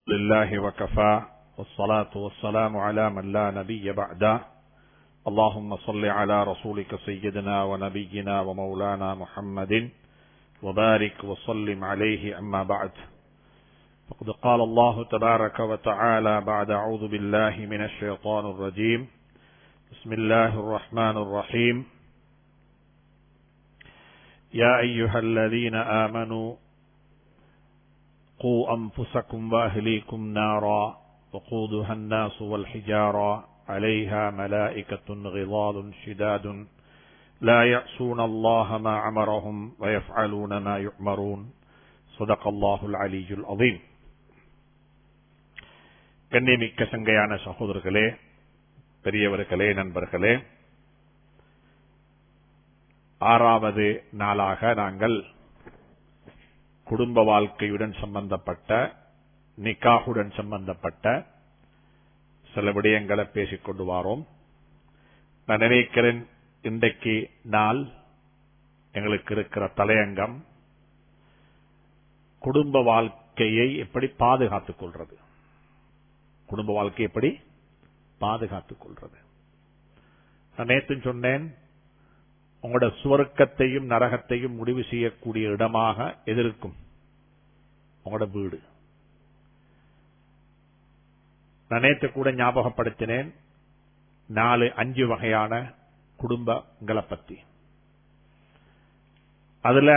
لله وكفى والصلاة والسلام على من لا نبي بعده اللهم صل على رسولك سيدنا ونبينا ومولانا محمد وبارك وسلم عليه أما بعد فقد قال الله تبارك وتعالى بعد أعوذ بالله من الشيطان الرجيم بسم الله الرحمن الرحيم يا أيها الذين آمنوا قوا أنفسكم وأهليكم نارا وقودها الناس والحجارة عليها ملائكة غضاض شداد لا يعصون الله ما عمرهم ويفعلون ما يؤمرون صدق الله العلي العظيم கண்ணியமிக்க சங்கையான சகோதரர்களே பெரியவர்களே நண்பர்களே ஆறாவது நாளாக நாங்கள் குடும்ப வாழ்க்கையுடன் சம்பந்தப்பட்ட நிக்காகுடன் சம்பந்தப்பட்ட சில விடயங்களை பேசிக் கொண்டு வாரோம் நான் நினைக்கிறேன் இன்றைக்கு நாள் எங்களுக்கு இருக்கிற தலையங்கம் குடும்ப வாழ்க்கையை எப்படி பாதுகாத்துக் கொள்றது குடும்ப வாழ்க்கை எப்படி பாதுகாத்துக் கொள்றது நான் நேற்று சொன்னேன் உங்களோட சுவர்க்கத்தையும் நரகத்தையும் முடிவு செய்யக்கூடிய இடமாக எதிர்க்கும் உங்களோட வீடு நான் நேற்று கூட ஞாபகப்படுத்தினேன் நாலு அஞ்சு வகையான குடும்பங்களை பத்தி அதுல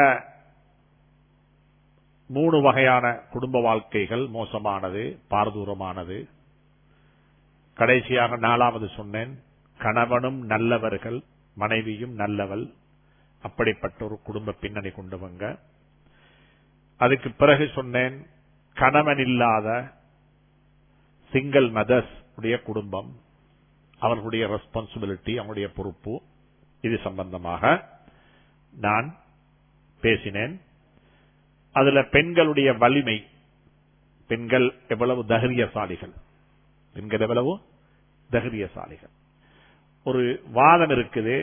மூணு வகையான குடும்ப வாழ்க்கைகள் மோசமானது பாரதூரமானது கடைசியாக நாலாவது சொன்னேன் கணவனும் நல்லவர்கள் மனைவியும் நல்லவள் அப்படிப்பட்ட ஒரு குடும்ப பின்னணி கொண்டவங்க அதுக்கு பிறகு சொன்னேன் கணவன் இல்லாத சிங்கிள் மதர்ஸ் உடைய குடும்பம் அவர்களுடைய ரெஸ்பான்சிபிலிட்டி அவங்களுடைய பொறுப்பு இது சம்பந்தமாக நான் பேசினேன் அதுல பெண்களுடைய வலிமை பெண்கள் எவ்வளவு தகரியசாலிகள் பெண்கள் எவ்வளவு தகரியசாலிகள் ஒரு வாதம் இருக்குது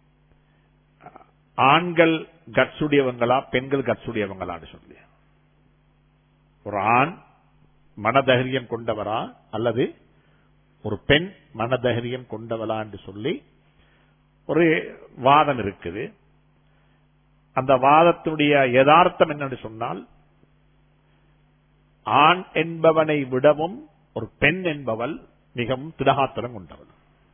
ஆண்கள் கட்சுடையவங்களா பெண்கள் கட்சுடையவங்களான்னு சொல்லி ஒரு ஆண் மனதகரியம் கொண்டவரா அல்லது ஒரு பெண் மனதகரியம் கொண்டவளா என்று சொல்லி ஒரு வாதம் இருக்குது அந்த வாதத்தினுடைய யதார்த்தம் என்னன்னு சொன்னால் ஆண் என்பவனை விடவும் ஒரு பெண் என்பவள் மிகவும் திடகாத்திரம் கொண்டவள்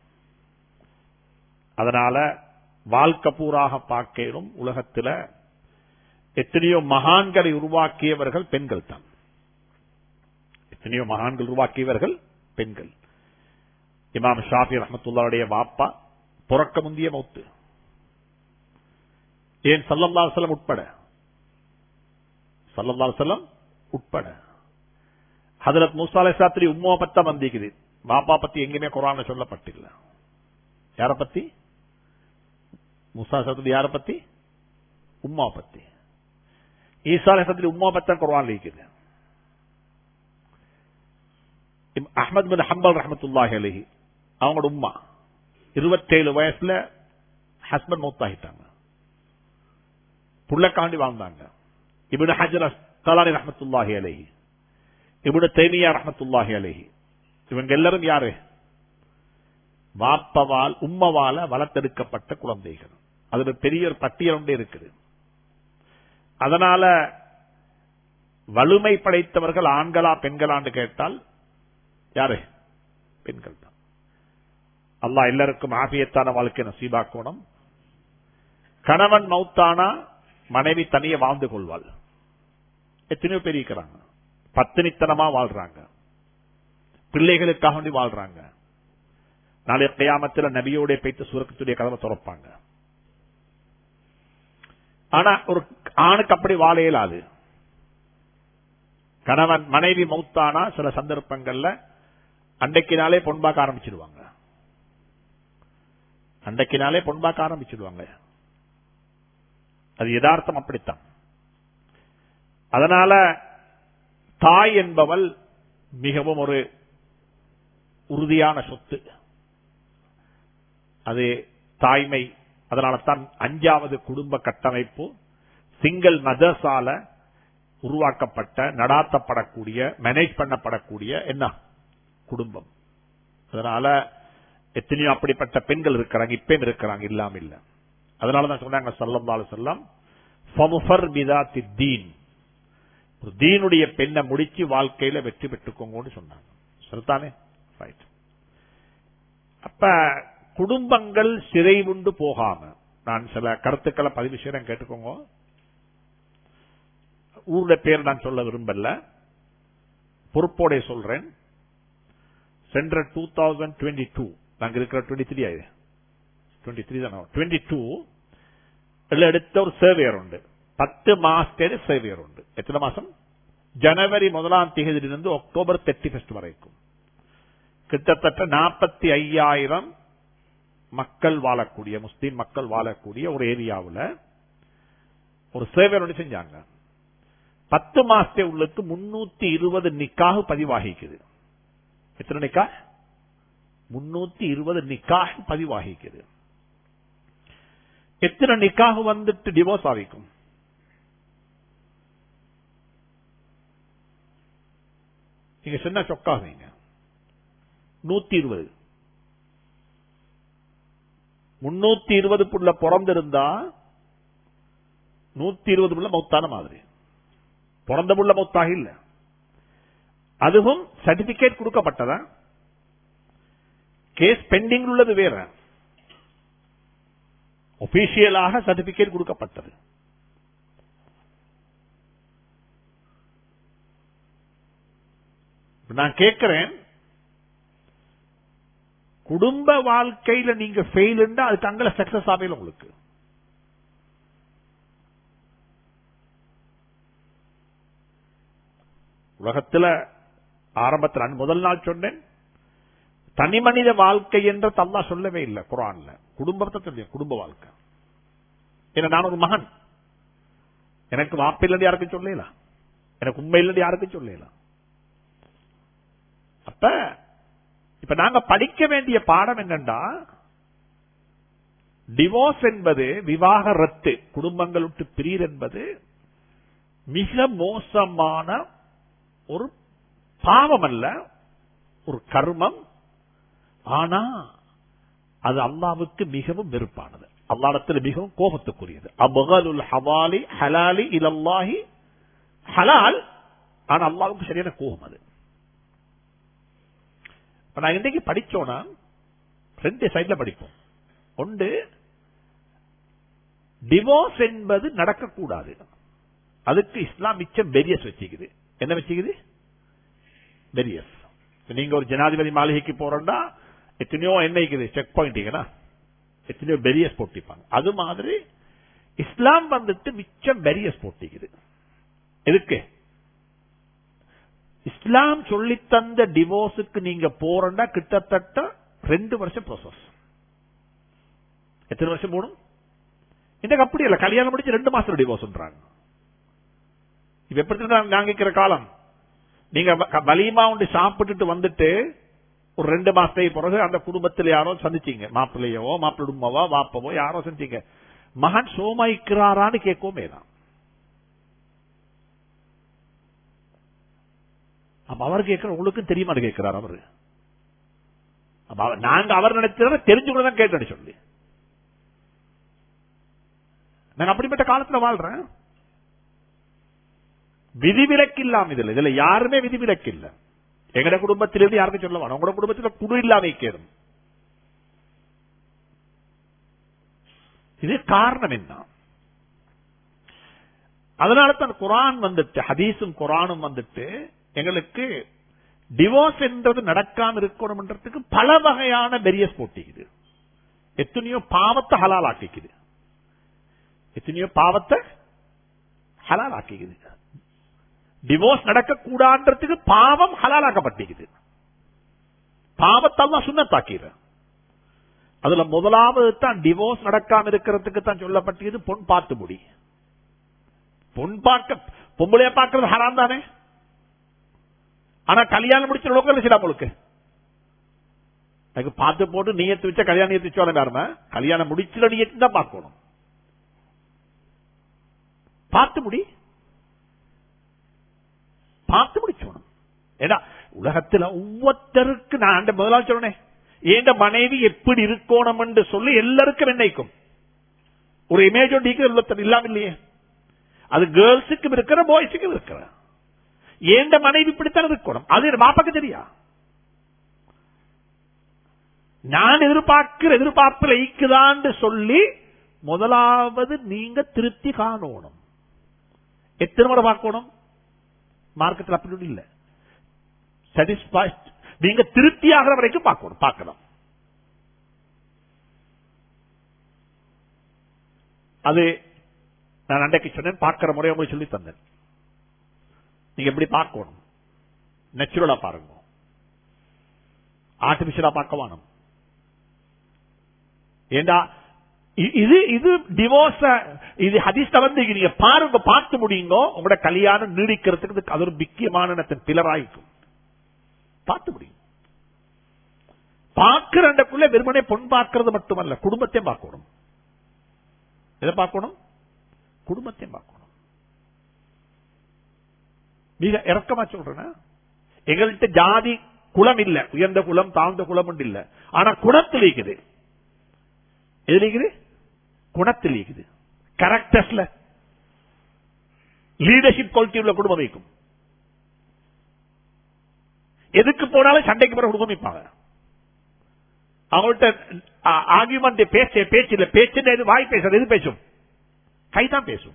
அதனால வாழ்க்கை பூராக பார்க்கலும் உலகத்தில் எத்தனையோ மகான்களை உருவாக்கியவர்கள் பெண்கள் தான் எத்தனையோ மகான்கள் உருவாக்கியவர்கள் பெண்கள் இமாம் ஷாஃபி ரஹமத்துல்லாவுடைய வாப்பா புறக்க முந்திய மௌத்து ஏன் சல்லல்லா செல்லம் உட்பட சல்லல்லா செல்லம் உட்பட ஹதரத் மூசாலை சாத்திரி உம்மா பத்தா வந்திக்குது பாப்பா பத்தி எங்கேயுமே குரான சொல்லப்பட்டில்ல யார பத்தி முசா சத்துடி யார பத்தி உம்மா பத்தி ஈசா சத்துடி உம்மா பத்தா குரான் இருக்குது அஹமது பின் ஹம்பல் ரஹமத்துல்லாஹி அலஹி அவங்களோட உம்மா இருபத்தேழு வயசுல ஹஸ்பண்ட் மௌத்தாகிட்டாங்க புள்ளக்காண்டி வாழ்ந்தாங்க இபின் ஹஜர் கலானி ரஹமத்துல்லாஹி அலஹி இபின் தைமியா ரஹமத்துல்லாஹி அலஹி இவங்க எல்லாரும் யாரு வாப்பவால் உம்மவால வளர்த்தெடுக்கப்பட்ட குழந்தைகள் அதுல பெரிய ஒரு பட்டியல் ஒன்று இருக்குது அதனால வலிமை படைத்தவர்கள் ஆண்களா பெண்களான்னு கேட்டால் யாரு பெண்கள் தான் அல்லா எல்லாருக்கும் ஆபியத்தான வாழ்க்கை நசீபாக்கணும் கணவன் மௌத்தானா மனைவி தனியே வாழ்ந்து கொள்வாள் எத்தனையோ பேர் இருக்கிறாங்க பத்தினித்தனமா வாழ்றாங்க பிள்ளைகளுக்காக வேண்டி வாழ்றாங்க நாளைய கையாமத்தில் நபியோட போய்த்து சுரக்கத்துடைய கதவை திறப்பாங்க ஆனா ஒரு ஆணுக்கு அப்படி வாழ இயலாது கணவன் மனைவி மௌத்தானா சில சந்தர்ப்பங்கள்ல அண்டைக்கினாலே பொன்பாக்க ஆரம்பிச்சிடுவாங்க அண்டைக்கினாலே பொன்பாக்க ஆரம்பிச்சிடுவாங்க அது யதார்த்தம் அப்படித்தான் அதனால தாய் என்பவள் மிகவும் ஒரு உறுதியான சொத்து அது தாய்மை அதனால தான் அஞ்சாவது குடும்ப கட்டமைப்பு சிங்கிள் மதர்ஸால உருவாக்கப்பட்ட நடாத்தப்படக்கூடிய மேனேஜ் பண்ணப்படக்கூடிய என்ன குடும்பம் அதனால எத்தனையோ அப்படிப்பட்ட பெண்கள் இருக்கிறாங்க இப்பயும் இருக்கிறாங்க இல்லாம இல்ல அதனாலதான் சொன்னாங்க சல்லல்லாஹு செல்லம் ஃபமுஃபர் பிதாத்தி தீன் ஒரு தீனுடைய பெண்ணை முடிச்சு வாழ்க்கையில வெற்றி பெற்றுக்கோங்கன்னு சொன்னாங்க சரிதானே ரைட் அப்ப குடும்பங்கள் சிறைவுண்டு போகாம நான் சில கருத்துக்களை பதிவு செய்யறேன் கேட்டுக்கோங்க ஊருடைய பேர் நான் சொல்ல விரும்பல பொறுப்போட சொல்றேன் சென்ற டூ தௌசண்ட் டுவெண்ட்டி டூ நாங்க இருக்கிற டுவெண்ட்டி த்ரீ ஆயுது டுவெண்ட்டி த்ரீ தான் டுவெண்ட்டி டூ எடுத்த ஒரு சர்வேயர் உண்டு பத்து மாசத்தேடு சர்வேயர் உண்டு எத்தனை மாசம் ஜனவரி முதலாம் தேதியிலிருந்து அக்டோபர் தேர்ட்டி ஃபர்ஸ்ட் வரைக்கும் கிட்டத்தட்ட நாற்பத்தி ஐயாயிரம் மக்கள் வாழக்கூடிய முஸ்லீம் மக்கள் வாழக்கூடிய ஒரு ஏரியாவில் ஒரு சேவை ஒன்று செஞ்சாங்க பத்து மாசத்தை உள்ளுக்கு முன்னூத்தி இருபது நிக்காக பதிவாகிக்குது எத்தனை நிக்கா முன்னூத்தி இருபது நிக்காக பதிவாகிக்குது எத்தனை நிக்காக வந்துட்டு டிவோர்ஸ் ஆகிக்கும் நீங்க சொன்ன சொக்காவீங்க நூத்தி இருபது முன்னூத்தி இருபது புள்ள பிறந்திருந்தா நூத்தி இருபது புள்ள மௌத்தான மாதிரி பிறந்த புள்ள மௌத்தாக இல்ல அதுவும் சர்டிபிகேட் கொடுக்கப்பட்டதா கேஸ் பெண்டிங் உள்ளது வேற ஒபிஷியலாக சர்டிபிகேட் கொடுக்கப்பட்டது நான் கேட்கிறேன் குடும்ப வாழ்க்கையில நீங்க ஃபெயில் அதுக்கு அங்கல சக்சஸ் ஆகல உங்களுக்கு உலகத்துல ஆரம்பத்தில் நான் முதல் நாள் சொன்னேன் தனி மனித வாழ்க்கை என்ற தல்லா சொல்லவே இல்லை குரான்ல குடும்பத்தை சொல்லி குடும்ப வாழ்க்கை ஏன்னா நான் ஒரு மகன் எனக்கு மாப்பிள்ளை யாருக்கும் சொல்லலாம் எனக்கு உண்மையில யாருக்கும் சொல்லலாம் அப்ப இப்ப நாங்க படிக்க வேண்டிய பாடம் என்னண்டா டிவோர்ஸ் என்பது விவாக ரத்து குடும்பங்கள் விட்டு பிரியர் என்பது மிக மோசமான ஒரு பாவம் அல்ல ஒரு கர்மம் ஆனா அது அல்லாவுக்கு மிகவும் வெறுப்பானது அல்லாடத்தில் மிகவும் கோபத்துக்குரியது அபகலுல் ஹவாலி ஹலாலி இலல்லாஹி ஹலால் ஆனா அல்லாவுக்கு சரியான கோபம் அது இப்ப நான் இன்றைக்கு படிச்சோம்னா ரெண்டு சைட்ல படிப்போம் ஒன்று டிவோர்ஸ் என்பது நடக்கக்கூடாது அதுக்கு இஸ்லாம் மிச்சம் பெரியஸ் வச்சுக்குது என்ன வச்சுக்குது பெரியஸ் நீங்க ஒரு ஜனாதிபதி மாளிகைக்கு போறோம்னா எத்தனையோ என்ன இருக்குது செக் பாயிண்ட் எத்தனையோ பெரியஸ் போட்டிப்பாங்க அது மாதிரி இஸ்லாம் வந்துட்டு மிச்சம் பெரியஸ் போட்டிக்குது எதுக்கு இஸ்லாம் சொல்லி தந்த டிவோர்ஸுக்கு நீங்க போறா கிட்டத்தட்ட ரெண்டு வருஷம் ப்ரோசஸ் எத்தனை வருஷம் போகணும் இந்த அப்படி இல்ல கல்யாணம் முடிச்சு ரெண்டு மாசம் டிவோர்ஸ்ன்றாங்க இப்ப எப்படி நாங்கிக்கிற காலம் நீங்க வலிமா உண்டு சாப்பிட்டுட்டு வந்துட்டு ஒரு ரெண்டு மாசத்துக்கு பிறகு அந்த குடும்பத்தில் யாரோ சந்திச்சீங்க மாப்பிள்ளையவோ மாப்பிள்ளுமாவோ வாப்பவோ யாரோ சந்திச்சீங்க மகன் சோமாய்க்கிறாரான்னு கேட்கவுமே தான் அப்ப அவர் கேட்கிற உங்களுக்கு தெரியுமா கேட்கிறார் அவரு நாங்க அவர் நினைச்சத தெரிஞ்சுக்கணும் கேட்டு சொல்லி நான் அப்படிப்பட்ட காலத்துல வாழ்றேன் விதிவிலக்கு இல்லாம இதுல இதுல யாருமே விதிவிலக்கு இல்ல எங்கட குடும்பத்திலிருந்து யாருக்கும் சொல்ல வேணும் உங்களோட குடும்பத்தில் குடு இல்லாம கேடும் இது காரணம் என்ன அதனால தான் குரான் வந்துட்டு ஹதீஸும் குரானும் வந்துட்டு எங்களுக்கு டிவோர்ஸ் என்றது நடக்காம இருக்கணும்ன்றதுக்கு பல வகையான பெரியஸ் போட்டிக்குது எத்தனையோ பாவத்தை ஹலால் ஆக்கிக்குது எத்தனையோ பாவத்தை ஹலால் ஆக்கிக்குது டிவோர்ஸ் நடக்கக்கூடாதுன்றதுக்கு பாவம் ஹலாலாக்கப்பட்டிருக்குது பாவத்தால் தான் சுண்ணத்தாக்கிற அதுல முதலாவது தான் டிவோர்ஸ் நடக்காம இருக்கிறதுக்கு தான் சொல்லப்பட்டது பொன் பார்த்து முடி பொன் பார்க்க பொம்பளைய பார்க்கறது ஹராம் தானே ஆனா கல்யாணம் முடிச்ச லோக்கல் சில உங்களுக்கு எனக்கு பார்த்து போட்டு நீயத்து வச்ச கல்யாணம் ஏத்து வச்சோட யாருமே கல்யாணம் முடிச்சுல நீயத்து தான் பார்க்கணும் பார்த்து முடி பார்த்து முடிச்சோணும் ஏன்னா உலகத்துல ஒவ்வொருத்தருக்கு நான் அந்த முதலாளி சொன்னேன் ஏண்ட மனைவி எப்படி இருக்கணும் என்று சொல்லி எல்லாருக்கும் என்னைக்கும் ஒரு இமேஜ் ஒன்று இல்லாம இல்லையே அது கேர்ள்ஸுக்கும் இருக்கிற பாய்ஸுக்கும் இருக்கிற ஏண்ட மனைவி இப்படித்தான் இருக்கணும் அது பாப்பாக்கு தெரியா நான் எதிர்பார்க்கிற எதிர்பார்ப்பில் ஈக்குதான்னு சொல்லி முதலாவது நீங்க திருப்தி காணணும் எத்தனை முறை பார்க்கணும் மார்க்கெட்டில் அப்படி ஒண்ணும் இல்ல சாட்டிஸ்பைட் நீங்க திருப்தி ஆகிற வரைக்கும் பார்க்கணும் பார்க்கணும் அது நான் அன்றைக்கு சொன்னேன் பார்க்கிற முறையை உங்களுக்கு சொல்லி தந்தேன் நீங்க எப்படி பார்க்கணும் நேச்சுரலா பாருங்க ஆர்டிபிஷியலா பார்க்க வேணும் ஏண்டா இ- இது இது டிவோர்ஸ் இது ஹதீஸ்ல வந்து நீங்க பாருங்க பார்த்து முடியுங்க உங்களோட கல்யாணம் நீடிக்கிறதுக்கு இதுக்கு அது ஒரு முக்கியமான பிலராய்க்கும் பார்த்து முடியும் பார்க்கிறக்குள்ள வெறுமனே பொன் பார்க்கிறது மட்டுமல்ல குடும்பத்தையும் பார்க்கணும் எதை பார்க்கணும் குடும்பத்தையும் பார்க்கணும் மிக இறக்கமா சொல்றேன் எங்கள்கிட்ட ஜாதி குலம் இல்ல உயர்ந்த குலம் தாழ்ந்த குலம் ஒன்று இல்ல ஆனா குணத்தில் இருக்குது எதுல இருக்குது குணத்தில் இருக்குது கேரக்டர்ஸ்ல லீடர்ஷிப் குவாலிட்டி உள்ள குடும்பம் வைக்கும் எதுக்கு போனாலும் சண்டைக்கு பிறகு குடும்பம் வைப்பாங்க அவங்கள்ட்ட ஆர்குமெண்ட் பேச்ச பேச்சு இல்ல பேச்சு எது வாய் பேசுறது எது பேசும் கைதான் பேசும்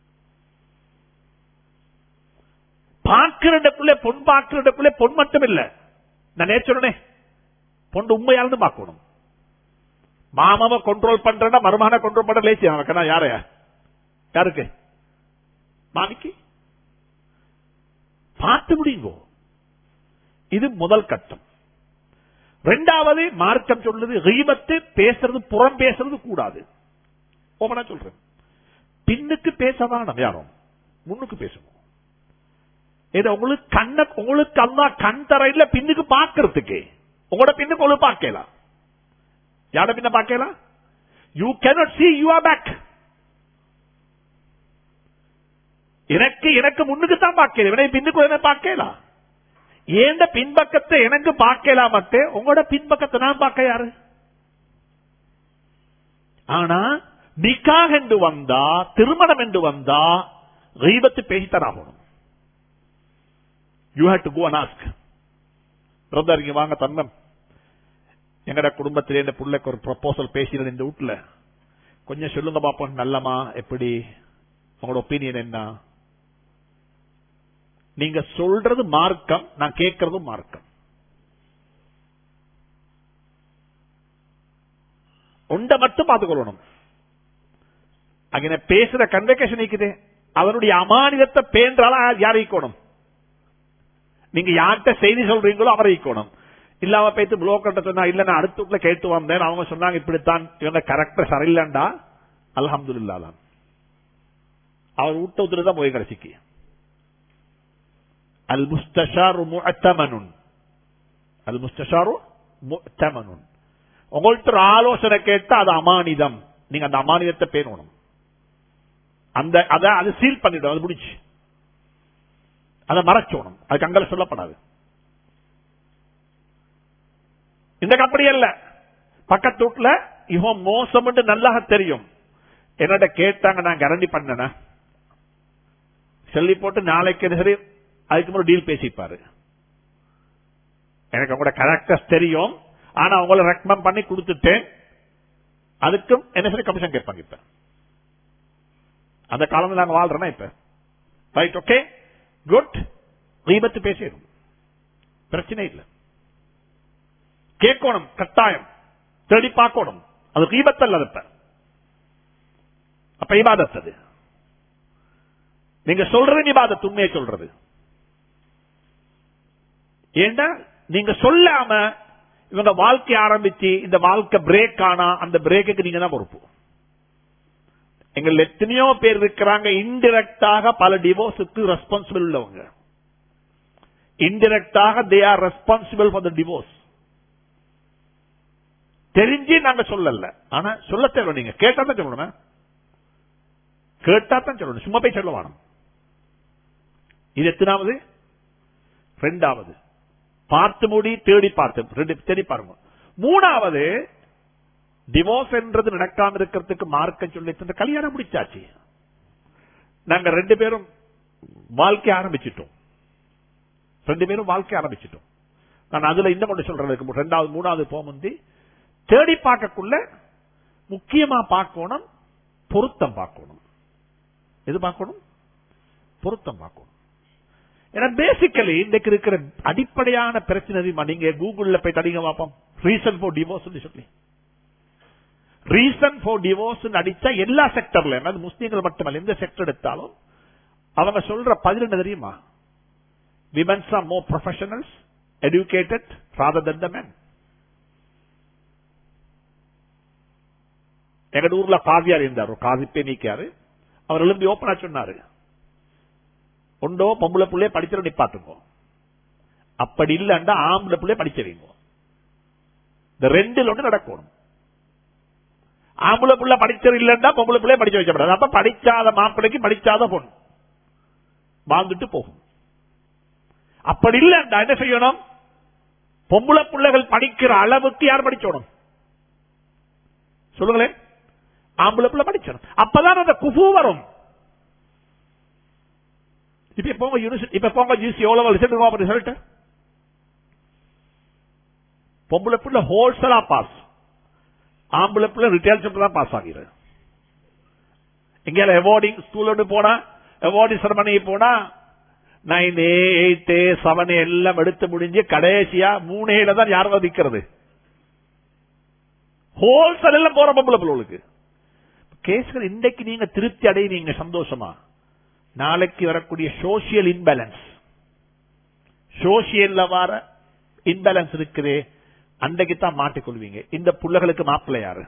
பார்க்கிறதுக்குள்ளே பொன் பார்க்கிறதுக்குள்ளே பொன் மட்டும் இல்ல நான் நேற்று சொன்னேன் பொண்ணு உண்மையாலும் பார்க்கணும் மாமாவை கண்ட்ரோல் பண்றா மருமகனை கண்ட்ரோல் பண்ற லேசி அவனுக்கு யாரையா யாருக்கு மாமிக்கு பார்த்து முடியுங்கோ இது முதல் கட்டம் ரெண்டாவது மார்க்கம் சொல்லுது ரீபத்து பேசுறது புறம் பேசுறது கூடாது ஓமனா சொல்றேன் பின்னுக்கு பேசதான் நம்ம யாரும் முன்னுக்கு பேசணும் ஏதோ உங்களுக்கு கண்ண உங்களுக்கு அல்லா கண் தரையில பின்னுக்கு பாக்குறதுக்கு உங்களோட பின்னுக்கு உங்களுக்கு பார்க்கலாம் யார பின்ன பார்க்கலாம் you cannot see you are back எனக்கு எனக்கு முன்னுக்கு தான் பார்க்கல இவனை பின்னுக்கு என்ன பார்க்கலாம் ஏண்ட பின்பக்கத்தை எனக்கு பார்க்கலாம் மத்தே உங்களோட பின்பக்கத்தை நான் பார்க்க யாரு ஆனா நிக்காக என்று வந்தா திருமணம் என்று வந்தா ரீபத்து பேசித்தராகணும் you had to go and ask brother இங்க வாங்க தன்னம் எங்கட குடும்பத்திலே இந்த பிள்ளைக்கு ஒரு ப்ரொபோசல் பேசினது இந்த வீட்டுல கொஞ்சம் சொல்லுங்க பாப்போம் நல்லமா எப்படி உங்களோட ஒப்பீனியன் என்ன நீங்க சொல்றது மார்க்கம் நான் கேட்கறதும் மார்க்கம் ஒண்ட மட்டும் பார்த்துக்கொள்ளணும் அங்கே பேசுற கன்வெகேஷன் இருக்குது அவனுடைய அமானிதத்தை பேன்றால யார் ஈக்கணும் நீங்க யார்கிட்ட செய்தி சொல்றீங்களோ அவரை ஈக்கணும் இல்லாம பேத்து புரோக்கர்ட்ட சொன்னா இல்ல நான் அடுத்த வீட்டுல கேட்டு வந்தேன் அவங்க சொன்னாங்க இப்படித்தான் இவங்க கரெக்டர் சரியில்லண்டா அல்ஹம்துல்லா தான் அவர் வீட்டை விட்டுட்டு தான் போய் கடைசிக்கு அல் முஸ்தஷாரு முஅத்தமனுன் அல் முஸ்தஷாரு முஅத்தமனுன் உங்கள்ட்ட ஒரு ஆலோசனை கேட்டா அது அமானிதம் நீங்க அந்த அமானிதத்தை பேணணும் அந்த அத அது சீல் பண்ணிடும் அது முடிச்சு அதை மறைச்சோணும் அதுக்கு அங்கல சொல்லப்படாது இந்த அப்படி அல்ல பக்கத்து வீட்டுல இவன் மோசம் நல்லா தெரியும் என்னோட கேட்டாங்க நான் கரண்டி பண்ணன சொல்லி போட்டு நாளைக்கு சரி அதுக்கு முன்னாடி டீல் பேசிப்பாரு எனக்கு உங்களோட கரெக்டர்ஸ் தெரியும் ஆனா உங்களை ரெக்கமெண்ட் பண்ணி கொடுத்துட்டேன் அதுக்கும் என்ன சரி கமிஷன் கேட்பாங்க இப்ப அந்த காலம் நாங்க வாழ்றோம்னா இப்ப ரைட் ஓகே குட் தீபத்து பேசிடும் பிரச்சனை இல்லை கேட்கணும் கட்டாயம் தேடி பார்க்கணும் அது தீபத்தல்ல இப்ப அப்ப இபாதத் அது நீங்க சொல்றது இபாதத் உண்மையை சொல்றது ஏண்டா நீங்க சொல்லாம இவங்க வாழ்க்கை ஆரம்பிச்சு இந்த வாழ்க்கை பிரேக் ஆனா அந்த பிரேக்குக்கு நீங்க தான் பொறுப்பு எங்கள் எத்தனையோ பேர் இருக்கிறாங்க இன்டிரெக்டாக பல டிவோர்ஸுக்கு ரெஸ்பான்சிபிள் உள்ளவங்க இன்டிரெக்டாக they are responsible for the divorce தெரிஞ்சு நாங்க சொல்லல ஆனா சொல்ல தேவை நீங்க கேட்டா தான் சொல்லணும் கேட்டா தான் சொல்லணும் சும்மா போய் சொல்ல வேணும் இது எத்தனாவது ரெண்டாவது பார்த்து முடி தேடி பார்த்து ரெண்டு தேடி பாருங்க மூணாவது டிவோர்ஸ் என்றது நடக்காம இருக்கிறதுக்கு மார்க்க சொல்லி தந்த கல்யாணம் முடிச்சாச்சு நாங்க ரெண்டு பேரும் வாழ்க்கை ஆரம்பிச்சிட்டோம் ரெண்டு பேரும் வாழ்க்கை ஆரம்பிச்சிட்டோம் நான் அதுல இந்த கொண்டு சொல்றதுக்கு ரெண்டாவது மூணாவது போமுந்தி தேடி பார்க்கக்குள்ள முக்கியமா பார்க்கணும் பொருத்தம் பார்க்கணும் எது பார்க்கணும் பொருத்தம் பார்க்கணும் ஏன்னா பேசிக்கலி இன்னைக்கு இருக்கிற அடிப்படையான பிரச்சனை தெரியுமா? நீங்க கூகுள்ல போய் தடிங்க பார்ப்போம் ரீசன் ஃபார் டிவோர்ஸ் சொல்லி ரீசன் ஃபார் டிவோர்ஸ் அடிச்சா எல்லா செக்டர்ல அது முஸ்லீம்கள் மட்டுமல்ல எந்த செக்டர் எடுத்தாலும் அவங்க சொல்ற பதில் என்ன தெரியுமா womens are more professionals educated rather than the men. எங்க ஊர்ல காவியார் இருந்தார் ஒரு காதிப்பே நீக்காரு அவர் எழும்பி ஓப்பனா சொன்னாரு ஒண்டோ பொம்பளை பிள்ளைய படிச்சிட நிப்பாட்டுங்க அப்படி இல்லண்டா ஆம்பளை பிள்ளை படிக்க வைங்க இந்த ரெண்டுல ஒன்று நடக்கணும் ஆம்பளை பிள்ளை படிச்சது இல்லண்டா பொம்பளை பிள்ளைய படிக்க வைக்கப்படாது அப்ப படிச்சாத மாப்பிள்ளைக்கு படிச்சாத பொண்ணு வாழ்ந்துட்டு போகும் அப்படி இல்லண்டா என்ன செய்யணும் பொம்பளை பிள்ளைகள் படிக்கிற அளவுக்கு யார் படிச்சோணும் சொல்லுங்களேன் ஆம்பளை பிள்ளை படிச்சணும் அப்பதான் அந்த குஃபு வரும் இப்ப போங்க யூனிவர்சிட்டி இப்ப போங்க ஜிசி எவ்வளவு ரிசல்ட் ரிசல்ட் பொம்பளை பிள்ளை ஹோல்சேலா பாஸ் ஆம்பளை பிள்ளை ரிட்டைல் சென்டர் தான் பாஸ் ஆகிறது எங்கேயால அவார்டிங் ஸ்கூல் போனா அவார்டு செரமனி போனா நைன் எயிட் செவன் எல்லாம் எடுத்து முடிஞ்சு கடைசியா மூணேல தான் யார் வதிக்கிறது ஹோல்சேல் எல்லாம் போற பொம்பளை பிள்ளைகளுக்கு கேஸ்கள் இன்றைக்கு நீங்க திருப்தி அடைவீங்க சந்தோஷமா நாளைக்கு வரக்கூடிய சோசியல் இன்பேலன்ஸ் சோசியல்ல வர இன்பேலன்ஸ் இருக்குதே அன்றைக்கு தான் மாட்டிக்கொள்வீங்க இந்த புள்ளைகளுக்கு மாப்பிள்ளை யாரு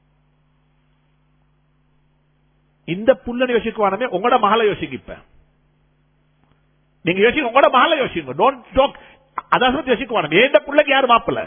இந்த புள்ளனை யோசிக்குவானமே உங்களோட மகளை யோசிக்க நீங்க யோசிக்க உங்களோட மகளை யோசிங்க டோன்ட் டோக் அதான் யோசிக்குவானமே எந்த புள்ளைக்கு யாரு மாப்பிள்ளை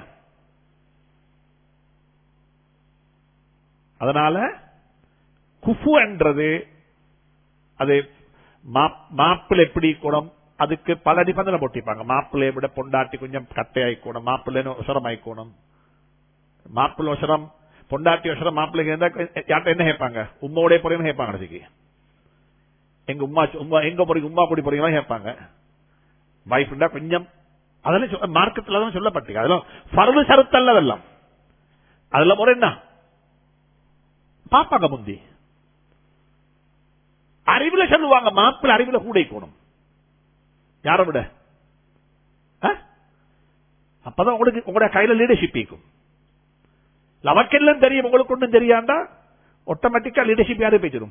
அதனால குஃபு என்றது அது மாப்பிள்ளை எப்படி கூடும் அதுக்கு பல நிபந்தனை போட்டிருப்பாங்க மாப்பிள்ளையை விட பொண்டாட்டி கொஞ்சம் கட்டையாயிக்கணும் மாப்பிள்ளை உசரம் ஆயிக்கணும் மாப்பிள்ளை உசரம் பொண்டாட்டி உசரம் மாப்பிள்ளைக்கு இருந்தா யார்ட்ட என்ன கேட்பாங்க உம்மாவுடைய போறீங்கன்னு கேட்பாங்க அதுக்கு எங்க உமா உமா எங்க போறீங்க உமா கூடி போறீங்களா கேட்பாங்க வைஃப்டா கொஞ்சம் அதெல்லாம் மார்க்கத்தில் தான் சொல்லப்பட்டிருக்கு அதெல்லாம் பரது சருத்தல்ல அதெல்லாம் அதுல முறை என்ன பாப்பாங்க முந்தி அறிவுல சொல்லுவாங்க மாப்பிள்ள அறிவுல கூடைக்கணும் யார விட அப்பதான் உங்களுக்கு உங்களுடைய கையில லீடர்ஷிப் இருக்கும் நமக்கெல்லாம் தெரியும் உங்களுக்கு ஒன்றும் தெரியாண்டா ஆட்டோமேட்டிக்கா லீடர்ஷிப் யாரு பேசிடும்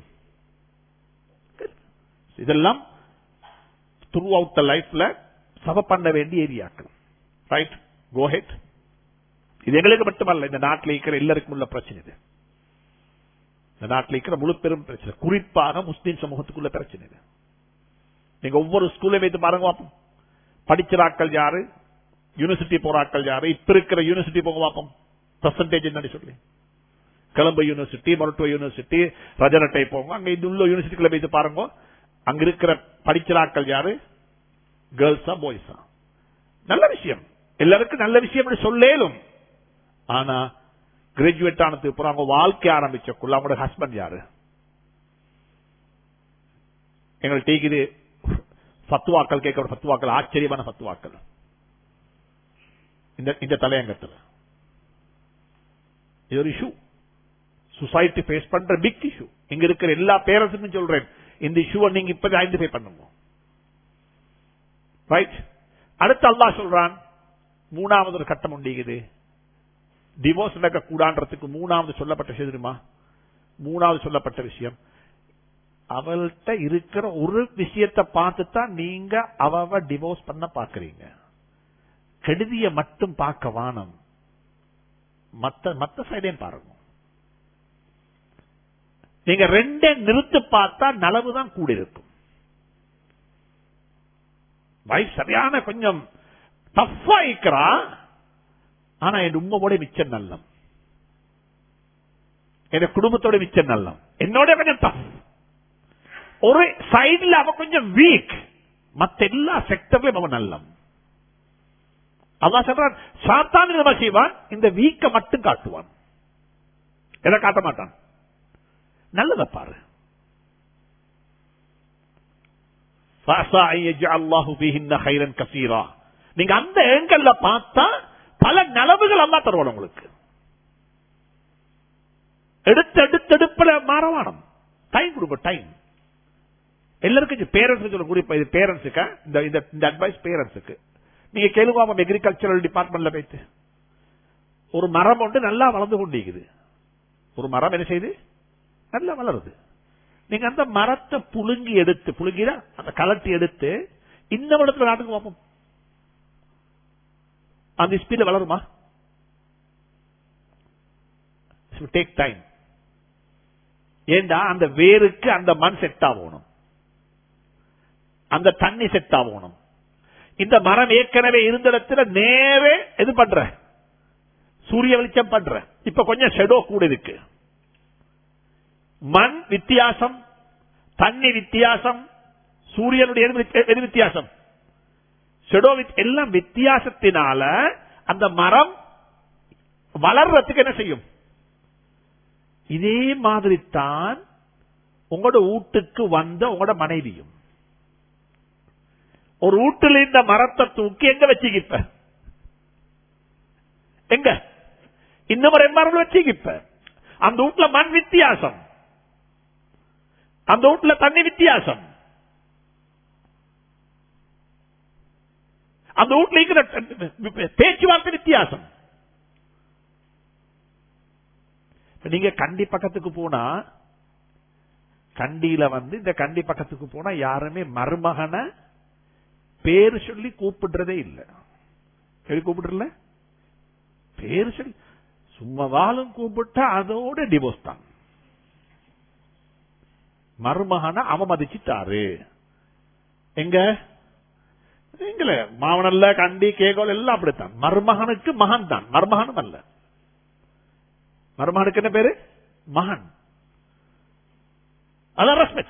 இதெல்லாம் த்ரூ அவுட் த லைஃப்ல சப பண்ண வேண்டிய ஏரியாக்கள் ரைட் கோஹெட் இது எங்களுக்கு மட்டுமல்ல இந்த நாட்டில் இருக்கிற எல்லாருக்கும் உள்ள பிரச்சனை இது இந்த நாட்டில் இருக்கிற முழு பெரும் பிரச்சனை குறிப்பாக முஸ்லீம் சமூகத்துக்குள்ள பிரச்சனை இது நீங்க ஒவ்வொரு ஸ்கூலையும் வைத்து பாருங்க பார்ப்போம் படிச்சிராக்கள் யாரு யூனிவர்சிட்டி போறாக்கள் யாரு இப்ப இருக்கிற யூனிவர்சிட்டி போங்க பார்ப்போம் பர்சன்டேஜ் என்னன்னு சொல்லி கொலம்போ யூனிவர்சிட்டி மருத்துவ யூனிவர்சிட்டி ரஜனட்டை போங்க அங்க இது உள்ள யூனிவர்சிட்டிக்குள்ள வைத்து பாருங்க அங்க இருக்கிற படிச்சிராக்கள் யாரு கேர்ள்ஸா பாய்ஸா நல்ல விஷயம் எல்லாருக்கும் நல்ல விஷயம் சொல்லேலும் ஆனா கிராஜுவேட் ஆனதுக்கு அப்புறம் அவங்க வாழ்க்கை ஆரம்பிச்சக்குள்ள அவங்களோட ஹஸ்பண்ட் யாரு எங்கள்கிட்ட இது பத்துவாக்கள் கேட்கிற பத்துவாக்கள் ஆச்சரியமான பத்துவாக்கள் இந்த இந்த தலையங்கத்தில் இது ஒரு இஷ்யூ சொசைட்டி ஃபேஸ் பண்ற பிக் இஷ்யூ இங்க இருக்கிற எல்லா பேரண்ட்ஸுக்கும் சொல்றேன் இந்த இஷ்யூவை நீங்க இப்ப ஐடென்டிஃபை பண்ணுங்க ரைட் அடுத்து அல்லா சொல்றான் மூணாவது ஒரு கட்டம் உண்டிக்குது டிவோர்ஸ் நடக்க கூடான்றதுக்கு மூணாவது சொல்லப்பட்ட விஷயம் தெரியுமா மூணாவது சொல்லப்பட்ட விஷயம் அவள்கிட்ட இருக்கிற ஒரு விஷயத்தை பார்த்து தான் நீங்க அவ டிவோர்ஸ் பண்ண பாக்குறீங்க கெடுதிய மட்டும் பார்க்க வானம் மத்த மத்த சைடையும் பாருங்க நீங்க ரெண்டே நிறுத்து பார்த்தா நலவு தான் கூட இருக்கும் வைஃப் சரியான கொஞ்சம் டஃபா இருக்கிறா ஆனா என் உண்மையோட மிச்சம் நல்லம் என் குடும்பத்தோட மிச்சம் நல்லம் என்னோட கொஞ்சம் டஃப் ஒரு சைடுல அவ கொஞ்சம் வீக் மத்த எல்லா செக்டர்லயும் அவன் நல்லம் அதான் சொல்றான் சாத்தான் என்ன செய்வான் இந்த வீக்க மட்டும் காட்டுவான் எதை காட்ட மாட்டான் நல்லத பாரு நீங்க அந்த எண்கள்ல பார்த்தா பல நலவுகள் அல்லா தருவான் உங்களுக்கு எடுத்து எடுத்து எடுப்புல மாறவானம் டைம் கொடுங்க டைம் எல்லாருக்கும் பேரண்ட்ஸ் சொல்லக்கூடிய இது பேரண்ட்ஸுக்கு இந்த இந்த அட்வைஸ் பேரண்ட்ஸுக்கு நீங்க கேளுங்க எக்ரிகல்ச்சரல் டிபார்ட்மெண்ட்ல போயிட்டு ஒரு மரம் ஒன்று நல்லா வளர்ந்து கொண்டிருக்குது ஒரு மரம் என்ன செய்யுது நல்லா வளருது நீங்க அந்த மரத்தை புழுங்கி எடுத்து புழுங்கினா அந்த கலட்டி எடுத்து இந்த இடத்துல நாட்டுக்கு பார்ப்போம் அந்த ஸ்பீட்ல வளருமா டேக் டைம் ஏண்டா அந்த வேருக்கு அந்த மண் செட் ஆகணும் அந்த தண்ணி செட் ஆகணும் இந்த மரம் ஏற்கனவே இருந்த இடத்துல நேரே எது பண்ற சூரிய வெளிச்சம் பண்ற இப்ப கொஞ்சம் ஷெடோ கூட இருக்கு மண் வித்தியாசம் தண்ணி வித்தியாசம் சூரியனுடைய எது வித்தியாசம் ஷெடோ எல்லாம் வித்தியாசத்தினால அந்த மரம் வளர்றதுக்கு என்ன செய்யும் இதே மாதிரி தான் உங்களோட வீட்டுக்கு வந்த உங்களோட மனைவியும் ஒரு வீட்டுல இந்த மரத்தை தூக்கி எங்க வச்சுக்கிப்ப எங்க இன்னும் ஒரு மரம் வச்சுக்கிப்ப அந்த வீட்டுல மண் வித்தியாசம் அந்த வீட்டுல தண்ணி வித்தியாசம் அந்த வீட்டுல இருக்கிற பேச்சுவார்த்தை வித்தியாசம் நீங்க கண்டி பக்கத்துக்கு போனா கண்டியில வந்து இந்த கண்டி பக்கத்துக்கு போனா யாருமே மருமகனை பேரு சொல்லி கூப்பிடுறதே இல்ல எப்படி கூப்பிடுறல பேரு சொல்லி சும்மாவாலும் கூப்பிட்டா அதோட டிவோர்ஸ் தான் மருமகனை அவமதிச்சிட்டாரு எங்க எங்கள மாவனல்ல கண்டி கேகோல் எல்லாம் அப்படித்தான் மருமகனுக்கு மகன் தான் மருமகனும் அல்ல மருமகனுக்கு என்ன பேரு மகன் அதான் ரெஸ்பெக்ட்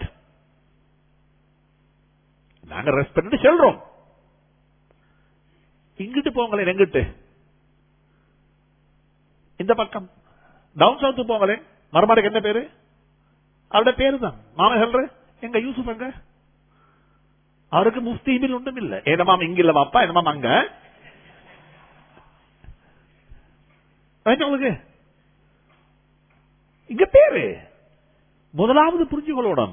நாங்க ரெஸ்பெக்ட் சொல்றோம் இங்கிட்டு போங்களேன் எங்கிட்டு இந்த பக்கம் டவுன் சவுத் போங்களேன் மருமனுக்கு என்ன பேரு அவருடைய பேரு தான் மாமா சொல்ற எங்க யூசுப் எங்க அவருக்கு முஸ்தீபில் ஒன்றும் இல்ல ஏனமாம் இங்க இல்ல பாப்பா என்னமாம் அங்க உங்களுக்கு இங்க பேரு முதலாவது புரிஞ்சுக்கொள்ளணும்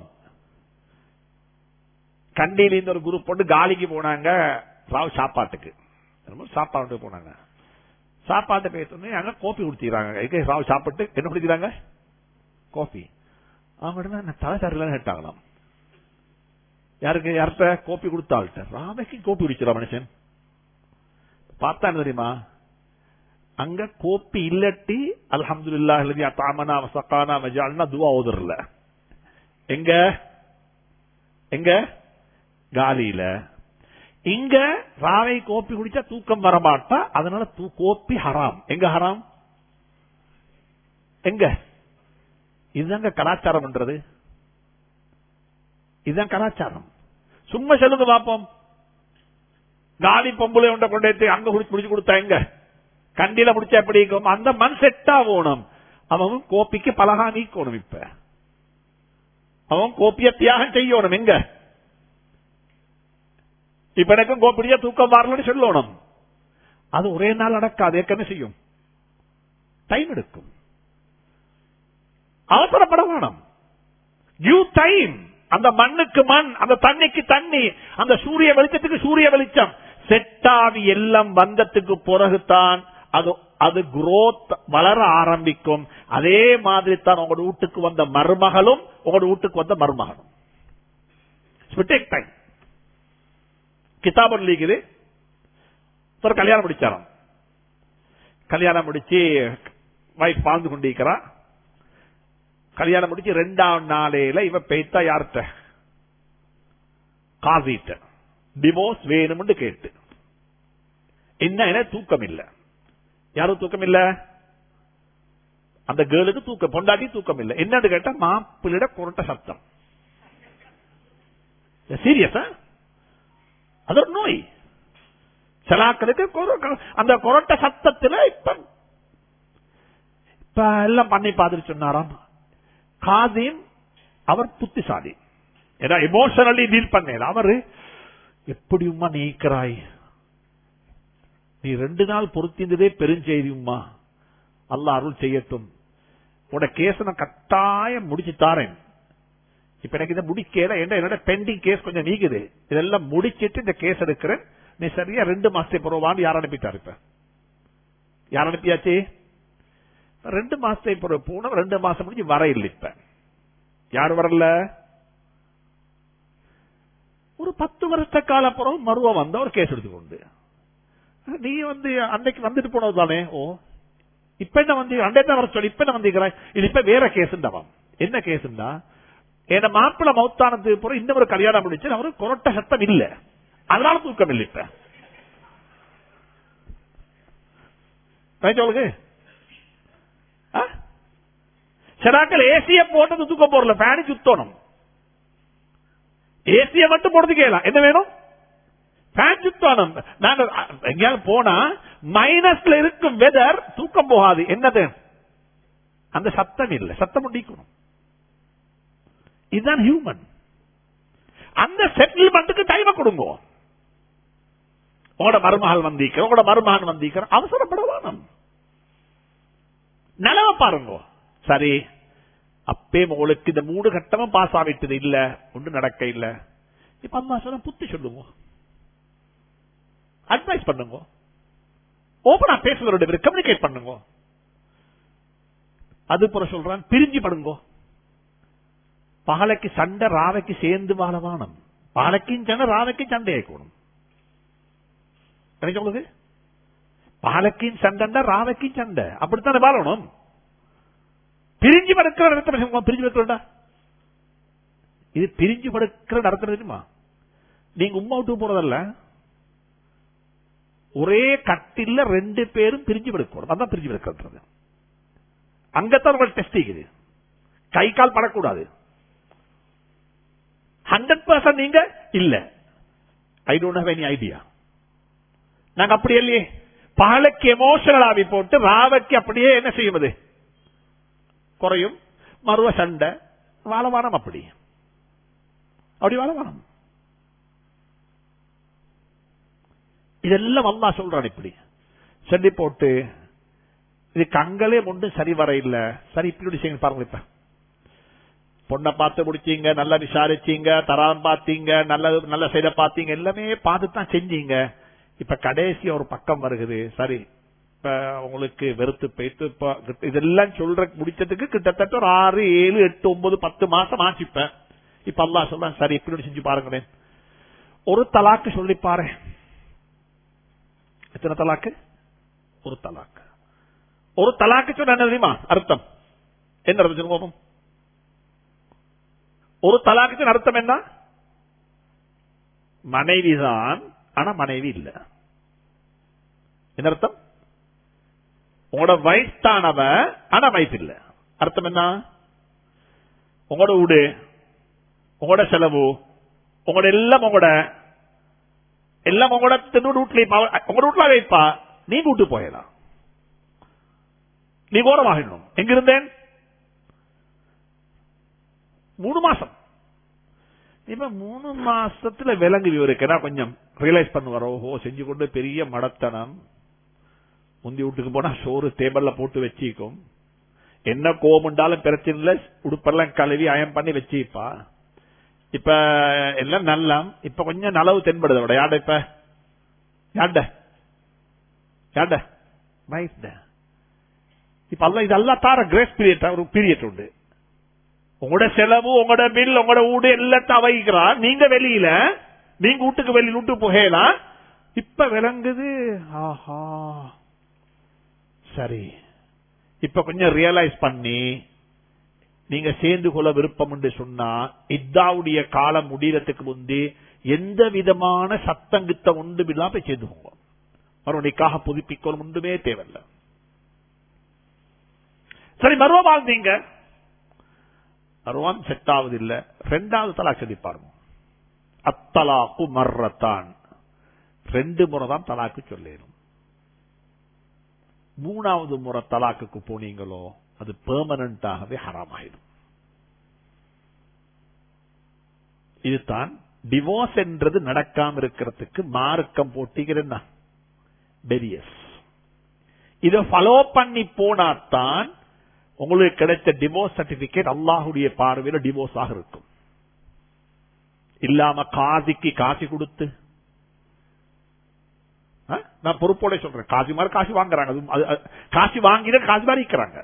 கண்டியில இந்த ஒரு குரூப் போட்டு காலிக்கு போனாங்க ராவ் சாப்பாட்டுக்கு சாப்பாடு போனாங்க சாப்பாட்டு பேசணும் அங்க கோப்பி குடிச்சிக்கிறாங்க ராவ் சாப்பிட்டு என்ன குடிக்கிறாங்க கோப்பி அவங்க தலை சரியில்லைன்னு கேட்டாங்களாம் யாருக்கு யார்கிட்ட கோப்பி கொடுத்தாள்கிட்ட ராமைக்கு கோப்பி குடிக்கிறா மனுஷன் பார்த்தா என்ன தெரியுமா அங்க கோப்பி இல்லட்டி அல்ஹம்து இல்லா தாமனா சக்கானா மஜால்னா துவா ஓதுறல எங்க எங்க காலியில இங்க ராவை கோப்பி குடிச்சா தூக்கம் வரமாட்டா அதனால கோப்பி ஹராம் எங்க ஹராம் எங்க இதுதாங்க கலாச்சாரம் பண்றது இதுதான் கலாச்சாரம் சும்மா சொல்லுங்க பாப்போம் காலி பொம்பளை ஒன்றை கொண்டு அங்க குடிச்சு குடிச்சு கொடுத்தா எங்க கண்டில முடிச்சா எப்படி இருக்கும் அந்த மண் செட்டா போகணும் அவன் கோப்பிக்கு பலகா நீக்கணும் இப்ப அவன் கோப்பிய தியாகம் செய்யணும் எங்க இப்ப எனக்கும் கோப்பிடியா தூக்கம் வரலன்னு சொல்லணும் அது ஒரே நாள் நடக்காது ஏற்கனவே செய்யும் டைம் எடுக்கும் அவசரப்பட வேணும் கிவ் டைம் அந்த மண்ணுக்கு மண் அந்த தண்ணிக்கு தண்ணி அந்த சூரிய வெளிச்சத்துக்கு சூரிய வெளிச்சம் செட்டாவி எல்லாம் வந்ததுக்கு பிறகுதான் அது அது குரோத் வளர ஆரம்பிக்கும் அதே மாதிரி தான் உங்களோட வீட்டுக்கு வந்த மருமகளும் உங்களோட வீட்டுக்கு வந்த மருமகனும் டேக் டைம் கிதாபன் லீக்குது ஒரு கல்யாணம் முடிச்சாராம் கல்யாணம் முடிச்சு வைஃப் வாழ்ந்து கொண்டிருக்கிறான் கல்யாணம் முடிச்சு ரெண்டாம் நாளையில இவ பெய்த்தா யார்கிட்ட காசிட்ட டிவோர்ஸ் வேணும்னு கேட்டு என்ன தூக்கம் இல்ல யாரும் தூக்கம் இல்ல அந்த கேர்ளுக்கு தூக்கம் பொண்டாட்டி தூக்கம் இல்ல என்னன்னு கேட்டா மாப்பிள்ளிட குரட்ட சத்தம் சீரியஸா அது ஒரு நோய் சிலாக்களுக்கு கொர- அந்த கொரட்ட சத்தத்துல இப்ப இப்ப எல்லாம் பண்ணி பார்த்துட்டு சொன்னாராம் காதீம் அவர் புத்திசாலி ஏன்னா எமோஷனலி டீல் பண்ணல அவரு எப்படி உமா நீக்கிறாய் நீ ரெண்டு நாள் பொறுத்திருந்ததே பெருஞ்செய்தி உமா அல்லாஹ் அருள் செய்யட்டும் உட கேஸ் நான் கட்டாயம் முடிச்சு தாரேன் இப்ப எனக்கு இதை முடிக்கல என்ன என்னோட பெண்டிங் கேஸ் கொஞ்சம் நீக்குது இதெல்லாம் முடிச்சிட்டு இந்த கேஸ் எடுக்கிறேன் நீ சரியா ரெண்டு மாசத்துக்கு பிறவான்னு யார் அனுப்பிட்டாரு இப்ப யார் அனுப்பியாச்சு ரெண்டு மாசத்தை பிறகு போன ரெண்டு மாசம் முடிஞ்சு வர இல்லை இப்ப யார் வரல ஒரு பத்து வருஷ கால பிறகு மருவ வந்த ஒரு கேஸ் எடுத்துக்கொண்டு நீ வந்து அன்னைக்கு வந்துட்டு போனது தானே ஓ இப்ப என்ன வந்து அண்டே தான் வர சொல்லி இப்ப என்ன வந்திருக்கிறாய் இது இப்ப வேற கேஸ்ண்டாவாம் என்ன கேஸ்ண்டா என்ன மாப்பிள்ள மௌத்தானது பிறகு இன்னும் ஒரு கல்யாணம் முடிச்சு அவரு கொரட்ட சத்தம் இல்ல அதனால தூக்கம் இல்லை இப்ப சொல்லுங்க சிலாக்கள் ஏசிய போட்டது தூக்க போறல ஃபேனு சுத்தணும் ஏசிய மட்டும் போடுறது கேட்கலாம் என்ன வேணும் ஃபேன் சுத்தணும் நாங்க எங்கேயாவது போனா மைனஸ்ல இருக்கும் வெதர் தூக்கம் போகாது என்னது அந்த சத்தம் இல்ல சத்தம் முடிக்கணும் இதுதான் ஹியூமன் அந்த செட்டில்மெண்ட்டுக்கு டைம் கொடுங்க உங்களோட மருமகள் வந்திருக்கிற உங்களோட மருமகன் வந்திருக்கிற அவசரப்படவானம் நிலவ பாருங்க சரி அப்பே உங்களுக்கு இந்த மூணு கட்டமும் பாஸ் ஆகிட்டது இல்ல ஒன்று நடக்க இல்ல இப்ப அம்மா சொன்ன புத்தி சொல்லுங்க அட்வைஸ் பண்ணுங்க ஓபனா பேசுவதோட கம்யூனிகேட் பண்ணுங்க அது போல சொல்றான் பிரிஞ்சு படுங்க பகலைக்கு சண்டை ராவைக்கு சேர்ந்து வாழவானம் பகலைக்கும் சண்டை ராவைக்கும் சண்டை ஆயிக்கணும் எனக்கு சொல்லுது பாலக்கின் சண்டைண்டா ராவைக்கும் சண்டை அப்படித்தானே வாழணும் பிரிஞ்சு படுக்கிற நடத்த பிரிஞ்சு படுக்கிறா இது பிரிஞ்சு படுக்கிற நடத்த தெரியுமா நீங்க உமா விட்டு போறதல்ல ஒரே கட்டில ரெண்டு பேரும் பிரிஞ்சு படுக்கணும் அதான் பிரிஞ்சு படுக்கிறது அங்கத்தான் உங்களுக்கு டெஸ்ட் இருக்குது கை கால் படக்கூடாது ஹண்ட்ரட் பர்சன்ட் நீங்க இல்ல I don't have any idea நாங்க அப்படி இல்லையே பகலுக்கு எமோஷனல் ஆவி போட்டு ராவைக்கு அப்படியே என்ன செய்யுவது குறையும் மருவ சண்டை வாழவானம் அப்படி அப்படி வாழவானம் இதெல்லாம் அல்லா சொல்றான் இப்படி சொல்லி போட்டு இது கங்களே ஒன்று சரி வர இல்ல சரி இப்படி செய்யுங்க பாருங்க இப்ப பொண்ணை பார்த்து முடிச்சீங்க நல்லா விசாரிச்சீங்க தரான் பார்த்தீங்க நல்ல நல்ல செய்த பார்த்தீங்க எல்லாமே பார்த்து தான் செஞ்சீங்க இப்ப கடைசி ஒரு பக்கம் வருகிறது சரி இப்ப உங்களுக்கு வெறுத்து போயிட்டு இப்ப இதெல்லாம் சொல்ற முடிச்சதுக்கு கிட்டத்தட்ட ஒரு ஆறு ஏழு எட்டு ஒன்பது பத்து மாசம் ஆச்சு இப்ப இப்ப அல்லா சொல்றான் சரி இப்படி செஞ்சு பாருங்களேன் ஒரு தலாக்கு சொல்லி பாரு எத்தனை தலாக்கு ஒரு தலாக்கு ஒரு தலாக்கு சொன்ன என்ன தெரியுமா அர்த்தம் என்ன அர்த்தம் சொல்லுங்க பாப்போம். ஒரு தலாக்கு அர்த்தம் என்ன மனைவிதான் ஆனா மனைவி இல்ல என்ன அர்த்தம் உங்களோட வயசானவ ஆனா வயசு இல்ல அர்த்தம் என்ன உங்களோட வீடு உங்களோட செலவு உங்களோட எல்லாம் உங்களோட எல்லாம் உங்களோட தென்னோட வீட்டுல உங்களோட வீட்டுல வைப்பா நீ கூட்டு போயிடலாம் நீ ஓரமாகணும் எங்க இருந்தேன் மூணு மாசம் இப்ப மூணு மாசத்துல விலங்கு விவரிக்கிறா கொஞ்சம் ரியலைஸ் பண்ணுவார் ஓஹோ செஞ்சு கொண்டு பெரிய மடத்தனம் முந்தி வீட்டுக்கு போனா சோறு டேபிள்ல போட்டு வச்சிக்கும் என்ன கோமுண்டாலும் பிரச்சனை இல்ல உடுப்பெல்லாம் கழுவி அயம் பண்ணி வச்சிப்பா இப்ப எல்லாம் நல்லம் இப்ப கொஞ்சம் நலவு தென்படுது அவட யாட இப்ப யாண்ட யாண்ட வயசுட இப்ப அல்ல இதெல்லாம் தார கிரேஸ் பீரியட் ஒரு பீரியட் உண்டு உங்களோட செலவு உங்களோட பில் உங்களோட வீடு எல்லாத்தையும் வைக்கிறா நீங்க வெளியில நீங்க வீட்டுக்கு வெளியில விட்டு போகலாம் இப்ப விளங்குது ஆஹா சரி இப்ப கொஞ்சம் ரியலைஸ் பண்ணி நீங்க சேர்ந்து கொள்ள விருப்பம் என்று சொன்னா இத்தாவுடைய காலம் முடியறதுக்கு முந்தி எந்த விதமான சத்தங்கித்த ஒன்றும் இல்லாம சேர்ந்துக்கோங்க மறுபடிக்காக புதுப்பிக்கணும் ஒன்றுமே தேவையில்லை சரி மறுவ வாழ்ந்தீங்க மறுவான் செட் ஆகுது இல்ல ரெண்டாவது தலா சொல்லி பாருங்க அத்தலாக்கு மர்றத்தான் ரெண்டு முறை தான் தலாக்கு சொல்லணும் மூணாவது முறை தலாக்குக்கு போனீங்களோ அது பெர்மனண்டாகவே ஹராமாயிடும் இதுதான் டிவோர்ஸ் என்றது நடக்காம இருக்கிறதுக்கு மார்க்கம் போட்டிக்கிறேன்னா பெரியஸ் இதை ஃபாலோ பண்ணி போனாத்தான் உங்களுக்கு கிடைச்ச டிவோர்ஸ் சர்டிபிகேட் அல்லாஹுடைய பார்வையில டிவோர்ஸ் ஆக இருக்கும் இல்லாம காசிக்கு காசி கொடுத்து ஆ? நான் பொறுப்போட சொல்றேன் காசி மாதிரி காசு வாங்குறாங்க அது- அது- அது- காசு வாங்கின காசு மாதிரி இருக்கிறாங்க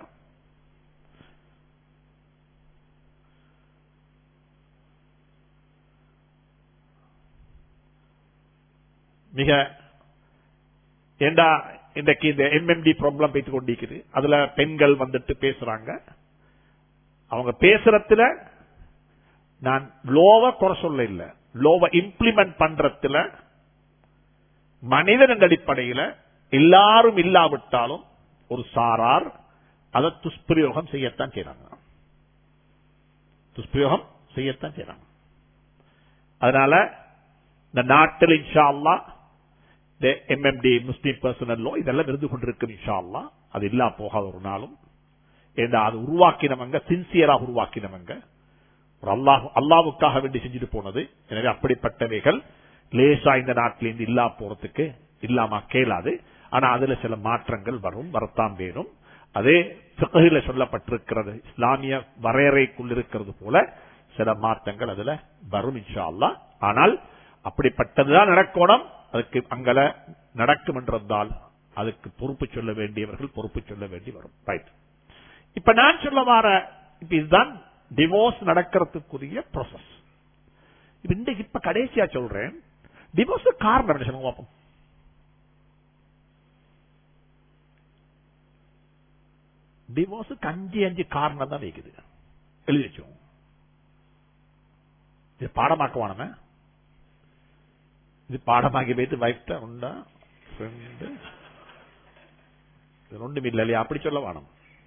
மிக ஏண்டா இன்றைக்கு இந்த எம்எம்டி ப்ராப்ளம் போயிட்டு கொண்டிருக்குது அதுல பெண்கள் வந்துட்டு பேசுறாங்க அவங்க பேசுறதுல நான் லோவ குறை சொல்ல இல்ல லோவ இம்ப்ளிமெண்ட் பண்றதுல மனிதன் அடிப்படையில் எல்லாரும் இல்லாவிட்டாலும் ஒரு சாரார் அதை துஷ்பிரயோகம் செய்யத்தான் செய்றாங்க துஷ்பிரயோகம் செய்யத்தான் செய்றாங்க அதனால இந்த நாட்டில் இன்ஷா அல்லாஹ் இந்த எம்எம்டி முஸ்லீம் பர்சனல் லோ இதெல்லாம் இருந்து கொண்டிருக்கும் இன்ஷா அல்லாஹ் அது இல்லா போகாத ஒரு நாளும் ஏண்டா அது உருவாக்கினவங்க சின்சியராக உருவாக்கினவங்க ஒரு அல்லாஹ் அல்லாவுக்காக வேண்டி செஞ்சுட்டு போனது எனவே அப்படிப்பட்டவைகள் லேசா இந்த நாட்டிலிருந்து இல்லா போறதுக்கு இல்லாம கேளாது ஆனா அதுல சில மாற்றங்கள் வரும் வரத்தான் வேணும் அதே பிறகுல சொல்லப்பட்டிருக்கிறது இஸ்லாமிய வரையறைக்குள் இருக்கிறது போல சில மாற்றங்கள் அதுல வரும் இன்ஷா அல்லாஹ் ஆனால் அப்படிப்பட்டதுதான் நடக்கணும் அதுக்கு அங்கல நடக்கும் என்றிருந்தால் அதுக்கு பொறுப்பு சொல்ல வேண்டியவர்கள் பொறுப்பு சொல்ல வேண்டி வரும் ரைட் இப்ப நான் சொல்ல வர இப்ப இதுதான் டிவோர்ஸ் நடக்கிறதுக்குரிய ப்ராசஸ் இப்ப இன்றைக்கு இப்ப கடைசியா சொல்றேன் டிவோர்ஸ் காரணம் என்ன சொல்லுங்க பாப்போம் டிவோர்ஸுக்கு அஞ்சு அஞ்சு காரணம் தான் வைக்குது எழுதி வச்சோம் இது பாடமாக்குவானமே இது பாடமாக்கி வைத்து வைஃப்ட உண்டா ஃப்ரெண்டு இது ஒன்றும் இல்லை இல்லையா அப்படி சொல்ல வேணும்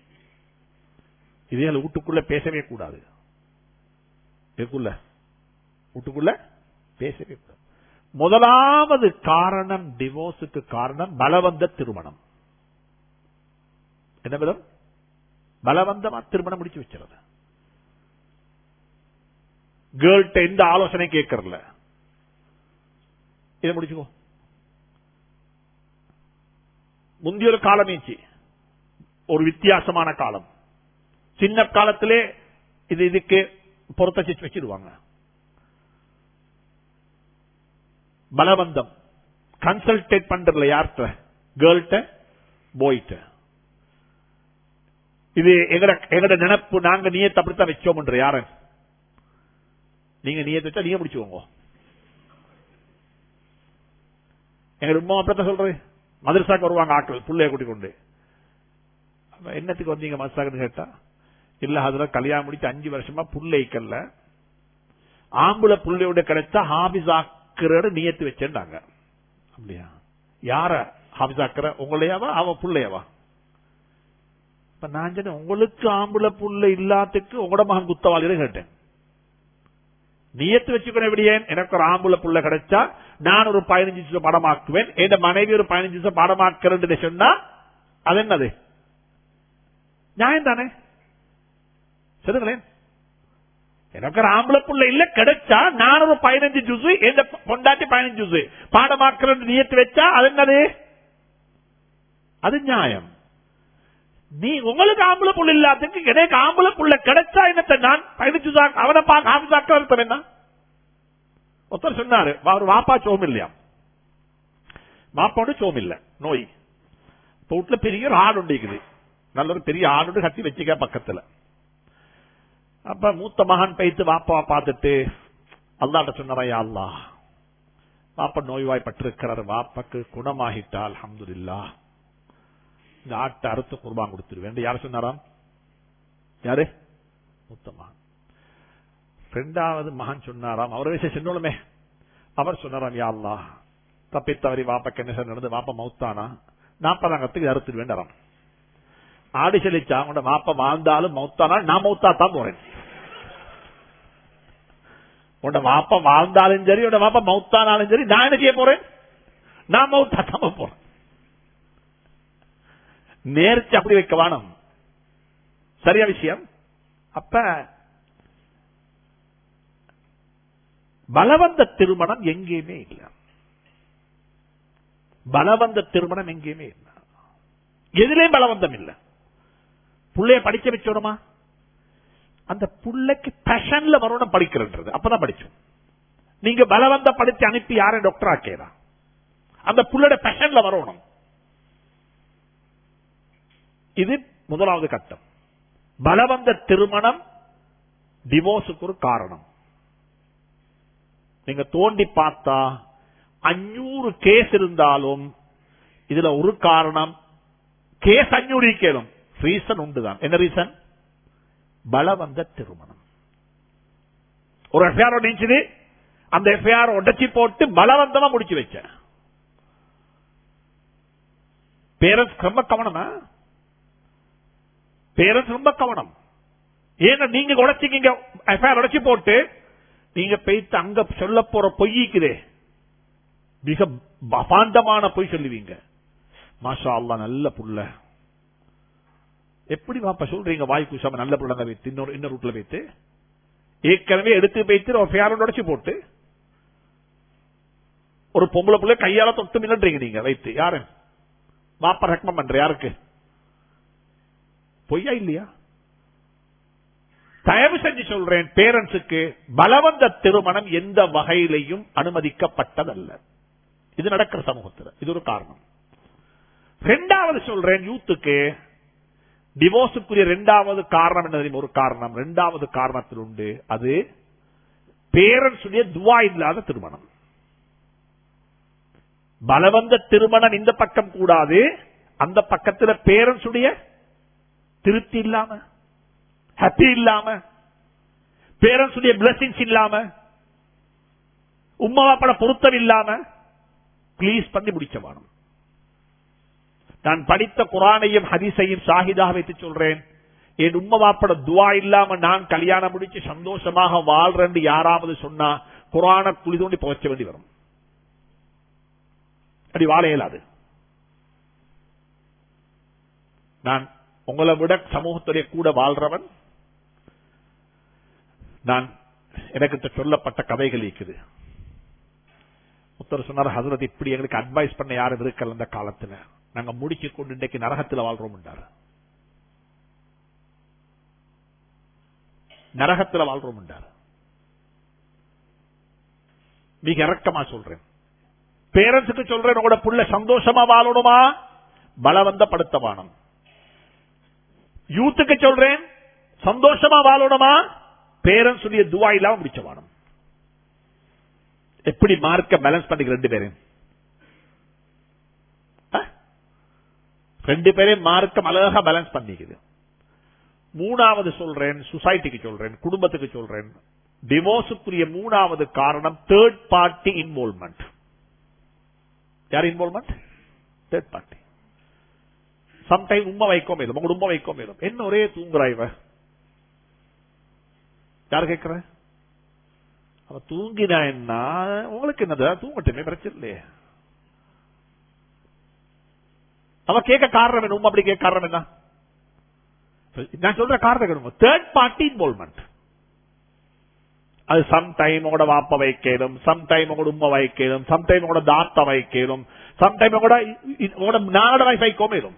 இதே வீட்டுக்குள்ள பேசவே கூடாது இதுக்குள்ள வீட்டுக்குள்ள பேசவே கூடாது முதலாவது காரணம் டிவோர்ஸுக்கு காரணம் பலவந்த திருமணம் என்ன விதம் பலவந்தமா திருமணம் முடிச்சு வச்சிருது கேர்ள்கிட்ட எந்த ஆலோசனை கேட்கறல இதை முடிச்சுக்கோ முந்தைய ஒரு காலம் ஈச்சு ஒரு வித்தியாசமான காலம் சின்ன காலத்திலே இது இதுக்கு பொருத்த வச்சிருவாங்க பலவந்தம் கன்சல்டேட் பண்றதுல யார்கிட்ட கேர்ள்கிட்ட போயிட்ட இது எங்கட எங்கட நினைப்பு நாங்க நீயத்தை அப்படித்தான் வச்சோம்ன்ற யார நீங்க நீயத்தை வச்சா நீங்க முடிச்சுக்கோங்க எங்க உமா அப்படித்தான் சொல்றது மதரசாக்கு வருவாங்க ஆட்கள் புள்ளைய கூட்டிக் கொண்டு அப்ப என்னத்துக்கு வந்தீங்க மதரசாக்குன்னு கேட்டா இல்ல அதுல கல்யாணம் முடிச்சு அஞ்சு வருஷமா புள்ளைக்கல்ல ஆம்புல புள்ளையோட கிடைச்சா ஹாபிஸ் ஆக்குற நியத்து வச்சேன்டாங்க அப்படியா யார ஹாபிஸ் ஆக்குற உங்களையாவா அவ புள்ளையவா இப்ப நான் சொன்னேன் உங்களுக்கு ஆம்புல புள்ள இல்லாத்துக்கு உங்களோட மகன் குத்தவாளியில கேட்டேன் நியத்து வச்சுக்கணும் எப்படியே எனக்கு ஒரு ஆம்புல புள்ள கிடைச்சா நான் ஒரு பதினஞ்சு நிமிஷம் படமாக்குவேன் என் மனைவி ஒரு பதினஞ்சு நிமிஷம் படமாக்குறேன்னு சொன்னா அது என்னது நியாயம் தானே சொல்லுங்களேன் எனக்கு ஒரு ஆம்பளை புள்ள இல்ல கிடைச்சா நான் ஒரு பதினஞ்சு ஜூஸ் எந்த பொண்டாட்டி பதினஞ்சு ஜூஸ் பாடமாக்குறது நியத்து வச்சா அது என்னது அது நியாயம் நீ உங்களுக்கு ஆம்பளை புள்ள இல்லாததுக்கு எனக்கு ஆம்பளை புள்ள கிடைச்சா என்னத்தை நான் பதினஞ்சு ஜூஸ் அவனை பார்க்க ஆபிசாக்க அர்த்தம் என்ன ஒருத்தர் சொன்னாரு அவர் வாப்பா சோம் இல்லையா மாப்பாடு சோம் இல்ல நோய் இப்ப வீட்டுல பெரிய ஒரு ஆடு உண்டிக்குது நல்ல ஒரு பெரிய ஆடு கட்டி வச்சுக்க பக்கத்துல அப்ப மூத்த மகன் பைத்து வாப்பா பார்த்துட்டு அல்லாட்ட சொன்னாரையா அல்லா வாப்பா நோய்வாய்ப்பட்டிருக்கிறார் வாப்பாக்கு குணமாகிட்டால் அஹமதுல்லா இந்த ஆட்டை அறுத்து குர்பான் கொடுத்துருவேன் யார் சொன்னாராம் யாரு மூத்த மகன் ரெண்டாவது மகன் சொன்னாராம் அவரை விஷயம் சொன்னோமே அவர் சொன்னாராம் யா அல்லா தப்பி தவறி வாப்பாக்கு என்ன நடந்து வாப்பா மௌத்தானா நாற்பதாங்கத்துக்கு அறுத்துட்டு வேண்டாராம் ஆடி செலிச்சா உங்களோட மாப்ப வாழ்ந்தாலும் மௌத்தானால் நான் மௌத்தா தான் போறேன் உன்னோட மாப்ப வாழ்ந்தாலும் சரி உன்னோட மாப்ப மௌத்தானாலும் சரி நான் என்ன செய்ய போறேன் நான் மௌத்தா தான் போறேன் நேர்ச்சி அப்படி வைக்க வேணும் சரியா விஷயம் அப்ப பலவந்த திருமணம் எங்கேயுமே இல்லை பலவந்த திருமணம் எங்கேயுமே இல்லை எதிலையும் பலவந்தம் இல்லை புள்ளைய படிக்க வச்சோடுமா அந்த புள்ளைக்கு பேஷன்ல வரணும் படிக்கிறது அப்பதான் படிச்சோம் நீங்க பலவந்த படிச்சு அனுப்பி யாரும் டாக்டர் ஆக்கிறா அந்த புள்ளோட பேஷன்ல வரணும் இது முதலாவது கட்டம் பலவந்த திருமணம் டிவோர்ஸுக்கு ஒரு காரணம் நீங்க தோண்டி பார்த்தா அஞ்சூறு கேஸ் இருந்தாலும் இதுல ஒரு காரணம் கேஸ் அஞ்சூறு கேளும் ரீசன் உண்டுதான் என்ன ரீசன் பலவந்த திருமணம் ஒரு எஃப்ஐஆர் நீச்சுது அந்த எஃப்ஐஆர் உடச்சி போட்டு பலவந்தமா முடிச்சு வச்ச பேரண்ட்ஸ் ரொம்ப கவனமா பேரண்ட்ஸ் ரொம்ப கவனம் ஏன்னா நீங்க உடைச்சிக்கீங்க எஃப்ஐஆர் உடைச்சி போட்டு நீங்க போயிட்டு அங்க சொல்ல போற பொய்க்குதே மிக அபாண்டமான பொய் சொல்லுவீங்க மாஷா அல்லா நல்ல புள்ள எப்படி வாப்பா சொல்றீங்க வாய் குசாம நல்ல புள்ளங்க வைத்து இன்னொரு இன்னொரு ரூட்ல வைத்து ஏற்கனவே எடுத்து வைத்து ஒரு ஃபேரோட உடைச்சு போட்டு ஒரு பொம்பளை புள்ள கையால தொட்டு மின்னன்றீங்க நீங்க வைத்து யாரு வாப்பா ரெக்கமெண்ட் பண்ற யாருக்கு பொய்யா இல்லையா தயவு செஞ்சு சொல்றேன் பேரண்ட்ஸுக்கு பலவந்த திருமணம் எந்த வகையிலையும் அனுமதிக்கப்பட்டதல்ல இது நடக்கிற சமூகத்தில் இது ஒரு காரணம் ரெண்டாவது சொல்றேன் யூத்துக்கு டிவோர்ஸுக்குரிய ரெண்டாவது காரணம் என்ன தெரியுமா? ஒரு காரணம் ரெண்டாவது காரணத்தில் உண்டு அது பேரண்ட்ஸுடைய துவா இல்லாத திருமணம் பலவந்த திருமணம் இந்த பக்கம் கூடாது அந்த பக்கத்துல பேரண்ட்ஸுடைய திருப்தி இல்லாம ஹாப்பி இல்லாம பேரண்ட்ஸுடைய பிளஸிங்ஸ் இல்லாம உம்மா பட பொருத்தம் இல்லாம பிளீஸ் பண்ணி முடிச்ச வேணும் நான் படித்த குரானையும் ஹதீஸையும் ஷாஹிதாக வைத்து சொல்றேன் என் உம்மா வாப்பட துவா இல்லாம நான் கல்யாணம் முடிச்சு சந்தோஷமாக வாழ்றேன் யாராவது சொன்னா குரான குழி தோண்டி புகைச்ச வேண்டி வரும் அப்படி வாழ இயலாது நான் உங்களை விட சமூகத்துடைய கூட வாழ்றவன் நான் எனக்கு சொல்லப்பட்ட கதைகள் இருக்குது முத்தர் சொன்னார் ஹசரத் இப்படி எங்களுக்கு அட்வைஸ் பண்ண யாரும் இருக்கல அந்த காலத்துல நாங்க முடிச்சு கொண்டு இன்றைக்கு நரகத்தில் வாழ்றோம் என்றார் நரகத்தில் வாழ்றோம் என்றார் மிக இறக்கமா சொல்றேன் பேரண்ட்ஸுக்கு சொல்றேன் உங்களோட புள்ள சந்தோஷமா வாழணுமா பலவந்தப்படுத்த வானம் யூத்துக்கு சொல்றேன் சந்தோஷமா வாழணுமா பேரண்ட்ஸ் உடைய துவா இல்லாம முடிச்ச வானம் எப்படி மார்க்க பேலன்ஸ் பண்ணிக்க ரெண்டு பேரும் ரெண்டு பேரையும் மார்க்கம் அழகா பேலன்ஸ் பண்ணிக்குது மூணாவது சொல்றேன் சொசைட்டிக்கு சொல்றேன் குடும்பத்துக்கு சொல்றேன் டிவோர்ஸுக்குரிய மூணாவது காரணம் தேர்ட் பார்ட்டி இன்வால்மெண்ட் யார் இன்வால்மெண்ட் தேர்ட் பார்ட்டி சம்டைம் உண்மை வைக்கோ மேலும் உங்க உண்மை வைக்கோ மேலும் என்ன ஒரே தூங்குறா இவ யார் கேட்கிற அவ தூங்கினா என்ன உங்களுக்கு என்னது தூங்கட்டுமே பிரச்சனை இல்லையே அவ கேட்க காரணம் என்ன உண்மை அப்படி கேட்க காரணம் என்ன நான் சொல்ற காரணம் தேர்ட் பார்ட்டி இன்வால்மெண்ட் அது சம் டைம் உங்களோட வாப்ப வைக்கலும் சம் டைம் உங்களோட உண்மை வைக்கலும் சம் டைம் உங்களோட தாத்த வைக்கலும் சம் டைம் உங்களோட உங்களோட நாட வைஃப் வைக்கோமேலும்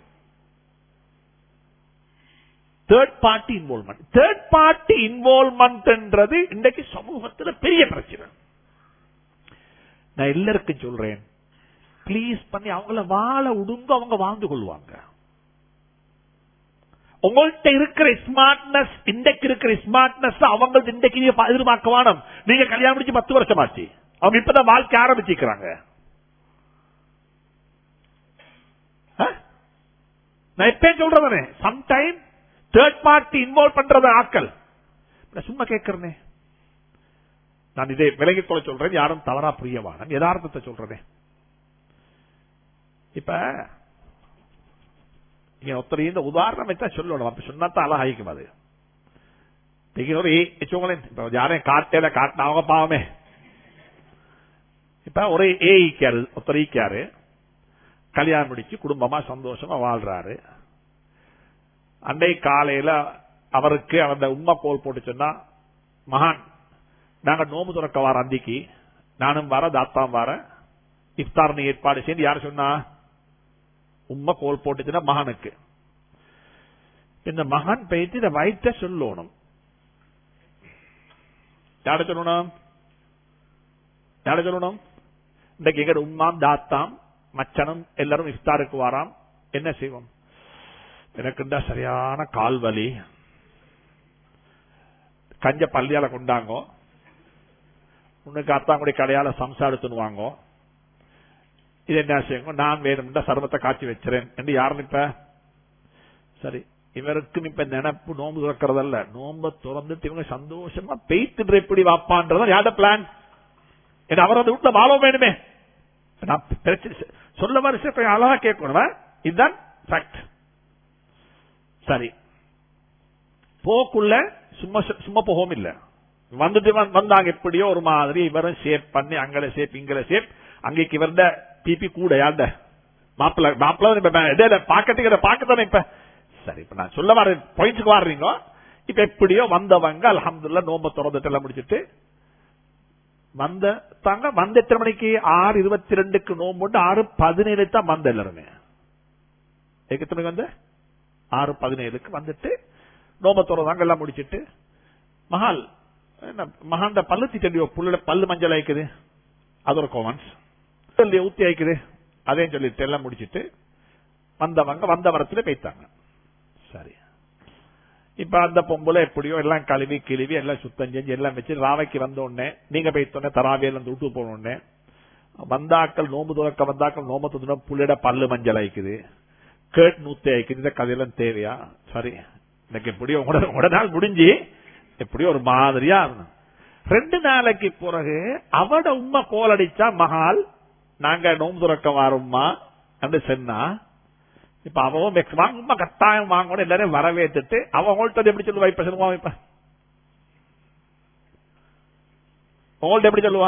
third party involvement third party இன்வால்மெண்ட்ன்றது இன்றைக்கு சமூகத்தில் பெரிய பிரச்சனை நான் எல்லாருக்கும் சொல்றேன் பிளீஸ் பண்ணி அவங்கள வாழ உடுங்க அவங்க வாழ்ந்து கொள்வாங்க உங்கள்கிட்ட இருக்கிற ஸ்மார்ட்னஸ் இன்றைக்கு இருக்கிற ஸ்மார்ட்னஸ் அவங்களுக்கு இன்றைக்கு நீங்க எதிர்பார்க்க வேணும் நீங்க கல்யாணம் முடிச்சு பத்து வருஷம் ஆச்சு அவங்க இப்பதான் வாழ்க்கை ஆரம்பிச்சிருக்கிறாங்க நான் எப்ப சொல்றதானே சம்டைம் தேர்ட் பார்ட்டி இன்வால்வ் பண்றது ஆக்கள் நான் சும்மா கேட்கிறேனே நான் இதை விலகிக் கொள்ள சொல்றேன் யாரும் தவறா புரியவான யதார்த்தத்தை சொல்றேனே இப்ப இங்க ஒருத்தர் இந்த உதாரணம் வச்சா சொல்லணும் அப்ப சொன்னாத்தான் அழகாயிக்கும் அது ஒரு வச்சுக்கோங்களேன் இப்ப யாரையும் காட்டையில காட்டினவங்க பாவமே இப்ப ஒரே ஏ ஈக்காரு ஒருத்தர் ஈக்காரு கல்யாணம் முடிச்சு குடும்பமா சந்தோஷமா வாழ்றாரு அன்றை காலையில அவருக்கு அந்த உண்மை கோல் போட்டு சொன்னா மகான் நாங்க நோம்பு துறக்க வார அந்திக்கு நானும் வர தாத்தாம் வர இஃப்தார் ஏற்பாடு செய்து யார் சொன்னா உண்மை கோல் போட்டுச்சுன்னா மகனுக்கு இந்த மகன் போயிட்டு இந்த வயிற்ற சொல்லணும் யார சொல்லணும் யார சொல்லணும் இன்றைக்கு எங்க உம்மாம் தாத்தாம் மச்சனும் எல்லாரும் இஃப்தாருக்கு வாராம் என்ன செய்வோம் எனக்குண்டா சரியான கால் வலி கஞ்ச பள்ளியால கொண்டாங்கோ உனக்கு அத்தாங்குடி கடையால சம்சா எடுத்துனுவாங்கோ இது என்ன செய்யுங்க நான் வேணும்டா சர்வத்தை காய்ச்சி வச்சிரேன் என்று யாரும் இப்ப சரி இவருக்கும் இப்ப நினைப்பு நோம்பு துறக்கிறதல்ல நோம்ப திறந்துட்டு இவங்க சந்தோஷமா பெய்த்துட்டு எப்படி வாப்பான்றதா யாரோட பிளான் ஏன்னா அவர் அந்த வீட்டுல வாழ வேணுமே நான் பிரச்சனை சொல்ல வரிசை கொஞ்சம் அழகா கேட்கணும் இதுதான் ஃபேக்ட் சரி போக்குள்ள சும்மா சும்மா போகவும் இல்ல வந்துட்டு வந்தாங்க எப்படியோ ஒரு மாதிரி இவரும் சேப் பண்ணி அங்கல சேப் இங்கல சேப் அங்கேக்கு இவர்த பிபி கூட யார்ட மாப்பிள்ள மாப்பிள்ள பாக்கத்துக்கு பாக்கத்தானே இப்ப சரி இப்ப நான் சொல்ல வர பாயிண்ட்ஸுக்கு வர்றீங்க இப்ப எப்படியோ வந்தவங்க அலமதுல்ல நோம்ப திறந்துட்டு எல்லாம் முடிச்சிட்டு வந்த தாங்க வந்த எத்தனை மணிக்கு ஆறு இருபத்தி ரெண்டுக்கு நோம்பு ஆறு பதினேழு தான் வந்த எல்லாருமே எத்தனை மணிக்கு வந்த ஆறு பதினேழுக்கு வந்துட்டு நோம்ப திறந்தாங்க எல்லாம் முடிச்சிட்டு மகால் என்ன மகாண்ட பல்லு தீட்டண்டியோ புள்ள பல்லு மஞ்சள் ஆயிக்குது அது ஒரு கோவன்ஸ் ஊத்தி ஆயிக்குது அதையும் சொல்லிட்டு எல்லாம் முடிச்சிட்டு வந்தவங்க வந்த வரத்துல போய்த்தாங்க சரி இப்ப அந்த பொம்பளை எப்படியோ எல்லாம் கழுவி கிழுவி எல்லாம் சுத்தம் செஞ்சு எல்லாம் வச்சு ராவைக்கு வந்த உடனே நீங்க போய்த்தோடனே தராவியில இருந்து விட்டு போன உடனே வந்தாக்கள் நோம்பு துறக்க வந்தாக்கள் நோம்பு துணை புள்ளிட பல்லு மஞ்சள் ஆயிக்குது கேட் நூத்தி ஆயிக்குது இந்த கதையெல்லாம் தேவையா சரி எனக்கு எப்படியோ உட நாள் முடிஞ்சு எப்படியோ ஒரு மாதிரியா ரெண்டு நாளைக்கு பிறகு அவட உண்மை கோல் அடிச்சா மகால் நாங்க நோம்பு துறக்க வாரோம்மா என்று சொன்னா இப்ப அவன் வாங்க கட்டாயம் வாங்கணும் எல்லாரையும் வரவேற்றுட்டு அவங்கள்ட்ட எப்படி சொல்லுவா இப்ப சொல்லுவான் இப்ப உங்கள்ட்ட எப்படி சொல்லுவா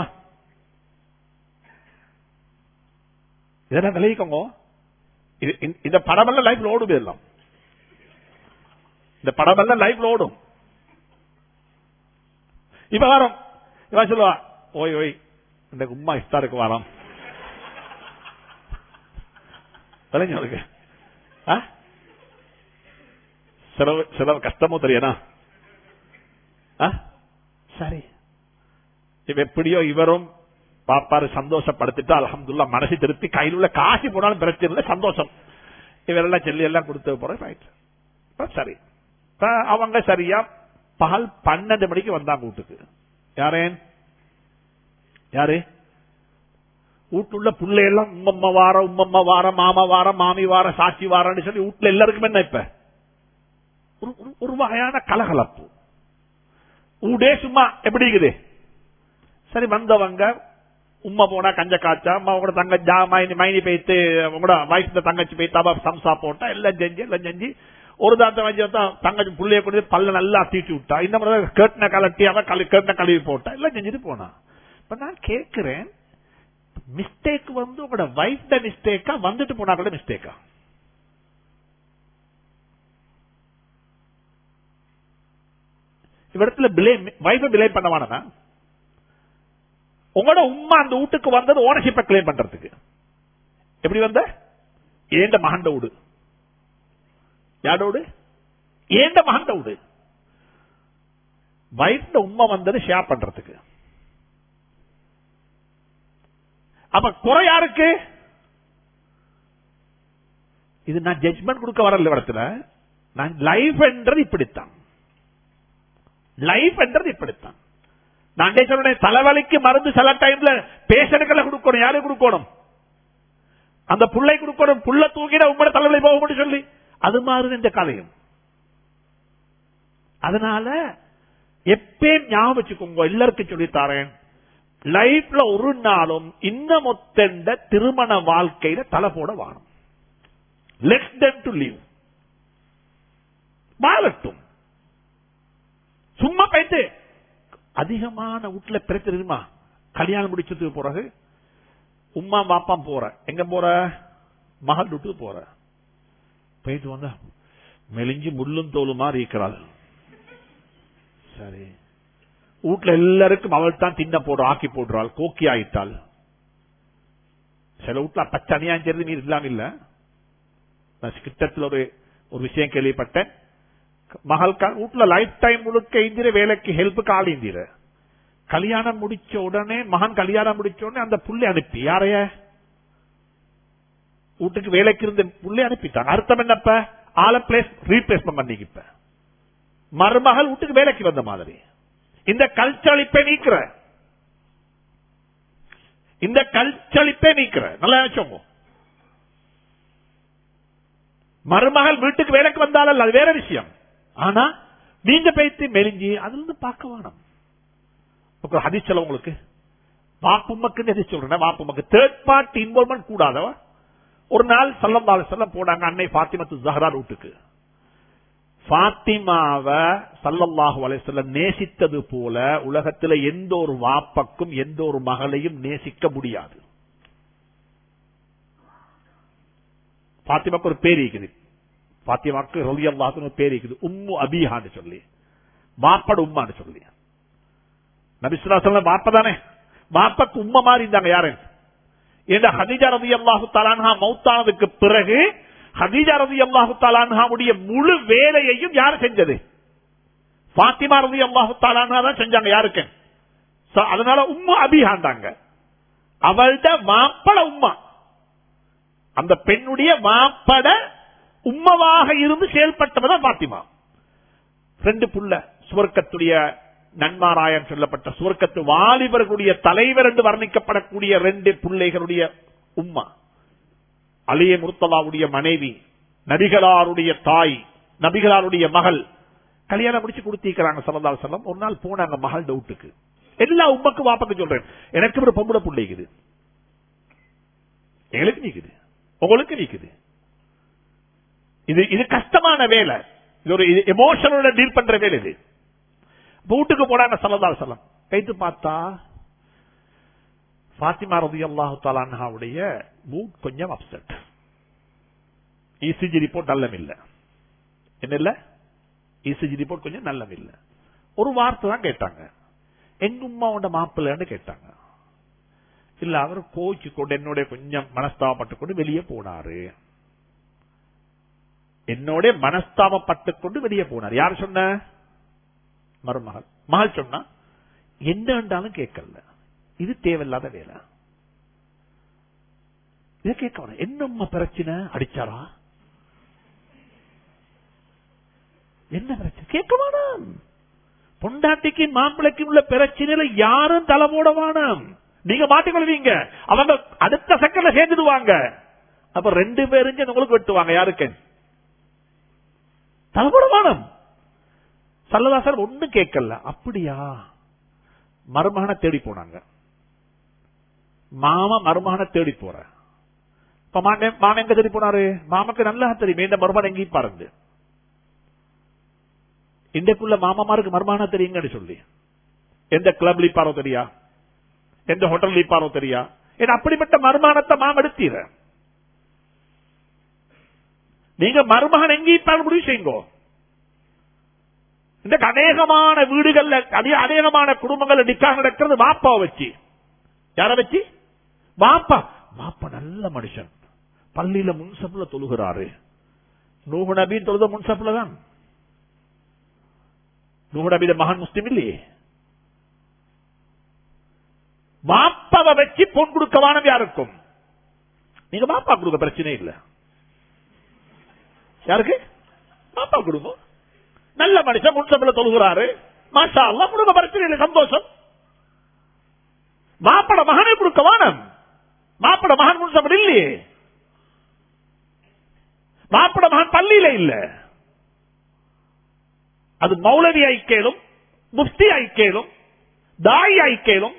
இதெல்லாம் விளைவிக்கோங்க இந்த படமெல்லாம் லைஃப்ல ஓடும் எல்லாம் இந்த படமெல்லாம் லைஃப்ல ஓடும் இப்ப வரோம் இவன் சொல்லுவா ஓய் ஓய் இந்த உம்மா இஃப்தாருக்கு வரோம் விளைஞ்சவனுக்கு செலவு செலவு கஷ்டமோ தெரியனா சரி இப்ப எப்படியோ இவரும் பாப்பாரு சந்தோஷப்படுத்திட்டு அலமதுல்லா மனசு திருப்பி கையில் உள்ள காசு போனாலும் பிரச்சனை இல்லை சந்தோஷம் இவரெல்லாம் செல்லி எல்லாம் கொடுத்து போற சரி அவங்க சரியா பகல் பன்னெண்டு மணிக்கு வந்தாங்க வீட்டுக்கு யாரேன் யாரு வீட்டுள்ள பிள்ளையெல்லாம் உம்மம்மா வார உம்மம்மா வார மாமா வார மாமி வார சாட்சி வாரன்னு சொல்லி வீட்டுல எல்லாருக்கும் என்ன இப்ப ஒரு வகையான கலகலப்பு ஊடே சும்மா எப்படி இருக்குது சரி வந்தவங்க உம்மா போனா கஞ்ச காய்ச்சா உங்களோட தங்க ஜா மைனி மைனி போயிட்டு உங்களோட வயசுல தங்கச்சி போய் தபா சம்சா போட்டா எல்லாம் செஞ்சு எல்லாம் செஞ்சு ஒரு தாத்த வச்சு தங்கச்சி புள்ளைய கொண்டு பல்ல நல்லா தீட்டி விட்டா இந்த மாதிரி கேட்டின கலட்டி அவன் கேட்டின கழுவி போட்டா எல்லாம் செஞ்சுட்டு போனா இப்ப நான் கேட்கிறேன் மிஸ்டேக் வந்து உங்களோட வைஃப் மிஸ்டேக்கா வந்துட்டு போனா கூட மிஸ்டேக்கா இவ்விடத்துல பிளேம் வைஃப பிளேம் பண்ண வேணா உங்களோட உமா அந்த வீட்டுக்கு வந்தது ஓனர்ஷிப்பை கிளைம் பண்றதுக்கு எப்படி வந்த ஏண்ட மகண்ட வீடு யாரோடு ஏண்ட மகண்ட வீடு வைஃப்ட உண்மை வந்தது ஷேர் பண்றதுக்கு அப்ப குறை யாருக்கு இது நான் ஜட்மெண்ட் கொடுக்க வரல இடத்துல நான் லைஃப் என்றது இப்படித்தான் லைஃப் என்றது இப்படித்தான் நான் சொல்றேன் தலைவலிக்கு மருந்து சில டைம்ல பேஷண்ட்களை கொடுக்கணும் யாரு கொடுக்கணும் அந்த புள்ளை கொடுக்கணும் புள்ள தூக்கிட உங்களோட தலைவலி போகும் சொல்லி அது மாதிரி இந்த கதையும் அதனால எப்பயும் ஞாபகம் வச்சுக்கோங்க எல்லாருக்கும் சொல்லித்தாரேன் லைஃப்ல ஒரு நாளும் இன்னும் ஒத்தண்ட திருமண வாழ்க்கையில தலை போட வாணும் லெஸ் தென் டு லீவ் வாழட்டும் சும்மா போயிட்டு அதிகமான வீட்டுல பிரச்சனை கல்யாணம் முடிச்சதுக்கு பிறகு உம்மா பாப்பாம் போற எங்க போற மகள் விட்டு போற போயிட்டு வந்தா மெலிஞ்சு முள்ளும் தோலுமா இருக்கிறாள் சரி வீட்டுல எல்லாருக்கும் அவள் தான் தின்ன போடுற ஆக்கி போடுறாள் கோக்கி ஆயிட்டாள் சில வீட்டுல பச்சை அநியாயம் நீர் இல்லாம இல்ல நான் கிட்டத்தில் ஒரு ஒரு விஷயம் கேள்விப்பட்டேன் மகள் வீட்டுல லைஃப் டைம் முழுக்க இந்திர வேலைக்கு ஹெல்ப்புக்கு ஆள் இந்திர கல்யாணம் முடிச்ச உடனே மகன் கல்யாணம் முடிச்ச உடனே அந்த புள்ளி அனுப்பி யாரைய வீட்டுக்கு வேலைக்கு இருந்த புள்ளி அனுப்பிட்டாங்க அர்த்தம் என்னப்ப ஆளை பிளேஸ் ரீப்ளேஸ்மெண்ட் பண்ணிக்கிப்ப மருமகள் வீட்டுக்கு வேலைக்கு வந்த மாதிரி இந்த கல்ச்சளிப்பை நீக்கிற இந்த கல்ச்சளிப்பை நீக்கிற நல்லா நினைச்சோங்க மருமகள் வீட்டுக்கு வேலைக்கு வந்தாலும் அது வேற விஷயம் ஆனா நீங்க பேத்து மெலிஞ்சி அதுல இருந்து பார்க்க வேணும் ஒரு ஹதீஸ் சொல்ல உங்களுக்கு வாப்புமக்கு ஹதீஸ் சொல்றேன் வாப்புமக்கு தேர்ட் பார்ட்டி இன்வால்மெண்ட் கூடாதவா ஒரு நாள் சல்லம்பால செல்லம் போனாங்க அன்னை பாத்திமத்து ஜஹரா வீட்டுக்கு பாத்திமாவ சல்லல்லாஹு அலைஹிஸ்ஸல்லம் நேசித்தது போல உலகத்துல எந்த ஒரு வாப்பக்கும் எந்த ஒரு மகளையும் நேசிக்க முடியாது பாத்திமாக்கு ஒரு பேர் இருக்குது பாத்திமாக்கு ரவி அல்லாஹுன்னு ஒரு பேர் இருக்குது உம்மு அபிஹான்னு சொல்லி வாப்பட உம்மான்னு சொல்லி நபிசுல்லா சொல்ல வாப்ப தானே வாப்பக்கு உம்மா மாதிரி இருந்தாங்க யாரு இந்த ஹதிஜா ரவி அல்லாஹு தலான்ஹா மௌத்தானதுக்கு பிறகு ஹதீஜா ரவி அல்லாஹு தாலான்ஹாவுடைய முழு வேலையையும் யார் செஞ்சது பாத்திமா ரவி அல்லாஹு தாலான்ஹா தான் செஞ்சாங்க யாருக்கு So, அதனால உம்மா அபிஹாண்டாங்க அவள்ட மாப்பட உம்மா அந்த பெண்ணுடைய மாப்பட உம்மவாக இருந்து செயல்பட்டவதான் பாத்திமா ரெண்டு புள்ள சுவர்க்கத்துடைய நன்மாராயன் சொல்லப்பட்ட சுவர்க்கத்து வாலிபர்களுடைய தலைவர் என்று வர்ணிக்கப்படக்கூடிய ரெண்டு பிள்ளைகளுடைய உம்மா அலிய முர்த்தலாவுடைய மனைவி நபிகளாருடைய தாய் நபிகளாருடைய மகள் கல்யாணம் முடிச்சு கொடுத்திருக்கிறாங்க சல்லல்லாஹு செல்லம் ஒரு நாள் போனாங்க மகள் டவுட்டுக்கு எல்லா உமக்கு வாப்பக்கு சொல்றேன் எனக்கு ஒரு பொம்பளை பிள்ளைக்குது எங்களுக்கு நீக்குது உங்களுக்கு நீக்குது இது இது கஷ்டமான வேலை இது ஒரு எமோஷனோட டீல் பண்ற வேலை இது வீட்டுக்கு போனாங்க சல்லல்லாஹு செல்லம் கைத்து பார்த்தா பாத்திமா ரதி அல்லாஹு தாலான்ஹாவுடைய மூட் கொஞ்சம் அப்செட் இசிஜி ரிப்போர்ட் நல்லம் இல்ல என்ன இல்ல இசிஜி ரிப்போர்ட் கொஞ்சம் நல்லம் இல்ல ஒரு வார்த்தை தான் கேட்டாங்க எங்க உமாவோட மாப்பிள்ளன்னு கேட்டாங்க இல்ல அவர் கோச்சு கொண்டு என்னோட கொஞ்சம் மனஸ்தாபப்பட்டு கொண்டு வெளியே போனாரு என்னோட மனஸ்தாபப்பட்டு கொண்டு வெளியே போனார் யார் சொன்ன மருமகள் மகள் சொன்னா என்னண்டாலும் கேட்கல இது தேவையில்லாத வேலை இதை கேட்க என்னம்மா பிரச்சனை அடிச்சாரா என்ன பிரச்சனை கேட்க வேணாம் பொண்டாட்டிக்கு மாப்பிளைக்கு உள்ள பிரச்சனையில யாரும் தலை போட வேணாம் நீங்க மாட்டிக்கொள்வீங்க அவங்க அடுத்த செகண்ட்ல சேர்ந்துடுவாங்க அப்ப ரெண்டு பேரும் உங்களுக்கு வெட்டுவாங்க யாருக்கு தலை போட வேணாம் சல்லதாசர் ஒண்ணும் கேட்கல அப்படியா மருமகனை தேடி போனாங்க மாமா மருமகனை தேடி போற இப்ப மாமன் எங்க தேடி போனாரு மாமாக்கு நல்லா தெரியும் இந்த மருமகன் எங்கேயும் பாருங்க இன்றைக்குள்ள மாமாமாருக்கு மருமகனா தெரியுங்கன்னு சொல்லி எந்த கிளப் லீப்பாரோ தெரியா எந்த ஹோட்டல் லீப்பாரோ தெரியா ஏன்னா அப்படிப்பட்ட மருமானத்தை மாம் எடுத்தீர நீங்க மருமகன் எங்கேயும் முடிவு செய்யுங்கோ இந்த அநேகமான வீடுகள்ல அநேகமான குடும்பங்கள்ல நிக்காக நடக்கிறது வாப்பாவை வச்சு யார வச்சு வாப்பா வாப்பா நல்ல மனுஷன் பள்ளியில முன்சப்புல தொழுகிறாரு நூகு நபின்னு தொழுத முன்சப்புல தான் நூகு நபித மகன் முஸ்லிம் இல்லையே வாப்பாவை வச்சு பொன் கொடுக்க வானம் யாருக்கும் நீங்க வாப்பா கொடுக்க பிரச்சனை இல்ல யாருக்கு வாப்பா கொடுங்க நல்ல மனுஷன் முன்சப்புல தொழுகிறாரு மாஷா அல்லா கொடுக்க பிரச்சனை இல்லை சந்தோஷம் மாப்பட மகனை கொடுக்க வானம் மாப்பட மகன் முன்சப்பட இல்லையே மாப்பட மகன் பள்ளியில இல்ல அது மௌலவி ஐக்கேலும் முஃப்தி ஐக்கேலும் தாய் ஐக்கேலும்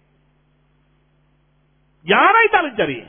யாராய்த்தாலும் சரி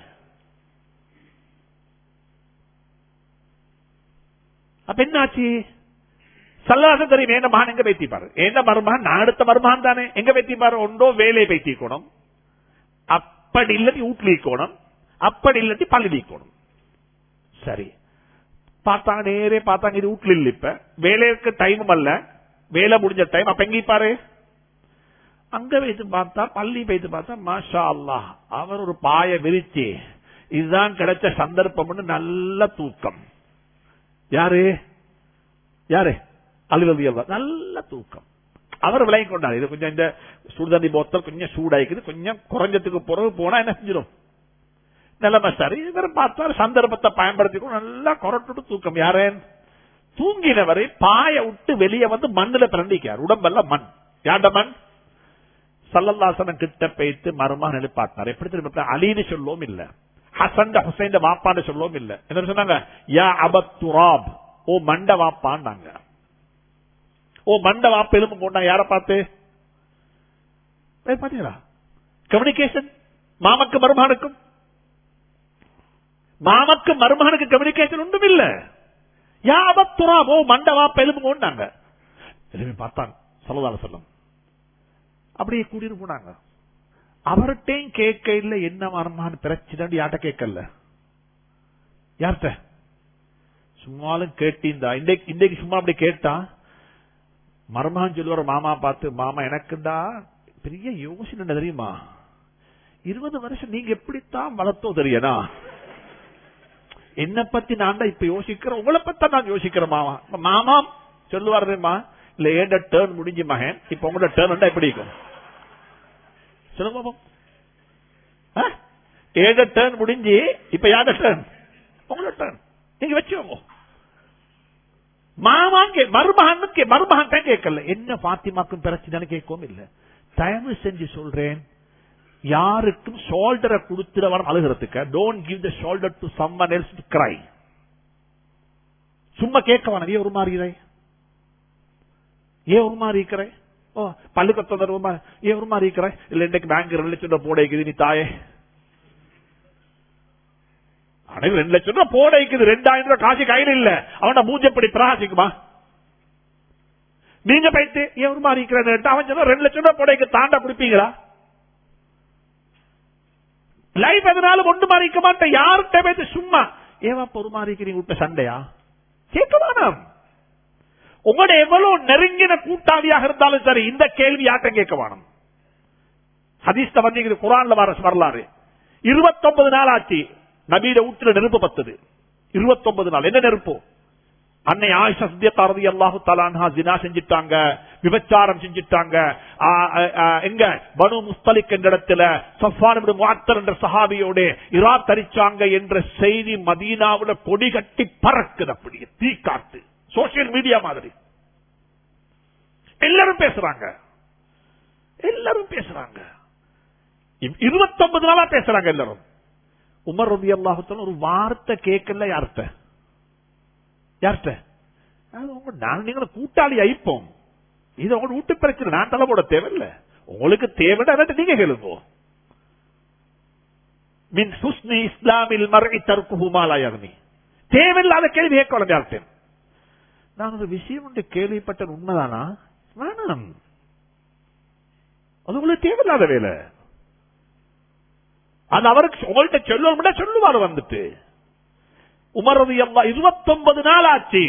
அப்ப என்னாச்சு சல்லாசம் தெரியும் என்ன மகன் எங்க வைத்திப்பாரு என்ன மருமகன் நான் அடுத்த மருமகன் தானே எங்க வைத்திப்பாரு ஒன்றோ வேலையை வைத்திக்கணும் அப்படி இல்லாட்டி வீட்டுல இருக்கணும் அப்படி இல்லாட்டி பள்ளி இருக்கணும் சரி பார்த்தாங்க நேரே பார்த்தாங்க இது வீட்டுல இல்ல இப்ப வேலைக்கு டைமும் அல்ல வேலை முடிஞ்ச டைம் அப்ப எங்க பாரு அங்க வைத்து பார்த்தா பள்ளி வைத்து பார்த்தா மாஷா அல்லாஹ் அவர் ஒரு பாய விரிச்சு இதுதான் கிடைச்ச சந்தர்ப்பம்னு நல்ல தூக்கம் யாரு யாரு அலுவலி அல்லா நல்ல தூக்கம் அவர் விளங்கி கொண்டார் இது கொஞ்சம் இந்த சுடுதண்ணி போத்தல் கொஞ்சம் சூடாயிக்குது கொஞ்சம் குறைஞ்சதுக்கு பிறகு போனா என்ன செஞ்சிடும் நிலைமை சரி இவர் பார்த்தா சந்தர்ப்பத்தை பயன்படுத்திக்கும் நல்லா குரட்டுட்டு தூக்கம் யாரேன் தூங்கினவரை பாய விட்டு வெளியே வந்து மண்ணுல பிறண்டிக்கார் உடம்பெல்லாம் மண் யாண்ட மண் சல்லல்லாசனம் கிட்ட பேத்து மருமா எழுப்பாட்டினார் எப்படி திரும்ப அலின்னு சொல்லவும் இல்ல ஹசன் ஹுசைன் வாப்பான்னு சொல்லவும் இல்ல என்ன சொன்னாங்க யா அபத்துராப் ஓ மண்ட வாப்பான்னாங்க ஓ மண்ட வாப்ப எலும்பு போட்டா யார பார்த்து பாத்தீங்களா கம்யூனிகேஷன் மாமக்கு மருமகனுக்கும் மாமக்கு மருமகனுக்கு கம்யூனிகேஷன் ஒன்றும் இல்ல யாவத்துரா ஓ மண்ட வாப்ப எலும்பு கொண்டாங்க எலும்பி பார்த்தாங்க சொல்லதால சொல்லம் அப்படியே கூட்டிட்டு போனாங்க அவர்கிட்டையும் கேட்க இல்ல என்ன மருமகன் பிரச்சனை யார்கிட்ட கேட்கல யார்கிட்ட சும்மாலும் கேட்டீந்தா இன்றைக்கு இன்றைக்கு சும்மா அப்படி கேட்டா மருமகன் சொல்லுவார் மாமா பார்த்து மாமா எனக்குண்டா பெரிய யோசனை என்ன தெரியுமா இருபது வருஷம் நீங்க எப்படித்தான் வளர்த்தோ தெரியனா என்ன பத்தி நான் தான் இப்ப யோசிக்கிறேன் உங்களை பத்தி நான் யோசிக்கிறேன் மாமா இப்ப மாமா சொல்லுவார் தெரியுமா இல்ல ஏண்ட டேர்ன் முடிஞ்சு மகன் இப்ப உங்களோட டேர்ன் எப்படி இருக்கும் சொல்லுங்க பாப்போம். ஆ? ஏண்ட டேர்ன் முடிஞ்சு இப்ப யாரோட டேர்ன் உங்களோட டேர்ன் நீங்க வச்சுக்கோங்க மாமாங்க மருமகனுக்கு மருமகன் தான் கேட்கல என்ன பாத்திமாக்கும் பிரச்சனை கேட்கவும் இல்ல தயவு செஞ்சு சொல்றேன் யாருக்கும் ஷோல்டரை கொடுத்துட வர அழுகிறதுக்கு don't give the shoulder to someone else to cry சும்மா கேட்க வேணாம் ஏன் ஒரு மாதிரி ஏன் ஒரு மாதிரி இருக்கிற ஓ பல்லுக்கு தொந்தரவு ஏன் ஒரு மாதிரி இருக்கிற இல்ல இன்னைக்கு பேங்க் ரெண்டு லட்சம் ரூபாய் போட வைக்குது நீ தாயே அனைவரும் ரெண்டு லட்சம் ரூபாய் போட வைக்குது ரெண்டாயிரம் ரூபாய் காசு கையில் இல்ல அவன மூஞ்சப்படி பிரகாசிக்குமா நீங்க போயிட்டு ஏன் ஒரு மாதிரி இருக்கிற அவன் சொன்னா ரெண்டு லட்சம் ரூபாய் போட வைக்க தாண்டா கொடுப்பீங்களா லைஃப் எதனால ஒன்று மாறிக்க மாட்டேன் யார்கிட்ட போயிட்டு சும்மா ஏவா பொறுமாறிக்கிறீங்க விட்ட சண்டையா கேட்க வேணாம் உங்களோட எவ்வளவு நெருங்கின கூட்டாளியாக இருந்தாலும் சரி இந்த கேள்வி யார்ட்ட கேட்க வேணும் ஹதீஸ்ல வந்து குரான்ல வர வரலாறு இருபத்தொன்பது நாள் ஆச்சு நபீட ஊற்றுல நெருப்பு பத்தது இருபத்தொன்பது நாள் என்ன நெருப்பு அன்னை ஆயிஷா சித்தியத்தாரதி அல்லாஹு தலான்ஹா ஜினா செஞ்சிட்டாங்க விபச்சாரம் செஞ்சிட்டாங்க ஆ, ஆ, ஆ, எங்க பனு முஸ்தலிக் என்ற இடத்துல சஃபான் இப்னு முஅத்தர் என்ற சஹாபியோட இரா தரிச்சாங்க என்ற செய்தி மதீனாவுல கொடி கட்டி பறக்குது அப்படியே தீ காத்து சோசியல் மீடியா மாதிரி எல்லாரும் பேசுறாங்க எல்லாரும் பேசுறாங்க இருபத்தொன்பது நாளா பேசுறாங்க எல்லாரும் உமர் ரதி அல்லாஹுத்தன் ஒரு வார்த்தை கேட்கல யார்கிட்ட யார்கிட்ட அது உங்க நான் நீங்கள கூட்டாளி ஐப்போம் இது உங்க வீட்டு பிரச்சனை நான் தலை போட தேவையில்ல உங்களுக்கு தேவைன்னா அதை நீங்க கேளுங்க மின் ஹுஸ்னி இஸ்லாமில் மறை தற்கு ஹுமாலாயகனி தேவையில்லாத கேள்வி கேட்கலாம் யார்கிட்ட நான் ஒரு விஷயம் ஒன்று கேள்விப்பட்ட உண்மைதானா வேணாம் அது உங்களுக்கு தேவையில்லாத வேலை அது அவருக்கு உங்கள்கிட்ட சொல்லணும் சொல்லுவார் வந்துட்டு உமரது அல்லா இருபத்தொன்பது நாள் ஆச்சு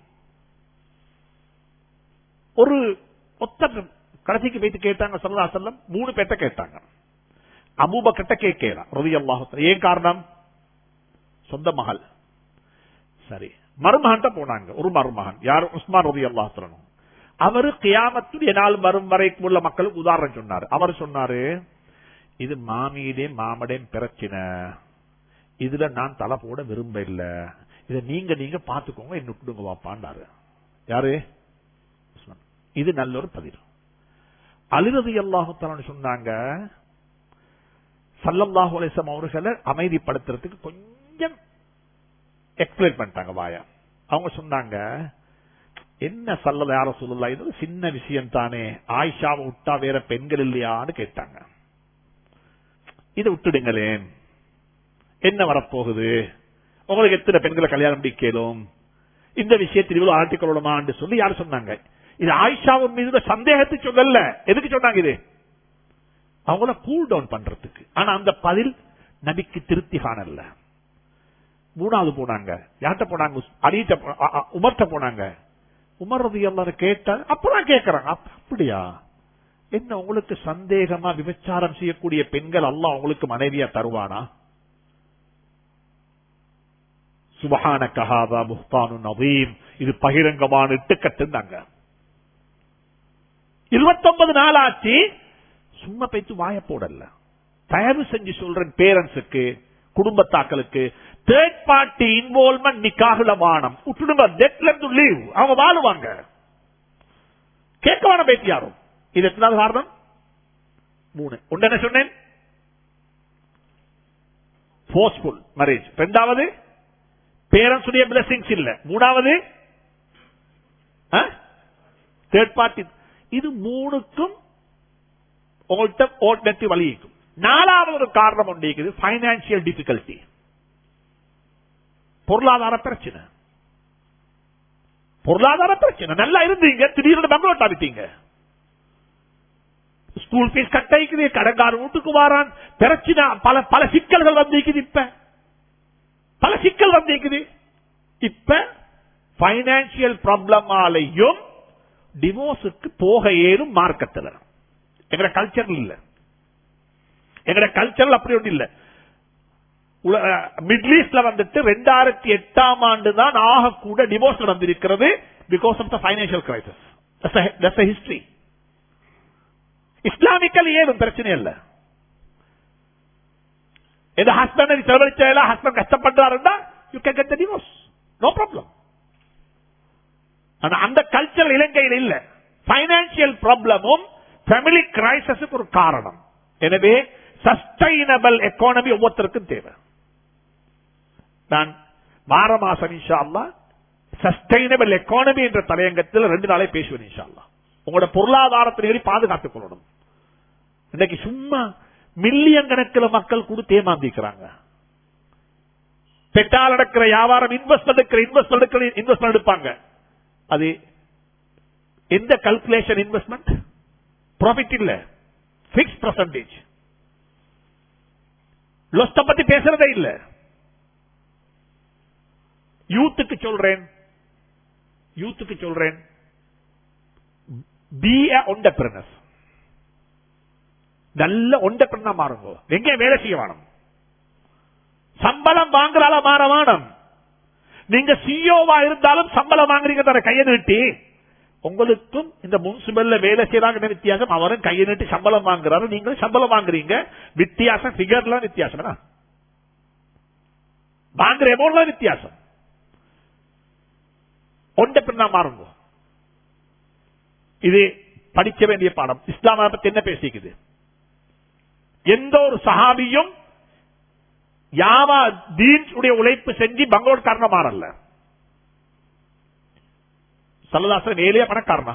ஒரு ஒத்த கடைசிக்கு போயிட்டு கேட்டாங்க சல்லா செல்லம் மூணு பேர்ட்ட கேட்டாங்க அபூபக்கிட்ட கேட்கலாம் ரவி அல்லாஹ் ஏன் காரணம் சொந்த மகள் சரி மருமகன்ட்ட போனாங்க ஒரு மருமகன் யார் உஸ்மான் ரவி அல்லாஹ் அவரு கியாமத்துடைய நாள் வரும் வரைக்கும் உள்ள மக்களுக்கு உதாரணம் சொன்னார் அவர் சொன்னாரு இது மாமியிலே மாமடையும் பிரச்சனை இதுல நான் தலை போட விரும்ப இல்ல இத நீங்க நீங்க பாத்துக்கோங்க என்ன விட்டுடுங்க வாப்பாண்டாரு யாரு உஸ்மான். இது நல்ல ஒரு பதில் அலிரதி அல்லாஹு சொன்னாங்க சல்லல்லாஹு அலிசம் அவர்களை அமைதிப்படுத்துறதுக்கு கொஞ்சம் எக்ஸ்பிளைன் பண்ணிட்டாங்க வாயா அவங்க சொன்னாங்க என்ன சல்லல யார சொல்லலாம் இது ஒரு சின்ன விஷயம் தானே ஆயிஷாவை விட்டா வேற பெண்கள் இல்லையான்னு கேட்டாங்க இதை விட்டுடுங்களேன் என்ன வரப்போகுது உங்களுக்கு எத்தனை பெண்களை கல்யாணம் முடிக்கலும் இந்த விஷயத்தில் இவ்வளவு ஆட்டிக் கொள்ளணுமான்னு சொல்லி யார் சொன்னாங்க இது ஆயிஷாவின் மீது உள்ள சந்தேகத்தை சொல்லல எதுக்கு சொன்னாங்க இது அவங்கள கூல் டவுன் பண்றதுக்கு ஆனா அந்த பதில் நபிக்கு திருப்தி காணல மூணாவது போனாங்க யார்கிட்ட போனாங்க அலிட்ட போ- அ- அ- உமர்ட்ட போனாங்க உமர் ரதி எல்லாரும் கேட்டா அப்பதான் கேட்கறாங்க அப்ப- அப்படியா என்ன உங்களுக்கு சந்தேகமா விபச்சாரம் செய்யக்கூடிய பெண்கள் அல்லாஹ் உங்களுக்கு மனைவியா தருவானா சுபஹான கஹாதா புஹ்தானு நவீம் இது பகிரங்கமான இட்டுக்கட்டுந்தாங்க இருபத்தொன்பது நாள் ஆச்சு சும்மா பேச்சு வாய போடல தயவு செஞ்சு சொல்றேன் பேரண்ட்ஸுக்கு குடும்பத்தாக்களுக்கு தேர்ட் பார்ட்டி இன்வால்மெண்ட் நிக்காகுல வானம் விட்டுடுங்க டெட்ல இருந்து லீவ் அவங்க வாழுவாங்க கேட்க வேணாம் பேச்சு யாரும் இது எத்தனாவது காரணம் மூணு ஒன்று என்ன சொன்னேன் போர்ஸ்ஃபுல் மேரேஜ் ரெண்டாவது பேரண்ட்ஸ் உடைய பிளஸிங்ஸ் இல்ல மூணாவது தேர்ட் பார்ட்டி இது மூணுக்கும் உங்கள்கிட்ட ஆல்டர்னேட்டிவ் வழி இருக்கும் நாலாவது ஒரு காரணம் ஒன்று இருக்குது பைனான்சியல் டிஃபிகல்டி பொருளாதார பிரச்சனை பொருளாதார பிரச்சனை நல்லா இருந்தீங்க திடீர்னு பெங்களூர் ஆகிட்டீங்க ஸ்கூல் ஃபீஸ் கட்டாயிக்குது கடங்கார வீட்டுக்கு வாரான் பிரச்சனை பல பல சிக்கல்கள் வந்திருக்குது இப்ப பல சிக்கல் வந்திருக்குது இப்ப பைனான்சியல் ப்ராப்ளமாலையும் டிவோர்ஸுக்கு போக ஏறும் மார்க்கத்தில் எங்கட கல்ச்சர் இல்ல எங்கட கல்ச்சர் அப்படி ஒன்று இல்ல மிடில் ஈஸ்ட்ல வந்துட்டு ரெண்டாயிரத்தி எட்டாம் ஆண்டு தான் ஆக கூட டிவோர்ஸ் நடந்திருக்கிறது because of the financial crisis history இஸ்லாமிக்கல் ஏதும் பிரச்சனை இல்ல எந்த ஹஸ்பண்ட் செலவழிச்சா ஹஸ்பண்ட் கஷ்டப்படுறாருன்னா you can get divorce no problem ஆனா அந்த கல்ச்சர் இலங்கையில் இல்ல பைனான்சியல் ப்ராப்ளமும் ஃபேமிலி கிரைசஸுக்கு ஒரு காரணம் எனவே சஸ்டைனபிள் எக்கானமி ஒவ்வொருத்தருக்கும் தேவை நான் வார மாசம் இன்ஷா அல்லா சஸ்டைனபிள் எக்கானமி என்ற தலையங்கத்தில் ரெண்டு நாளே பேசுவேன் இன்ஷா அல்லா உங்களோட பொருளாதாரத்தினை பாதுகாத்துக் கொள்ளணும் இன்னைக்கு சும்மா மில்லியன் கணக்கில் மக்கள் கொடுத்து ஏமாந்திக்கிறாங்க பெட்டால் நடக்கிற வியாபாரம் இன்வெஸ்ட்மெண்ட் எடுக்கிற இன்வெஸ்ட்மெண்ட் எடுக்கிற இன்வெஸ்ட்மெண்ட் எடுப்பாங்க அது எந்த கல்குலேஷன் இன்வெஸ்ட்மெண்ட் ப்ராஃபிட் இல்ல பிக்ஸ் பர்சன்டேஜ் லொஸ்ட பத்தி பேசுறதே இல்ல யூத்துக்கு சொல்றேன் யூத்துக்கு சொல்றேன் பி ஒண்டப்பிரனஸ் நல்ல ஒண்டப்பிரனா மாறுங்க எங்க வேலை செய்ய வேணும் சம்பளம் வாங்குறால மாற வேணும் நீங்க சிஓவா இருந்தாலும் சம்பளம் வாங்குறீங்க தர கையை நீட்டி உங்களுக்கும் இந்த முன்சிபல்ல வேலை செய்யறாங்க வித்தியாசம் அவரும் கையை நீட்டி சம்பளம் வாங்குறாரு நீங்களும் சம்பளம் வாங்குறீங்க வித்தியாசம் பிகர்லாம் வித்தியாசம் என்ன? வாங்குற எமௌண்ட்லாம் வித்தியாசம் ஒண்ட பின்னா மாறுங்க இது படிக்க வேண்டிய பாடம் இஸ்லாம பத்தி என்ன பேசிக்குது எந்த ஒரு சஹாபியும் யாவா தீன்ஸ் உடைய உழைப்பு செஞ்சு பங்களோர் காரணம் மாறல்ல சல்லதாசன் ஏழைய பணக்காரனா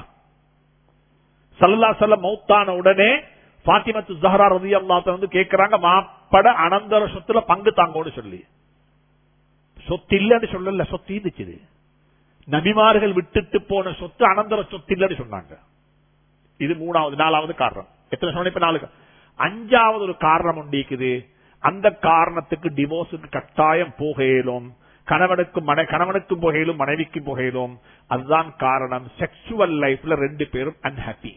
சல்லா மௌத்தான உடனே பாத்திமத்து ஜஹரா ரதி அல்லாத்த வந்து கேட்கிறாங்க மாப்பட அனந்தர சொத்துல பங்கு தாங்கோன்னு சொல்லி சொத்து இல்லன்னு சொல்லல சொத்து இருந்துச்சு நபிமார்கள் விட்டுட்டு போன சொத்து அனந்தர சொத்து இல்லன்னு சொன்னாங்க இது மூணாவது நாலாவது காரணம் எத்தனை சொன்ன இப்ப நாலு கா- அஞ்சாவது ஒரு காரணம் உண்டிக்குது அந்த காரணத்துக்கு டிவோர்ஸுக்கு கட்டாயம் போகையிலும் கணவனுக்கும் மனை கணவனுக்கும் புகையிலும் மனைவிக்கும் புகையிலும் அதுதான் காரணம் செக்ஷுவல் லைஃப்ல ரெண்டு பேரும் அன்ஹாப்பி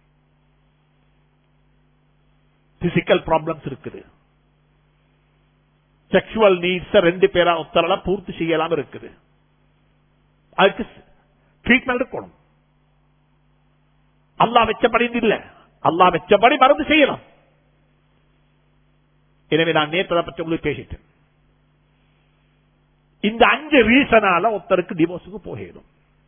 பிசிக்கல் ப்ராப்ளம்ஸ் இருக்குது செக்ஷுவல் நீட்ஸ் ரெண்டு பேரா ஒத்தரல பூர்த்தி செய்யலாம் இருக்குது அதுக்கு ட்ரீட்மெண்ட் எடுக்கணும் அல்லாஹ் வெச்சபடி இல்ல அல்லாஹ் வெச்சபடி மருந்து செய்யலாம் எனவே நான் நேற்று அதை பற்றி உங்களுக்கு பேசிட்டேன் இந்த அஞ்சு ரீசனால ஒருத்தருக்கு டிவோர்ஸுக்கு போகணும்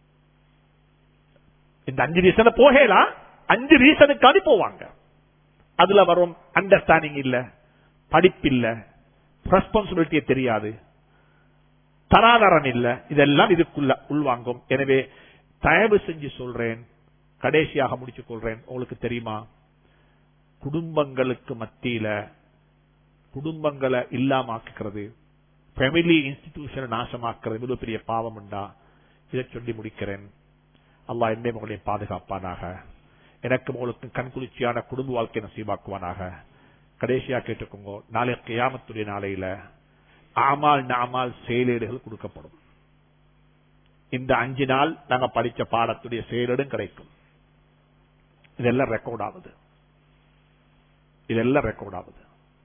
இந்த அஞ்சு ரீசன போகலாம் அஞ்சு ரீசனுக்காண்டி போவாங்க அதுல வரும் அண்டர்ஸ்டாண்டிங் இல்ல படிப்பு இல்ல ரெஸ்பான்சிபிலிட்டியை தெரியாது தராதரம் இல்ல இதெல்லாம் இதுக்குள்ள உள்வாங்கும் எனவே தயவு செஞ்சு சொல்றேன் கடைசியாக முடிச்சுக் கொள்றேன் உங்களுக்கு தெரியுமா குடும்பங்களுக்கு மத்தியில குடும்பங்களை இல்லாமாக்குறது ஃபேமிலி இன்ஸ்டிடியூஷனை நாசமாக்குறது இவ்வளவு பெரிய பாவம் உண்டா இதை சொல்லி முடிக்கிறேன் அல்லாஹ் என்னை உங்களையும் பாதுகாப்பானாக எனக்கு உங்களுக்கு கண்குளிர்ச்சியான குடும்ப வாழ்க்கை நசீபாக்குவானாக கடைசியா கேட்டுக்கோங்க நாளை கியாமத்துடைய நாளையில ஆமால் நாமால் செயலேடுகள் கொடுக்கப்படும் இந்த அஞ்சு நாள் நாங்க படிச்ச பாடத்துடைய செயலேடும் கிடைக்கும் இதெல்லாம் ரெக்கார்ட் ஆகுது இதெல்லாம் ரெக்கார்ட் ஆகுது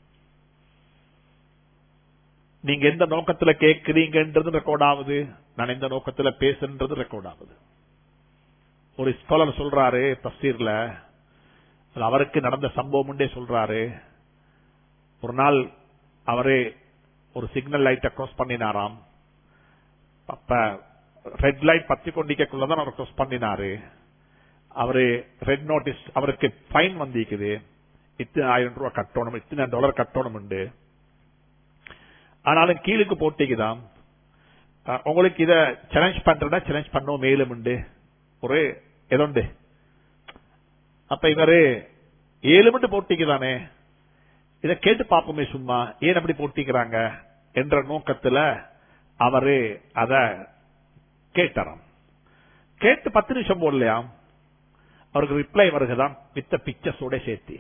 நீங்க எந்த நோக்கத்துல கேட்கிறீங்கன்றது ரெக்கார்ட் ஆகுது நான் எந்த நோக்கத்துல பேசுன்றது ரெக்கார்ட் ஆகுது ஒரு ஸ்காலர் சொல்றாரு தஸ்தீர்ல அது அவருக்கு நடந்த சம்பவம் உண்டே சொல்றாரு ஒரு நாள் அவரே ஒரு சிக்னல் லைட்டை கிராஸ் பண்ணினாராம் அப்ப ரெட் லைட் பத்தி கொண்டிக்கக்குள்ளதான் அவர் கிராஸ் பண்ணினாரு அவரு ரெட் நோட்டீஸ் அவருக்கு ஃபைன் வந்திருக்குது இத்தனை ஆயிரம் ரூபாய் கட்டணும் இத்தனை டாலர் கட்டணும் உண்டு ஆனாலும் கீழுக்கு போட்டிக்குதான் அஹ், உங்களுக்கு இத சேலஞ்ச் பண்றதா சேலஞ்ச் பண்ணோம் மேலும் உண்டு ஒரு எதொண்டு அப்ப இவரு ஏழு மட்டு போட்டிக்குதானே இத கேட்டு பார்ப்போமே சும்மா ஏன் அப்படி போட்டிக்கிறாங்க என்ற நோக்கத்துல அவரு அத கேட்டாராம் கேட்டு பத்து நிமிஷம் போடலையாம் அவருக்கு ரிப்ளை வருகுதாம் வித்த பிக்சர்ஸோட சேர்த்து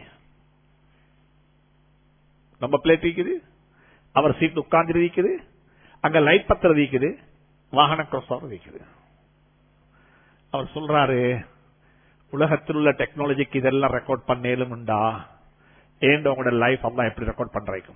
நம்ம பிளேட் இருக்குது அவர் சீட் உட்கார்ந்து இருக்குது அங்க லைட் பத்திரம் இருக்குது வாகன கிராஸ் இருக்குது அவர் சொல்றாரு உலகத்தில் உள்ள டெக்னாலஜிக்கு இதெல்லாம் ரெக்கார்ட் பண்ணேலும் உண்டா ஏன் உங்களோட லைஃப் அம்மா எப்படி ரெக்கார்ட் பண்றீங்க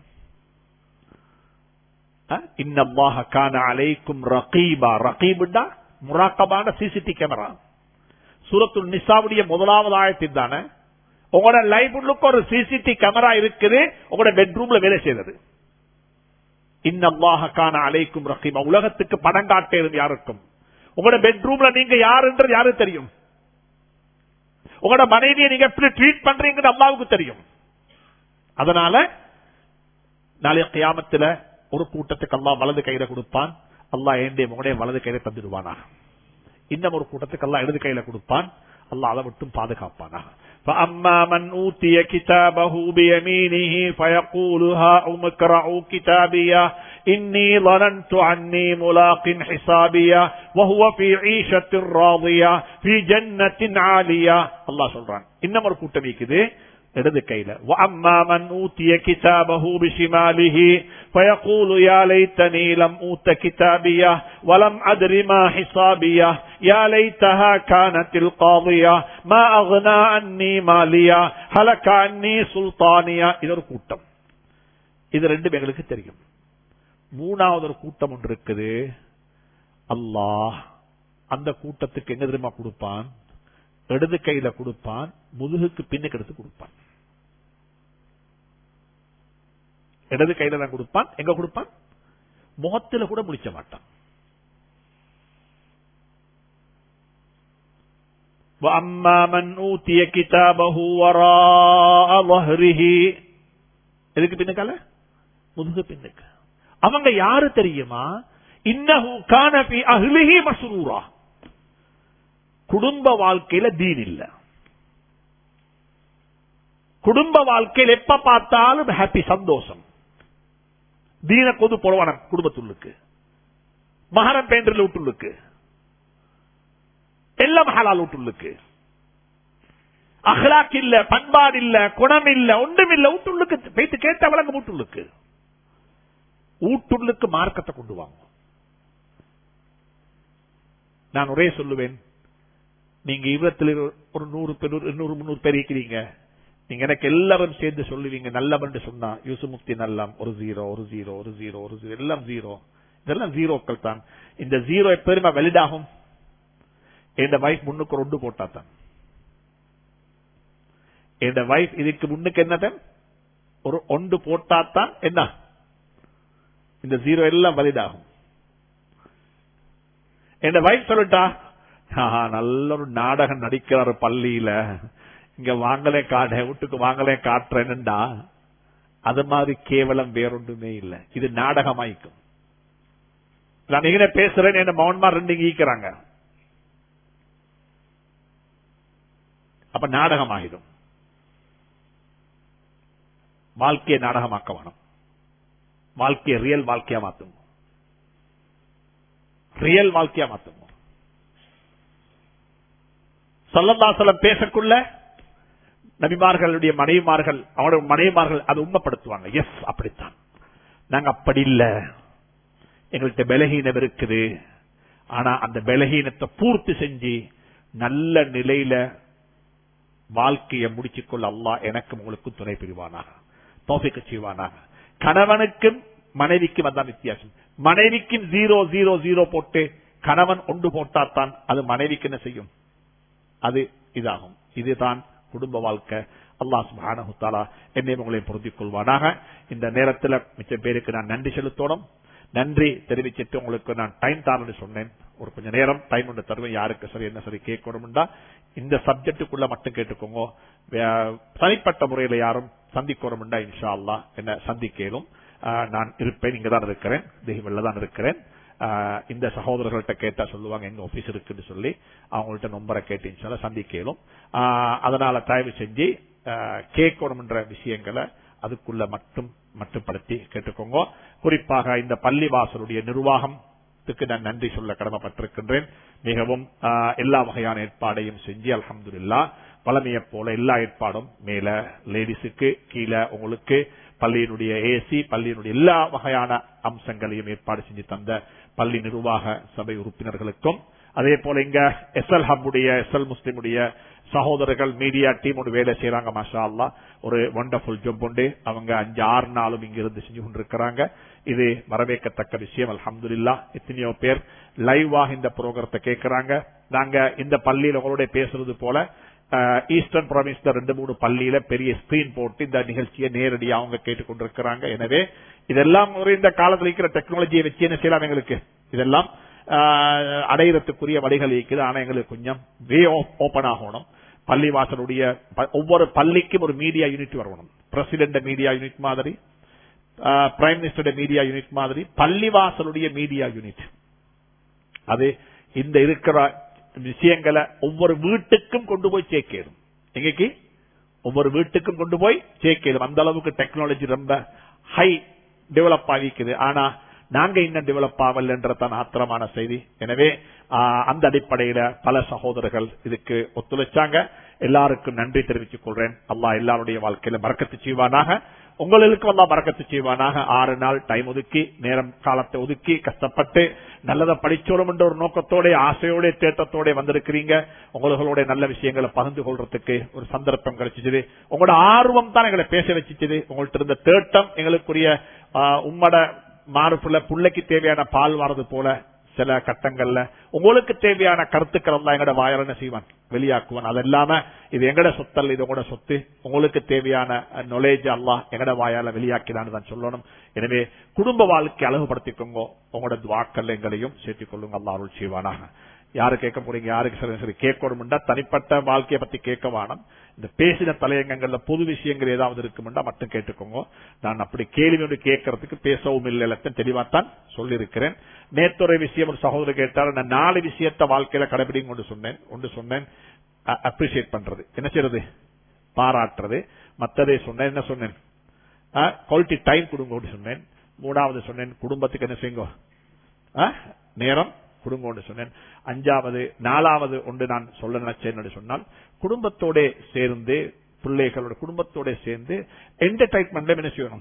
இன்னமாக கான அலைக்கும் ரகீபா ரகீபுண்டா முராக்கபான சிசிடி கேமரா சூரத்துல் நிசாவுடைய முதலாவது ஆயத்தில் தானே உங்களோட லைஃப் உள்ளுக்கு ஒரு சிசிடி கேமரா இருக்குது உங்களோட பெட்ரூம்ல வேலை செய்தது இன்னமாக கான அலைக்கும் ரகீபா உலகத்துக்கு படம் காட்டேது யாருக்கும் உங்களோட பெட்ரூம்ல நீங்க யாருன்றது யாருக்கு தெரியும் உங்களோட மனைவியை நீங்க எப்படி ட்ரீட் பண்றீங்கன்னு அம்மாவுக்கு தெரியும் அதனால நாளைய கியாமத்துல ஒரு கூட்டத்துக்கு அல்லாஹ் வலது கையில கொடுப்பான் அல்லாஹ் ஏண்டே உங்களுடைய வலது கையில தந்துடுவானா இன்னும் ஒரு கூட்டத்துக்கு அல்லாஹ் இடது கையில கொடுப்பான் அல்லாஹ் அதை மட்டும் பாதுகாப்பானா فأما من أوتي كتابه بيمينه فيقول هاؤم اقرءوا كتابيه إني ظننت عني ملاق حسابيه وهو في عيشة راضية في جنة عالية الله சொல்றான் இன்னும் ஒரு கூட்டம் இருக்குது இடது கையில وأما من أوتي كتابه بشماله فيقول يا ليتني لم أوت كتابيه ولم أدر ما حسابيه يا ليتها كانت القاضية ما أغنى عني مالية هلك عني سلطانية இது ஒரு கூட்டம் இது ரெண்டும் எங்களுக்கு தெரியும் மூணாவது ஒரு கூட்டம் ஒன்று இருக்குது அல்லாஹ் அந்த கூட்டத்துக்கு என்ன தெரியுமா கொடுப்பான் இடது கையில கொடுப்பான் முதுகுக்கு பின்னுக்கு எடுத்து கொடுப்பான் இடது கையில தான் கொடுப்பான் எங்க கொடுப்பான் முகத்துல கூட முடிச்ச மாட்டான் وَأَمَّا مَنْ أُوتِيَ كِتَابَهُ وَرَاءَ ظَهْرِهِ எதுக்கு பின்னுக்கால முதுகு பின்னுக்கு அவங்க யாரு தெரியுமா இன்னஹு கான ஃபி அஹ்லிஹி மஸ்ரூரா குடும்ப வாழ்க்கையில தீன் இல்ல குடும்ப வாழ்க்கையில் எப்ப பார்த்தாலும் ஹாப்பி சந்தோஷம் தீன கொது போடுவான குடும்பத்துள்ளுக்கு மகரம் பேண்டில் விட்டுள்ளுக்கு எல்லாம் ஹலால் விட்டுள்ளுக்கு அஹ்லாக் இல்ல பண்பாடு இல்ல குணம் இல்ல ஒன்றும் இல்ல ஊட்டுள்ளுக்கு போயிட்டு கேட்ட வழங்க ஊட்டுள்ளுக்கு ஊட்டுள்ளுக்கு மார்க்கத்தை கொண்டு வாங்க நான் ஒரே சொல்லுவேன் நீங்க இருபத்தில் ஒரு நூறு பேர் நூறு முன்னூறு பேர் இருக்கிறீங்க நீங்க எனக்கு எல்லாரும் சேர்ந்து சொல்லுவீங்க நல்லவன் சொன்னா யூசுமுக்தி நல்லம் ஒரு ஜீரோ ஒரு ஜீரோ ஒரு ஜீரோ ஒரு ஜீரோ எல்லாம் ஜீரோ இதெல்லாம் ஜீரோக்கள் தான் இந்த ஜீரோ எப்போதுமே வெலிட் ஆகும் என் வைஃப் முன்னுக்கு ரெண்டு போட்டா தான் என் வைஃப் இதுக்கு முன்னுக்கு என்னதான் ஒரு ஒன்று போட்டா தான் என்ன இந்த ஜீரோ எல்லாம் வெலிட் ஆகும் என் வைஃப் சொல்லிட்டா ஆஹா, நல்ல ஒரு நாடகம் நடிக்கிறாரு பள்ளியில இங்க வாங்கலே காட வீட்டுக்கு வாங்கலே காட்டுறேன்னுடா அது மாதிரி கேவலம் வேறொன்றுமே இல்ல இது நாடகமாய்க்கும் நான் எங்க பேசுறேன் என்ன மௌன்மா ரெண்டு ஈக்கிறாங்க அப்ப நாடகமாகிடும் வாழ்க்கையை நாடகமாக்க வேணும் வாழ்க்கையை ரியல் வாழ்க்கையா மாத்துங்க ரியல் வாழ்க்கையா மாத்துங்க சல்லல்லாசலம் பேசக்குள்ள நபிமார்களுடைய மனைவிமார்கள் அவனோட மனைவிமார்கள் அதை உண்மைப்படுத்துவாங்க எஸ் அப்படித்தான் நாங்க அப்படி இல்ல எங்கள்கிட்ட பலகீனம் இருக்குது ஆனா அந்த பலகீனத்தை பூர்த்தி செஞ்சு நல்ல நிலையில வாழ்க்கையை முடிச்சுக்கொள்ள அல்லாஹ் எனக்கும் உங்களுக்கும் துணை புரிவானாக தோஃபிக்க செய்வானாக கணவனுக்கும் மனைவிக்கும் அதான் வித்தியாசம் மனைவிக்கும் ஜீரோ ஜீரோ ஜீரோ போட்டு கணவன் ஒன்று போட்டாத்தான் அது மனைவிக்கு என்ன செய்யும் அது இதாகும் இதுதான் குடும்ப வாழ்க்கை அல்லாஹ் சுப்ஹானஹு தஆலா என்னை உங்களை பொருந்திக் கொள்வானாக இந்த நேரத்தில் மிச்ச பேருக்கு நான் நன்றி செலுத்தணும் நன்றி தெரிவிச்சிட்டு உங்களுக்கு நான் டைம் தாரன்னு சொன்னேன் ஒரு கொஞ்ச நேரம் டைம் ஒன்று தருவேன் யாருக்கு சரி என்ன சரி கேட்கணும்டா இந்த சப்ஜெக்டுக்குள்ள மட்டும் கேட்டுக்கோங்க வே- தனிப்பட்ட முறையில யாரும் சந்திக்கணும்டா இன்ஷா அல்லாஹ் என்ன சந்திக்கலும் நான் இருப்பேன் இங்க தான் இருக்கிறேன் தெய்வம்ல தான் இருக்கிறேன் ஆஹ் இந்த சகோதரர்கள்ட்ட கேட்டா சொல்லுவாங்க எங்க ஆபீஸ் இருக்குன்னு சொல்லி அவங்கள்ட்ட நம்பரை கேட்டு இன்ஷால்லா சந்திக்கலும் ஆஹ் அதனால தயவு செஞ்சு ஆஹ் கேட்கணும்ன்ற விஷயங்களை அதுக்குள்ள மட்டும் மட்டுப்படுத்தி கேட்டுக்கோங்க குறிப்பாக இந்த பள்ளிவாசலுடைய நிர்வாகத்துக்கு நான் நன்றி சொல்ல கடமைப்பட்டிருக்கின்றேன் மிகவும் ஆஹ், எல்லா வகையான ஏற்பாடையும் செஞ்சு அல்ஹம்துலில்லா பழமையை போல எல்லா ஏற்பாடும் மேல லேடிஸுக்கு கீழே உங்களுக்கு பள்ளியினுடைய ஏசி பள்ளியினுடைய எல்லா வகையான அம்சங்களையும் ஏற்பாடு செஞ்சு தந்த பள்ளி நிர்வாக சபை உறுப்பினர்களுக்கும் அதே போல இங்க எஸ்எல் ஹப்புடைய எஸ்எல் முஸ்லிமுடைய சகோதரர்கள் மீடியா டீம் ஒன்று வேலை செய்யறாங்க மாஷா அல்லா ஒரு வண்டர்ஃபுல் ஜப் உண்டு அவங்க அஞ்சு ஆறு நாளும் இங்க இருந்து செஞ்சு கொண்டிருக்கிறாங்க இது வரவேற்கத்தக்க விஷயம் அல்ஹம்துலில்லா எத்தனையோ பேர் லைவாக இந்த ப்ரோக்ராத்தை கேட்கறாங்க நாங்க இந்த பள்ளியில உங்களோட பேசுறது போல அஹ், ஈஸ்டர்ன் ப்ராவின்ஸ்ல ரெண்டு மூணு பள்ளியில பெரிய ஸ்கிரீன் போட்டு இந்த நிகழ்ச்சியை நேரடியாக அவங்க கேட்டுக்கொண்டிருக்கிறாங்க எனவே இதெல்லாம் ஒரு இந்த காலத்தில் இருக்கிற டெக்னாலஜியை வச்சு என்ன செய்யலாம் எங்களுக்கு இதெல்லாம் ஆஹ், அடையறதுக்குரிய வழிகள் இருக்குது ஆனா எங்களுக்கு கொஞ்சம் வே ஓபன் ஆகணும் பள்ளிவாசலுடைய ப- ஒவ்வொரு பள்ளிக்கும் ஒரு மீடியா யூனிட் வரணும் பிரசிடென்ட் மீடியா யூனிட் மாதிரி பிரைம் மினிஸ்டர் மீடியா யூனிட் மாதிரி பள்ளிவாசலுடைய மீடியா யூனிட் அது இந்த இருக்கிற விஷயங்களை ஒவ்வொரு வீட்டுக்கும் கொண்டு போய் சேர்க்கணும் எங்கக்கு ஒவ்வொரு வீட்டுக்கும் கொண்டு போய் சேர்க்கணும் அந்த அளவுக்கு டெக்னாலஜி ரொம்ப ஹை டெவலப் ஆகிக்குது ஆனா நாங்க இன்னும் டெவலப் ஆகலன்றதான் ஆத்திரமான செய்தி எனவே ஆஹ், அந்த அடிப்படையில பல சகோதரர்கள் இதுக்கு ஒத்துழைச்சாங்க எல்லாருக்கும் நன்றி தெரிவித்துக் கொள்றேன் அல்லாஹ் எல்லாருடைய வாழ்க்கையில மறக்கத்து செய்வானாக உங்களுக்கு எல்லாம் மறக்கத்து செய்வானாக ஆறு நாள் டைம் ஒதுக்கி நேரம் காலத்தை ஒதுக்கி கஷ்டப்பட்டு நல்லதை படிச்சோடும் என்ற ஒரு நோக்கத்தோட ஆசையோட தேட்டத்தோட வந்திருக்கிறீங்க உங்களோட நல்ல விஷயங்களை பகிர்ந்து கொள்றதுக்கு ஒரு சந்தர்ப்பம் கிடைச்சிச்சு உங்களோட ஆர்வம் தான் எங்களை பேச வச்சுச்சு உங்கள்ட்ட இருந்த தேட்டம் எங்களுக்குரிய ஆஹ், உம்மட மாறுப்புல புள்ளைக்கு தேவையான பால் வரது போல சில கட்டங்கள்ல உங்களுக்கு தேவையான கருத்துக்கள் எல்லாம் எங்கட வாயால என்ன செய்வான் வெளியாக்குவான் அது இல்லாம இது எங்கட சொத்தல் இது உங்களோட சொத்து உங்களுக்கு தேவையான நாலேஜ் அல்லாஹ் எங்கட வாயால வெளியாக்கினான்னு தான் சொல்லணும் எனவே குடும்ப வாழ்க்கை அழகுபடுத்திக்கோங்க உங்களோட துவாக்கள் எங்களையும் சேர்த்துக் கொள்ளுங்க அல்லாஹ் அருள் செய்வானாக யாரு கேட்க போறீங்க யாருக்கு சரி சரி கேட்கணும்டா தனிப்பட்ட வாழ்க்கையை பத்தி கேட்க வேணும் இந்த பேசின தலையங்கங்கள்ல பொது விஷயங்கள் ஏதாவது இருக்குமெண்டா மட்டும் கேட்டுக்கோங்க நான் அப்படி கேள்வி ஒன்று கேட்கறதுக்கு பேசவும் இல்லை எல்லாத்தையும் தெளிவாத்தான் சொல்லியிருக்கிறேன் நேத்துறை விஷயம் ஒரு சகோதரர் கேட்டால் நான் நாலு விஷயத்த வாழ்க்கையில கடைபிடிங்க கொண்டு சொன்னேன் ஒன்று சொன்னேன் அப்ரிசியேட் பண்றது என்ன செய்யறது பாராட்டுறது மத்ததே சொன்னேன் என்ன சொன்னேன் குவாலிட்டி டைம் கொடுங்க சொன்னேன் மூணாவது சொன்னேன் குடும்பத்துக்கு என்ன செய்யுங்க ஆ? நேரம் குடும்பம்னு சொன்னேன் அஞ்சாவது நாலாவது ஒன்று நான் சொல்ல நினைச்சேன் என்று சொன்னால் குடும்பத்தோட சேர்ந்து பிள்ளைகளோட குடும்பத்தோட சேர்ந்து என்டர்டைன்மெண்ட்ல என்ன செய்யணும்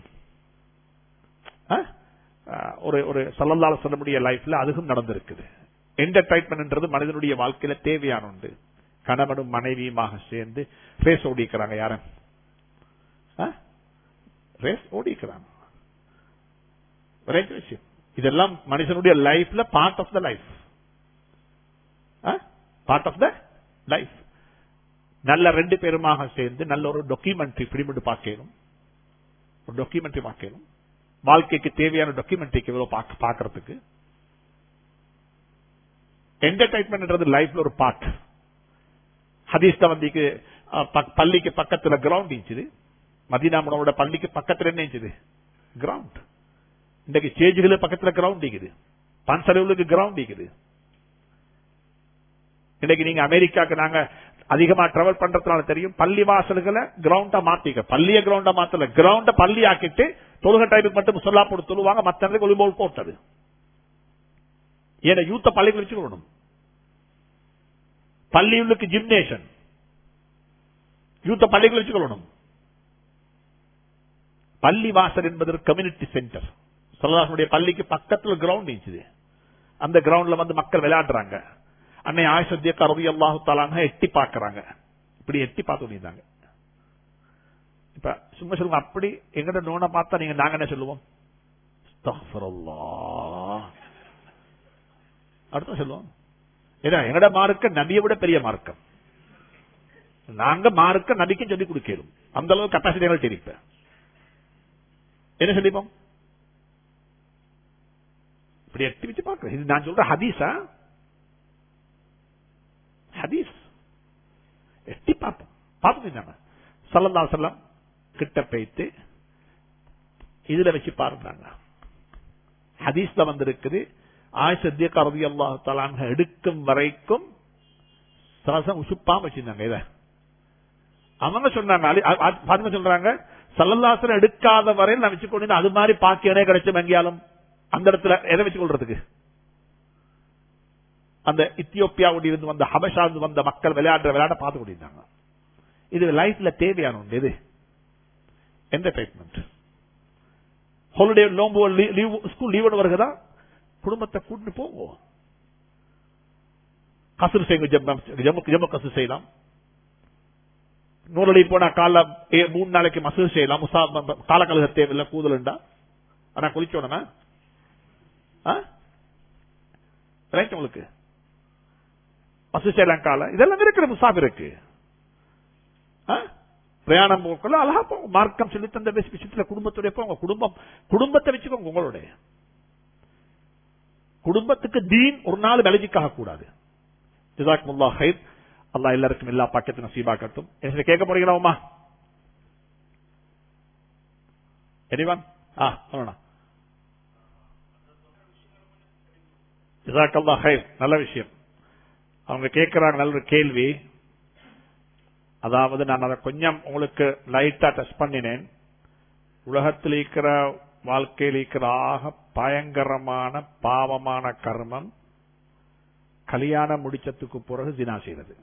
ஆ? ஆ, ஒரு ஒரு சல்லல்லால சொல்ல முடிய லைஃப்ல அதுவும் நடந்திருக்குது என்டர்டைன்மெண்ட்ன்றது மனிதனுடைய வாழ்க்கையில தேவையான உண்டு கணவனும் மனைவியுமாக சேர்ந்து ரேஸ் ஓடிக்கிறாங்க யாரும் ரேஸ் ஓடிக்கிறாங்க ஒரே விஷயம் இதெல்லாம் மனுஷனுடைய லைஃப்ல part of the life part of the life நல்ல ரெண்டு பேருமாக சேர்ந்து நல்ல ஒரு டாக்குமெண்ட்ரி பிடிமிட்டு பார்க்கணும் ஒரு டாக்குமெண்ட்ரி பார்க்கணும் வாழ்க்கைக்கு தேவையான டாக்குமெண்ட்ரிக்கு எவ்வளவு பார்க்கறதுக்கு என்டர்டைன்மெண்ட் லைஃப்ல ஒரு பார்ட் ஹதீஸ் வந்திக்கு பள்ளிக்கு பக்கத்துல கிரவுண்ட் இருந்துச்சு மதினாமுனோட பள்ளிக்கு பக்கத்துல என்ன இருந்துச்சு கிரவுண்ட் இன்றைக்கு ஸ்டேஜுகள் பக்கத்துல கிரவுண்ட் இருக்குது பன்சலவுக்கு கிரவுண்ட் இருக்குது இன்னைக்கு நீங்க அமெரிக்காக்கு நாங்க அதிகமா டிராவல் பண்றதுனால தெரியும் பள்ளி வாசல்களை கிரவுண்டா மாத்திக்க பள்ளிய கிரவுண்டா மாத்தல கிரவுண்ட பள்ளி ஆக்கிட்டு தொழுக டைமுக்கு மட்டும் சொல்லா போட்டு தொழுவாங்க மத்த ஒலிபோல் போட்டது ஏன்னா யூத்த பள்ளி வச்சுக்கணும் பள்ளியுள்ளுக்கு ஜிம்னேஷன் யூத்த பள்ளிகள் வச்சுக்கொள்ளணும் பள்ளி வாசல் என்பது கம்யூனிட்டி சென்டர் சல்லாசனுடைய பள்ளிக்கு பக்கத்துல கிரவுண்ட் இருந்துச்சு அந்த கிரவுண்ட்ல வந்து மக்கள் விளையாடுறாங்க அன்னை ஆயுஷத்திய கருதி அல்லாஹு தாலாங்க எட்டி பாக்குறாங்க இப்படி எட்டி பார்த்து பண்ணியிருந்தாங்க இப்ப சும்மா சொல்லுங்க அப்படி எங்கட நோனை பார்த்தா நீங்க நாங்க என்ன சொல்லுவோம் அஸ்தக்ஃபிருல்லாஹ். அடுத்த சொல்லுவோம் ஏன்னா எங்கட மார்க்க நபியை விட பெரிய மார்க்கம் நாங்க மார்க்க நபிக்கும் சொல்லி கொடுக்கிறோம் அந்த அளவு கெப்பாசிட்டி எங்களுக்கு தெரிப்ப என்ன சொல்லிப்போம் இப்படி எட்டி வச்சு பார்க்கிறேன் இது நான் சொல்ற ஹதீஸா ஹதீஸ் எட்டி பார்ப்போம் பார்த்துங்க சல்லல்லா செல்லம் கிட்ட போயிட்டு இதுல வச்சு பாருங்க ஹதீஸ்ல வந்திருக்குது ஆயிஷத்திய கருதி அல்லாஹு தலாங்க எடுக்கும் வரைக்கும் சலசம் உசுப்பா வச்சிருந்தாங்க இத அவங்க சொன்னாங்க அலி- அ- அ- பாத்திமா சொல்றாங்க சல்லல்லாசனம் எடுக்காத வரையில் நான் வச்சு கொண்டு அது மாதிரி பாக்கியனே கிடைச்சும் எங்கேயாலும் அந்த இடத்துல எதை வச்சு கொள்றதுக்கு அந்த இத்தியோப்பியாவோட இருந்து வந்த ஹபஷா இருந்து வந்த மக்கள் விளையாடுற விளையாட பார்த்து கொண்டிருந்தாங்க இது லைஃப்ல தேவையான ஒன்று எது என்டர்டைன்மெண்ட் ஹாலிடே நோம்பு லீவ் ஸ்கூல் லீவ் வருகிறதா குடும்பத்தை கூட்டு போவோம் கசுறு செய்யுங்க ஜம்மு- ஜம்மு ஜம்மு கசுறு செய்யலாம் நூறடி போனா கால மூணு நாளைக்கு மசூர் செய்யலாம் முசா காலக்கழுக தேவையில்லை கூதலுண்டா ஆனா குளிச்சோடனா ரைட் உங்களுக்கு மசூர் செய்யலாம் கால இதெல்லாம் இருக்கிற முசாப் இருக்கு ஆ? பிரயாணம் போக்குள்ள அழகா போங்க மார்க்கம் சொல்லி தந்த விஷயத்துல குடும்பத்துடைய போங்க குடும்பம் குடும்பத்தை வச்சுக்கோங்க உங்களுடைய குடும்பத்துக்கு தீன் ஒரு நாள் விலகிக்காக கூடாது ஜிதாக்முல்லா ஹைர் அல்லாஹ் எல்லாருக்கும் எல்லா பாக்கத்தையும் நசீபாக்கட்டும் என்ன கேட்க போறீங்களா எனிவன் ஆ சொல்லணும் ஜிதாக்கல்லா ஹைர் நல்ல விஷயம் அவங்க கேட்கிறாங்க நல்ல ஒரு கேள்வி அதாவது நான் அதை கொஞ்சம் உங்களுக்கு லைட்டா டச் பண்ணினேன் உலகத்தில் இருக்கிற வாழ்க்கையில் இருக்கிற ஆக பயங்கரமான பாவமான கர்மம் கல்யாணம் முடிச்சதுக்கு பிறகு ஜினா செய்யறது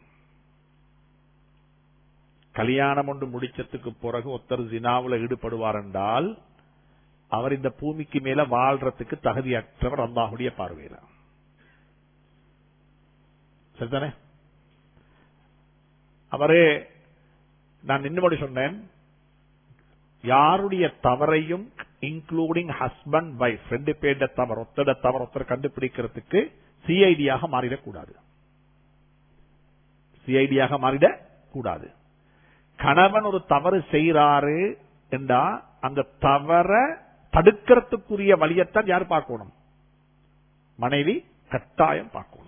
கல்யாணம் ஒன்று முடிச்சதுக்கு பிறகு ஒருத்தர் ஜினாவுல ஈடுபடுவார் என்றால் அவர் இந்த பூமிக்கு மேல வாழ்றதுக்கு தகுதியற்றவர் அல்லாஹுடைய பார்வையில சரிதானே அவரே நான் இன்னும் சொன்னேன் யாருடைய தவறையும் இன்க்ளூடிங் ஹஸ்பண்ட் வைஃப் ரெண்டு பேருட தவறு ஒத்தட தவறு ஒருத்தர் கண்டுபிடிக்கிறதுக்கு சிஐடியாக மாறிடக்கூடாது சிஐடியாக மாறிடக் கூடாது கணவன் ஒரு தவறு செய்யறாரு என்றா அந்த தவற தடுக்கிறதுக்குரிய வழியத்தான் யார் பார்க்கணும் மனைவி கட்டாயம் பார்க்கணும்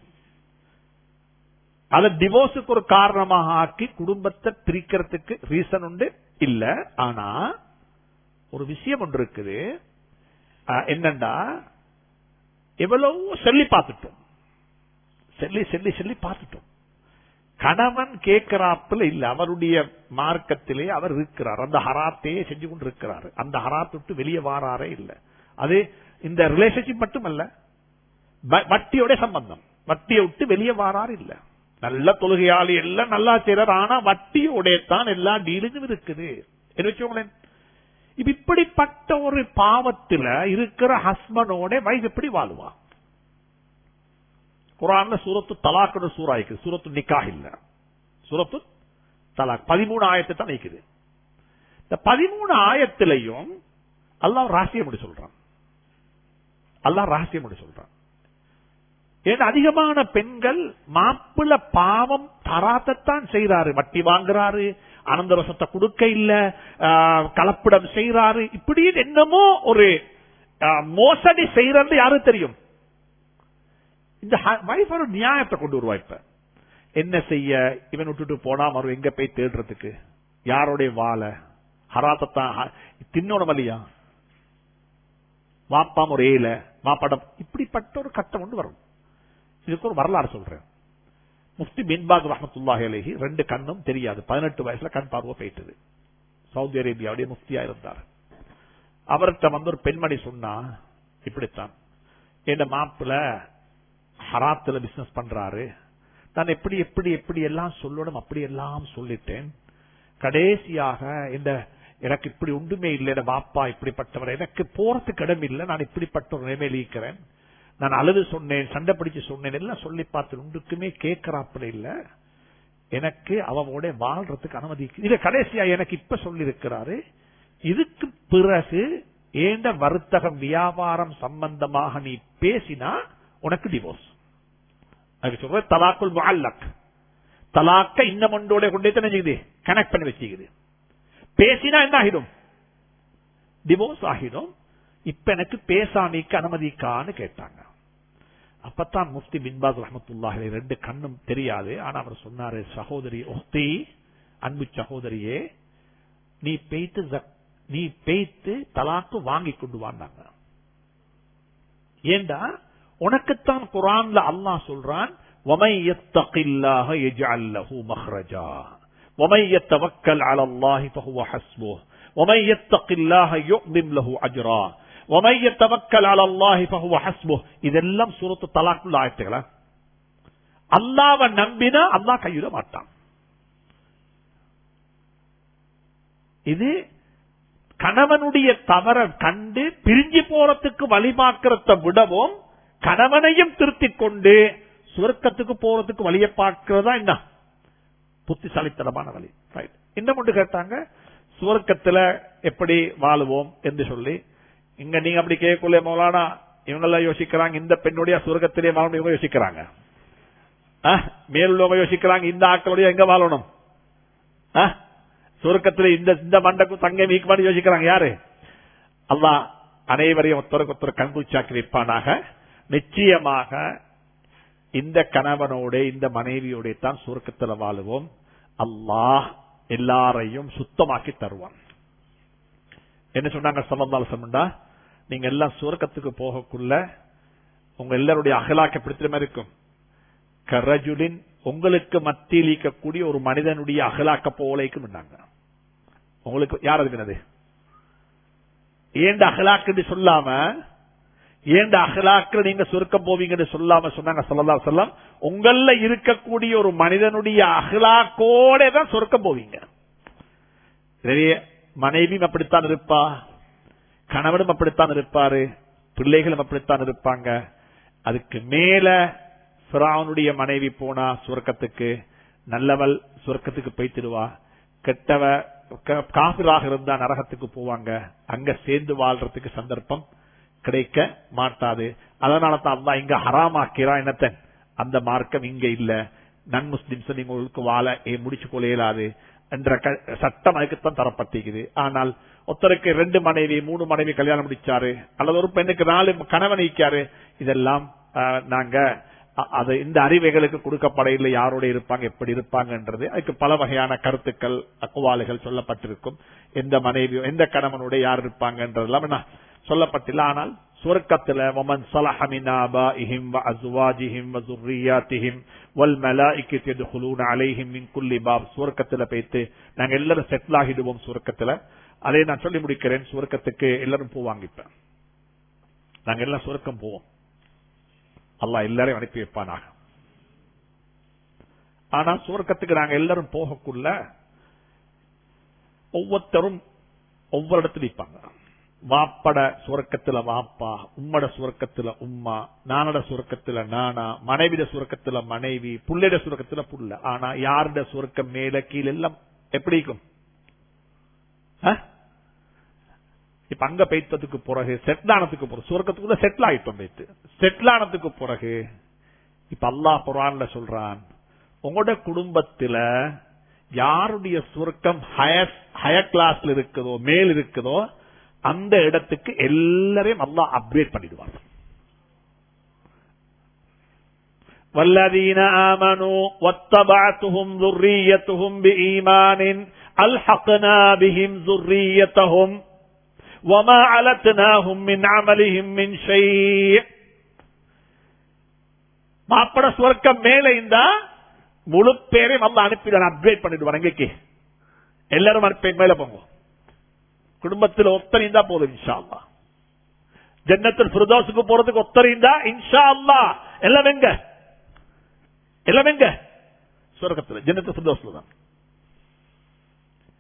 அதை டிவோர்ஸுக்கு ஒரு காரணமாக ஆக்கி குடும்பத்தை பிரிக்கிறதுக்கு ரீசன் உண்டு இல்ல ஆனா ஒரு விஷயம் ஒன்று இருக்குது அஹ், என்னண்டா எவ்வளவு சொல்லி பார்த்துட்டோம் சொல்லி சொல்லி சொல்லி பார்த்துட்டோம் கணவன் கேட்கிறாப்புல இல்ல அவருடைய மார்க்கத்திலே அவர் இருக்கிறார் அந்த ஹராத்தையே செஞ்சு கொண்டு இருக்கிறார் அந்த ஹராத் விட்டு வெளியே வாராரே இல்ல அது இந்த ரிலேஷன்ஷிப் மட்டுமல்ல வ- வட்டியோட சம்பந்தம் வட்டியை விட்டு வெளியே வாரார் இல்ல நல்ல தொழுகையாளி எல்லாம் நல்லா செய்யறார் ஆனா வட்டியோட தான் எல்லா டீலிங்கும் இருக்குது என்ன வச்சுக்கோங்களேன் இப்ப இப்படிப்பட்ட ஒரு பாவத்துல இருக்கிற ஹஸ்பண்டோட வைஃப் எப்படி வாழுவா குரான்ல சூரத்து தலாக்கோட சூறா இருக்குது சூரத்து நிக்காஹ் இல்ல சூரத்து தலாக் பதிமூணு ஆயத்தை தான் நிக்குது இந்த பதிமூணு ஆயத்திலையும் அல்லாஹ் ரகசியம் அப்படி சொல்றான் அல்லாஹ் ரகசியம் அப்படி சொல்றான் ஏன்னா அதிகமான பெண்கள் மாப்பிள்ள பாவம் தராத்தத்தான் செய்யறாரு வட்டி வாங்குறாரு அனந்தரசத்தை கொடுக்க இல்ல ஆ, கலப்படம் செய்யறாரு இப்படி என்னமோ ஒரு ஆ, மோசடி செய்யறது யாரும் தெரியும் இந்த வைஃப் ஒரு நியாயத்தை கொண்டு வருவா இப்ப என்ன செய்ய இவன் விட்டுட்டு போனா மறு எங்க போய் தேடுறதுக்கு யாருடைய வாழ ஹராத்தத்தான் ஹ- தின்னோட வழியா வாப்பாம் ஒரு ஏல வாப்படம் இப்படிப்பட்ட ஒரு கட்டம் கொண்டு வரும் இதுக்கு ஒரு வரலாறு சொல்றேன் முஃப்தி பின்பாக் ரஹமத்துல்லாஹி அலைஹி ரெண்டு கண்ணும் தெரியாது பதினெட்டு வயசுல கண் பார்வை போயிட்டது சவுதி அரேபியாவுடைய முஃப்தியா இருந்தார் அவர்கிட்ட வந்து ஒரு பெண்மணி சொன்னா இப்படித்தான் என் மாப்பிள்ள ஹராத்துல பிசினஸ் பண்றாரு நான் எப்படி எப்படி எப்படி எல்லாம் சொல்லணும் அப்படி எல்லாம் சொல்லிட்டேன் கடைசியாக இந்த எனக்கு இப்படி ஒன்றுமே இல்லை என் வாப்பா இப்படிப்பட்டவர் எனக்கு போறதுக்கு இடம் இல்லை நான் இப்படிப்பட்ட ஒரு நிலைமையில் இருக்கிறேன் நான் அழுது சொன்னேன் சண்டை பிடிச்சு சொன்னேன் எல்லாம் சொல்லி பார்த்து ஒன்றுக்குமே கேட்கிறாப்புல இல்ல எனக்கு அவனோட வாழ்றதுக்கு அனுமதி இத கடைசியா எனக்கு இப்ப சொல்லி இருக்கிறாரு இதுக்கு பிறகு ஏண்ட வர்த்தகம் வியாபாரம் சம்பந்தமாக நீ பேசினா உனக்கு டிவோர்ஸ் அதுக்கு சொல்ற தலாக்குல் முஅல்லக் தலாக்க இன்னும் ஒன்றோட கொண்டே தான் கனெக்ட் பண்ணி வச்சுக்குது பேசினா என்ன ஆகிடும் டிவோர்ஸ் ஆகிடும் இப்ப எனக்கு பேசாமிக்கு அனுமதிக்கான்னு கேட்டாங்க அப்பத்தான் முஃப்தி பின்பாஸ் ரஹமத்துல்லாஹி ரெண்டு கண்ணும் தெரியாது ஆனா அவர் சொன்னாரு சகோதரி ஒஹ்தி அன்பு சகோதரியே நீ பெய்த்து ஜக்- நீ பெய்த்து தலாக்கு வாங்கி கொண்டு வாண்டாங்க ஏண்டா உனக்குத்தான் குரான்ல அல்லாஹ் சொல்றான் وَمَن يَتَّقِ اللَّهَ يَجْعَل لَّهُ مَخْرَجًا وَمَن يَتَوَكَّلْ عَلَى اللَّهِ فَهُوَ حَسْبُهُ وَمَن يَتَّقِ اللَّهَ يُعْظِمْ لَهُ أَجْرًا وَمَن يَتَوَكَّلْ عَلى اللَّهِ فَهُوَ حَسْبُهُ இதெல்லாம் சூரத்து தலாக்குள்ள ஆயத்துகளா அல்லாஹ்வை நம்பினா அல்லாஹ் கையிட மாட்டான் இது கணவனுடைய தவற கண்டு பிரிஞ்சு போறதுக்கு வழி பார்க்கறத விடவும் கணவனையும் திருத்திக் கொண்டு சுவர்க்கத்துக்கு போறதுக்கு வழியை பார்க்கிறதா என்ன புத்திசாலித்தனமான வழி ரைட் இன்னும் ஒன்று கேட்டாங்க சுவர்க்கத்துல எப்படி வாழுவோம் என்று சொல்லி இங்க நீங்க அப்படி கேட்கல மௌலானா இவங்க எல்லாம் யோசிக்கிறாங்க இந்த பெண்ணுடைய சுவர்க்கத்திலே வாழணும் இவங்க யோசிக்கிறாங்க அஹ், மேலுள்ளவங்க யோசிக்கிறாங்க இந்த ஆக்களுடைய எங்க வாழணும் அஹ், சுவர்க்கத்துல இந்த இந்த மண்டக்கும் தங்க மீக்குமான்னு யோசிக்கிறாங்க யாரு அல்லாஹ் அனைவரையும் ஒருத்தருக்கு ஒருத்தர் கண்குச்சாக்கி வைப்பானாக நிச்சயமாக இந்த கணவனோட இந்த மனைவியோட தான் சுருக்கத்தில் வாழுவோம் அல்லாஹ் எல்லாரையும் சுத்தமாக்கி தருவான் என்ன சொன்னாங்க சல்லல்லாஹு சொன்னா நீங்க எல்லாம் சுருக்கத்துக்கு போகக்குள்ள உங்க எல்லாருடைய அகலாக்க பிடித்த மாதிரி இருக்கும் கரஜுலின் உங்களுக்கு மத்தியில் இருக்கக்கூடிய ஒரு மனிதனுடைய அகலாக்க போலைக்கும் உங்களுக்கு யார் அதுக்குனது ஏண்ட அகலாக்குன்னு சொல்லாம ஏண்ட அகலாக்கில் நீங்க சுருக்கம் போவீங்கன்னு சொல்லாம சொன்னாங்க சொல்லலா சொல்லம் உங்கள இருக்கக்கூடிய ஒரு மனிதனுடைய அகலாக்கோட தான் சுருக்கம் போவீங்க எனவே மனைவியும் அப்படித்தான் இருப்பா கணவனும் அப்படித்தான் இருப்பாரு பிள்ளைகளும் அப்படித்தான் இருப்பாங்க அதுக்கு மேல பிராவனுடைய மனைவி போனா சுருக்கத்துக்கு நல்லவள் சுருக்கத்துக்கு போய்த்திடுவா கெட்டவ க- காபிராக இருந்தா நரகத்துக்கு போவாங்க அங்க சேர்ந்து வாழ்றதுக்கு சந்தர்ப்பம் கிடைக்க மாட்டாது அதனால தான் அல்லாஹ் இங்க ஹராமாக்கிறா என்னத்த அந்த மார்க்கம் இங்க இல்ல நன் முஸ்லிம்ஸ் நீங்க உங்களுக்கு வாழ ஏ, முடிச்சு கொள்ள இயலாது என்ற க- சட்டம் அதுக்குத்தான் தரப்பட்டிருக்குது ஆனால் ஒருத்தருக்கு ரெண்டு மனைவி மூணு மனைவி கல்யாணம் முடிச்சாரு அல்லது ஒரு பெண்ணுக்கு நாலு கணவன் ஈக்காரு இதெல்லாம் ஆஹ், நாங்க அ- அது இந்த அறிவைகளுக்கு கொடுக்கப்பட இல்லை யாரோட இருப்பாங்க எப்படி இருப்பாங்கன்றது அதுக்கு பல வகையான கருத்துக்கள் அக்குவாலுகள் சொல்லப்பட்டிருக்கும் எந்த மனைவி எந்த கணவனோட யார் இருப்பாங்கன்றதெல்லாம் என்ன சொல்லப்பட்டில்ல ஆனால் சுவர்க்கத்துல வமன் صلح من آبائهم وأزواجهم وذرياتهم والملائكة يدخلون عليهم من كل باب சுவர்க்கத்துல போயிட்டு நாங்க எல்லாரும் செட்டில் ஆகிடுவோம் சுவர்க்கத்துல அதை நான் சொல்லி முடிக்கிறேன் சுவர்க்கத்துக்கு எல்லாரும் போவாங்க இப்ப நாங்க எல்லாம் சுவர்க்கம் போவோம் அல்லாஹ் எல்லாரையும் அனுப்பி வைப்பானாக ஆனா சுவர்க்கத்துக்கு நாங்க எல்லாரும் போகக்குள்ள ஒவ்வொருத்தரும் ஒவ்வொரு இடத்துல நிற்பாங்க வாப்பட சுரக்கத்துல வாப்பா உம்மட சுரக்கத்துல உம்மா நானட சுரக்கத்துல நானா மனைவிட சுரக்கத்துல மனைவி புள்ளைட சுரக்கத்துல புள்ள ஆனா யாருட சுரக்கம் மேல கீழ எல்லாம் எப்படி இருக்கும் ஆ? இப்ப அங்க பெய்த்ததுக்கு பிறகு செட்டில் ஆனதுக்கு பிறகு சுரக்கத்துக்குள்ள செட்டில் ஆயிட்டோம் பெய்த்து செட்டில் ஆனதுக்கு பிறகு இப்ப அல்லாஹ் குரான்ல சொல்றான் உங்களோட குடும்பத்துல யாருடைய சுருக்கம் ஹயர் ஹயர் கிளாஸ்ல இருக்குதோ மேல் இருக்குதோ அந்த இடத்துக்கு எல்லாரையும் அல்லாஹ் அப்கிரேட் பண்ணிடுவாங்க والذين آمنوا واتبعتهم ذريتهم بإيمان ألحقنا بهم ذريتهم وما علتناهم من عملهم من شيء மாப்பட சுவர்க்கம் மேல இருந்தா முழு பேரையும் அல்ல அனுப்பிடுவான் அப்கிரேட் பண்ணிடுவான் எங்கேக்கு எல்லாரும் அனுப்பி மேல போங்க குடும்பத்தில் ஒத்தனை இருந்தா போதும் இன்ஷா அல்லா ஜன்னத்தில் பிரதோசுக்கு போறதுக்கு ஒத்தனை இருந்தா இன்ஷா அல்லா எல்லாம் எங்க எல்லாம் எங்க சுவர்க்கத்தில் ஜன்னத்தில் பிரதோஸ்ல தான்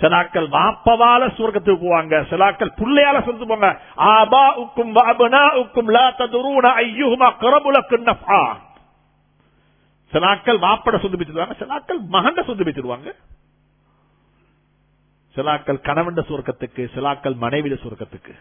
சிலாக்கள் வாப்பவால சுவர்க்கத்துக்கு போவாங்க சிலாக்கள் புள்ளையால சொல்லிட்டு போங்க ஆபா உக்கும் அபனா உக்கும் லா ததுரூன ஐயுஹுமா கரபுலக்கு நஃபா சிலாக்கள் வாப்பட சொந்து பிச்சுடுவாங்க சிலாக்கள் மகண்ட சொந்து பிச்சுடுவாங்க சிலாக்கள் கணவண்ட சுவர்க்கத்துக்கு சிலாக்கள் மனைவிட சுவர்க்கத்துக்கு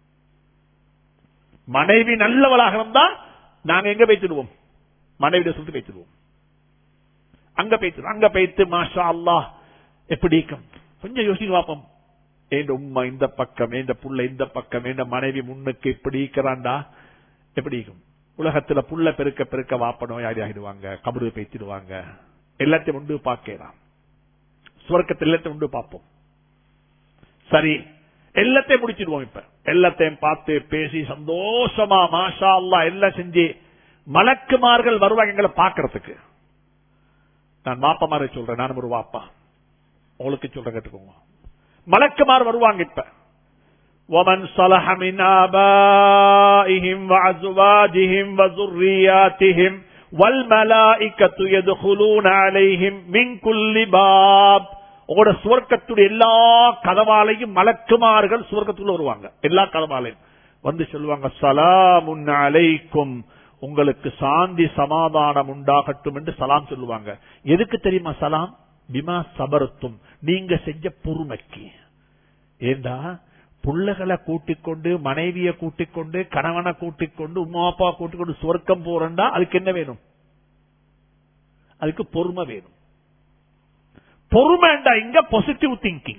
மனைவி நல்லவளாக இருந்தா நாங்க எங்க பேசிடுவோம் மனைவிட சொல்லிட்டு பேசிடுவோம் அங்க பேச்சு அங்க பேத்து மாஷா அல்லாஹ் எப்படி இருக்கும் கொஞ்சம் யோசிச்சு பார்ப்போம் என் உம்மா இந்த பக்கம் என் புள்ள இந்த பக்கம் என் மனைவி முன்னுக்கு இப்படி இருக்கிறான்டா எப்படி இருக்கும் உலகத்துல புள்ள பெருக்க பெருக்க வாப்பனம் யாரி ஆகிடுவாங்க கபரு பேத்திடுவாங்க எல்லாத்தையும் உண்டு பார்க்கலாம் சுவர்க்கத்தை எல்லாத்தையும் உண்டு பார்ப்போம் சரி எல்லாத்தையும் முடிச்சிடுவோம் இப்ப எல்லாத்தையும் பார்த்து பேசி சந்தோஷமா மாஷா அல்லா எல்லாம் செஞ்சு மலக்குமார்கள் வருவாங்க எங்களை பாக்குறதுக்கு நான் வாப்பா மாதிரி சொல்றேன் நானும் ஒரு வாப்பா உங்களுக்கு சொல்றேன் கேட்டுக்கோங்க மலக்குமார் வருவாங்க இப்ப ومن صلح من آبائهم وأزواجهم وذرياتهم والملائكة يدخلون عليهم من كل باب உங்களோட சுவர்க்கத்துடைய எல்லா கதவாலையும் மலக்குமார்கள் சுவர்க்கத்துக்குள்ள வருவாங்க எல்லா கதவாலையும் வந்து சொல்லுவாங்க சலாமுன் அலைக்கும் உங்களுக்கு சாந்தி சமாதானம் உண்டாகட்டும் என்று சலாம் சொல்லுவாங்க எதுக்கு தெரியுமா சலாம் பிமா சபரத்தும் நீங்க செஞ்ச பொறுமைக்கு ஏண்டா புள்ளைகளை கூட்டிக் கொண்டு மனைவிய கூட்டிக் கொண்டு கணவனை கூட்டிக் கொண்டு உமா அப்பா கூட்டிக் கொண்டு சொர்க்கம் போறண்டா அதுக்கு என்ன வேணும் அதுக்கு பொறுமை வேணும் பொறுமைண்டா இங்க பாசிட்டிவ் திங்கிங்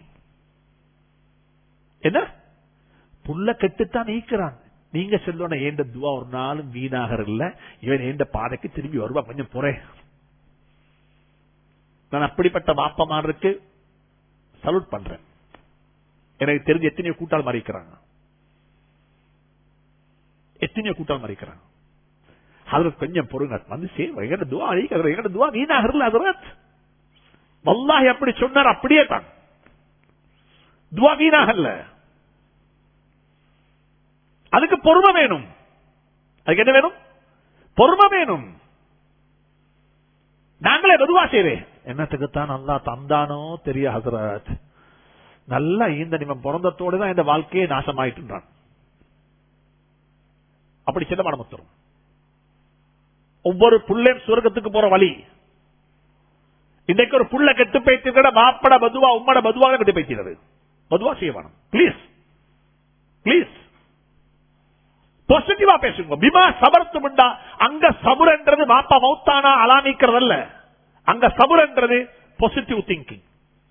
என்ன புள்ள கெட்டுத்தான் நீக்கிறான் நீங்க சொல்லணும் ஏண்ட துவா ஒரு நாளும் வீணாக இல்ல இவன் ஏண்ட பாதைக்கு திரும்பி வருவா கொஞ்சம் போறேன் நான் அப்படிப்பட்ட வாப்பமாருக்கு சல்யூட் பண்றேன் எனக்கு தெரிஞ்ச எத்தனையோ கூட்டால் மறைக்கிறாங்க எத்தனையோ கூட்டால் மறைக்கிறாங்க அதுல கொஞ்சம் பொறுங்க வந்து சேவ் எங்கட துவா அழிக்கிற எங்கட துவா வீணாகல அதுரத் வல்லாஹி அப்படி சொன்னார் அப்படியே தான் துவா வீணாகல்ல அதுக்கு பொறுமை வேணும் அதுக்கு என்ன வேணும் பொறுமை வேணும் நாங்களே மெதுவா செய்றேன் என்னத்துக்குத்தான் நல்லா தந்தானோ தெரிய ஹசரத் நல்லா இந்த நிமம் பிறந்தத்தோடு தான் இந்த வாழ்க்கையை நாசமாயிட்டுன்றான் அப்படி செல்ல மனமத்தரும் ஒவ்வொரு புள்ளையும் சுவர்க்கத்துக்கு போற வழி இன்னைக்கு ஒரு புள்ள கெட்டு பைத்திருக்கிற மாப்பட மதுவா உம்மட மதுவாக கெட்டு பைக்கிறது மதுவா செய்ய பிளீஸ் பிளீஸ் பாசிட்டிவா பேசுங்க பிமா சபர்த்துமுண்டா அங்க சபுரன்றது மாப்பா மௌத்தானா அலாமிக்கிறதல்ல அங்க சபுரன்றது பாசிட்டிவ் திங்கிங்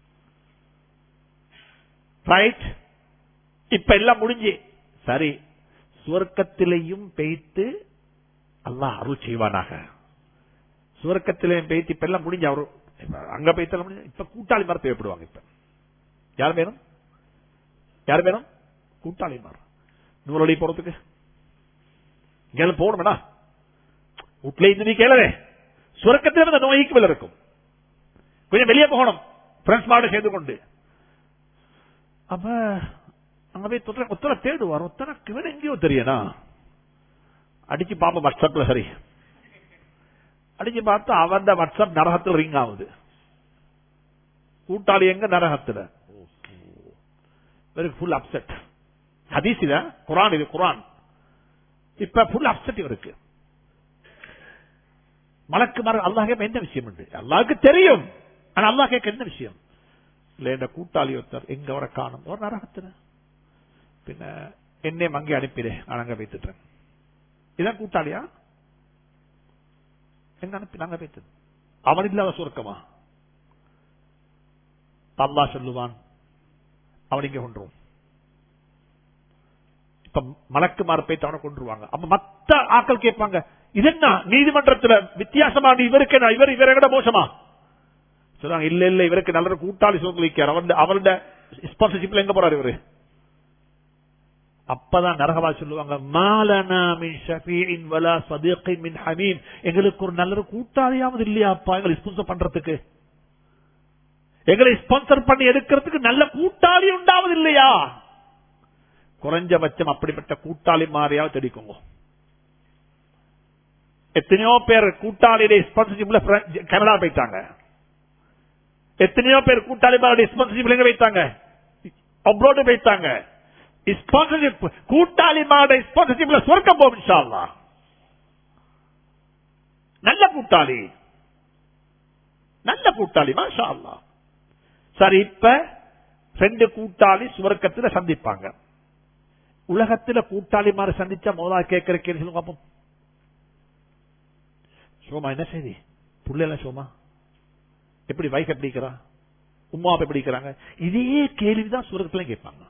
ரைட் இப்ப எல்லாம் முடிஞ்சு சரி சுவர்க்கத்திலையும் பெய்த்து அல்லாஹ் அருள் செய்வானாக சுவர்க்கத்திலையும் பெய்த்து இப்ப எல்லாம் முடிஞ்சு அவரு அங்க பெய்த்தல முடிஞ்சு இப்ப கூட்டாளி மரம் தேவைப்படுவாங்க இப்ப யார் வேணும் யார் வேணும் கூட்டாளி மரம் நூலடி போறதுக்கு இங்க போகணும்டா வீட்டுல இருந்து நீ கேளவே சுரக்கத்தில் இருந்த நோய்க்கு மேல இருக்கும் கொஞ்சம் வெளியே போகணும் ஃப்ரெண்ட்ஸ் மாடு சேர்ந்து கொண்டு அப்ப அங்க போய் தொற்ற ஒத்தனை தேடுவார் ஒத்தனை இவன் எங்கேயோ தெரியனா அடிச்சு பாப்ப வாட்ஸ்அப்ல சரி அடிச்சு பார்த்தா அவன் வாட்ஸ்அப் நரகத்தில் ரிங் ஆகுது கூட்டாளி எங்க நரகத்துல வெரி ஃபுல் அப்செட் ஹதீஸ் இத குரான் இது குரான் இப்ப ஃபுல் அப்செட் இவருக்கு மலக்கு மரம் அல்லாஹ் கேட்ப என்ன விஷயம் உண்டு அல்லாஹ்க்கு தெரியும் ஆனா அல்லாஹ் கேட்க என்ன விஷயம் இல்ல இந்த கூட்டாளி ஒருத்தர் எங்க வர காணும் ஒரு நரகத்துல பின்ன என்னையும் அங்கே அனுப்பிடு நான் அங்க வைத்துட்டேன் இதான் கூட்டாளியா எங்க அனுப்பி நாங்க வைத்தது அவன் இல்லாத சுருக்கமா அல்லா சொல்லுவான் அவன் இங்க கொண்டுருவோம் இப்ப மலக்கு மார்பேத்து அவனை கொண்டுருவாங்க அப்ப மத்த ஆக்கள் கேட்பாங்க இது என்ன நீதிமன்றத்துல வித்தியாசமா நீ இவருக்கு என்ன இவர் இவரை விட மோசமா சொல்றாங்க இல்ல இல்ல இவருக்கு நல்ல கூட்டாளி சோதலிக்கார் அவருடைய அவருடைய ஸ்பான்சர்ஷிப்ல எங்க போறாரு இவரு அப்பதான் நரகவா சொல்லுவாங்க மாலனா மின் ஷஃபீஇன் வலா சதீகின் மின் ஹமீம் எங்களுக்கு ஒரு நல்ல கூட்டாளியாவது இல்லையாப்பா எங்களை ஸ்பான்சர் பண்றதுக்கு எங்களை ஸ்பான்சர் பண்ணி எடுக்கிறதுக்கு நல்ல கூட்டாளி உண்டாவது இல்லையா குறைஞ்சபட்சம் அப்படிப்பட்ட கூட்டாளி மாதிரியாவது தெரிவிக்குங்க எத்தனையோ பேர் கூட்டாளியுடைய ஸ்பான்சர்ஷிப்ல கனடா போயிட்டாங்க எத்தனையோ பேர் கூட்டாளிமாரோட ஸ்பான்சர்ஷிப் எங்க வைத்தாங்க அப்ரோடு வைத்தாங்க ஸ்பான்சர்ஷிப் கூட்டாளிமாரோட ஸ்பான்சர்ஷிப்ல சொர்க்கம் போகும் இன்ஷா அல்லாஹ். நல்ல கூட்டாளி நல்ல கூட்டாளி மாஷா அல்லாஹ். சரி இப்ப ரெண்டு கூட்டாளி சுவர்க்கத்துல சந்திப்பாங்க உலகத்துல கூட்டாளி மாதிரி சந்திச்சா முதலா கேட்கிற கேள்வி சொல்லுங்க பாப்போம் சோமா என்ன செய்தி புள்ள சோமா எப்படி வைஃப் எப்படி இருக்கிறா உமா அப்பா எப்படி இருக்கிறாங்க இதே கேள்விதான் சுவர்க்கத்துல கேட்பாங்க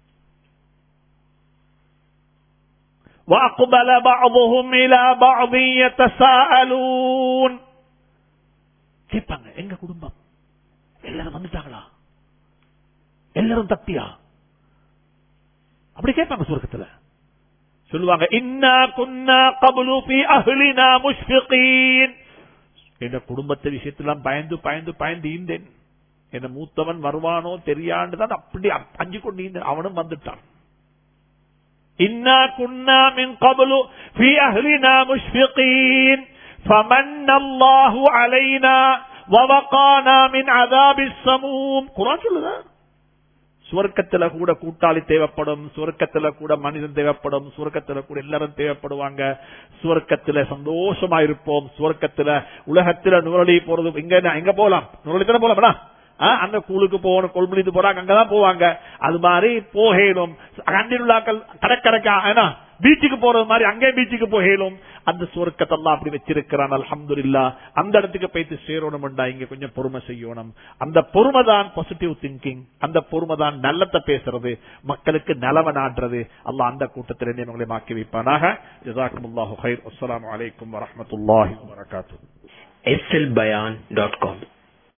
وأقبل بعضهم إلى بعض يتساءلون கேட்பாங்க எங்க குடும்பம் எல்லாரும் வந்துட்டாங்களா எல்லாரும் தப்பியா அப்படி கேட்பாங்க சுருக்கத்துல சொல்லுவாங்க இன்னா குன்னா கபலு ஃபி அஹ்லினா முஷ்ஃபிகீன் என்ற குடும்பத்தை விஷயத்தெல்லாம் பயந்து பயந்து பயந்து ஈந்தேன் என்ன மூத்தவன் வருவானோ தெரியாண்டு தான் அப்படி அஞ்சு கொண்டு ஈந்தேன் அவனும் வந்துட்டான் இன்னா குன்னா மின் கபலு ஃபி அஹ்லினா முஷ்ஃபிகீன் فمن الله علينا ووقانا من عذاب السموم குர்ஆன் சொல்லுதா சுவர்க்கத்துல கூட கூட்டாளி தேவைப்படும் சுவர்க்கத்துல கூட மனிதன் தேவைப்படும் சுவர்க்கத்துல கூட எல்லாரும் தேவைப்படுவாங்க சுவர்க்கத்துல சந்தோஷமா இருப்போம் சுவர்க்கத்துல உலகத்துல நுரளி போறது இங்க எங்க போலாம் நுரளி தானே போலாம் அந்த கூலுக்கு போகணும் கொள்முடித்து போறாங்க அங்கதான் போவாங்க அது மாதிரி போகலும் கண்டிலுள்ளாக்கள் கடற்கரைக்கா ஏன்னா பீச்சுக்கு போறது மாதிரி அங்கே பீச்சுக்கு போகலும் அந்த சுவர்க்கத்தெல்லாம் அப்படி வச்சிருக்கிறான் அல்ஹம்துலில்லா அந்த இடத்துக்கு போயிட்டு சேரணும்டா இங்க கொஞ்சம் பொறுமை செய்யணும் அந்த பொறுமை தான் பாசிட்டிவ் திங்கிங் அந்த பொறுமை தான் நல்லத்தை பேசுறது மக்களுக்கு நலவ நாடுறது அல்லாஹ் அந்த கூட்டத்தில் உங்களை மாக்கி வைப்பானாக ஜசாக்குமுல்லாஹு ஹைர் அஸ்ஸலாமு அலைக்கும் வரஹ்மத்துல்லாஹி வபரகாத்துஹு slbayan.com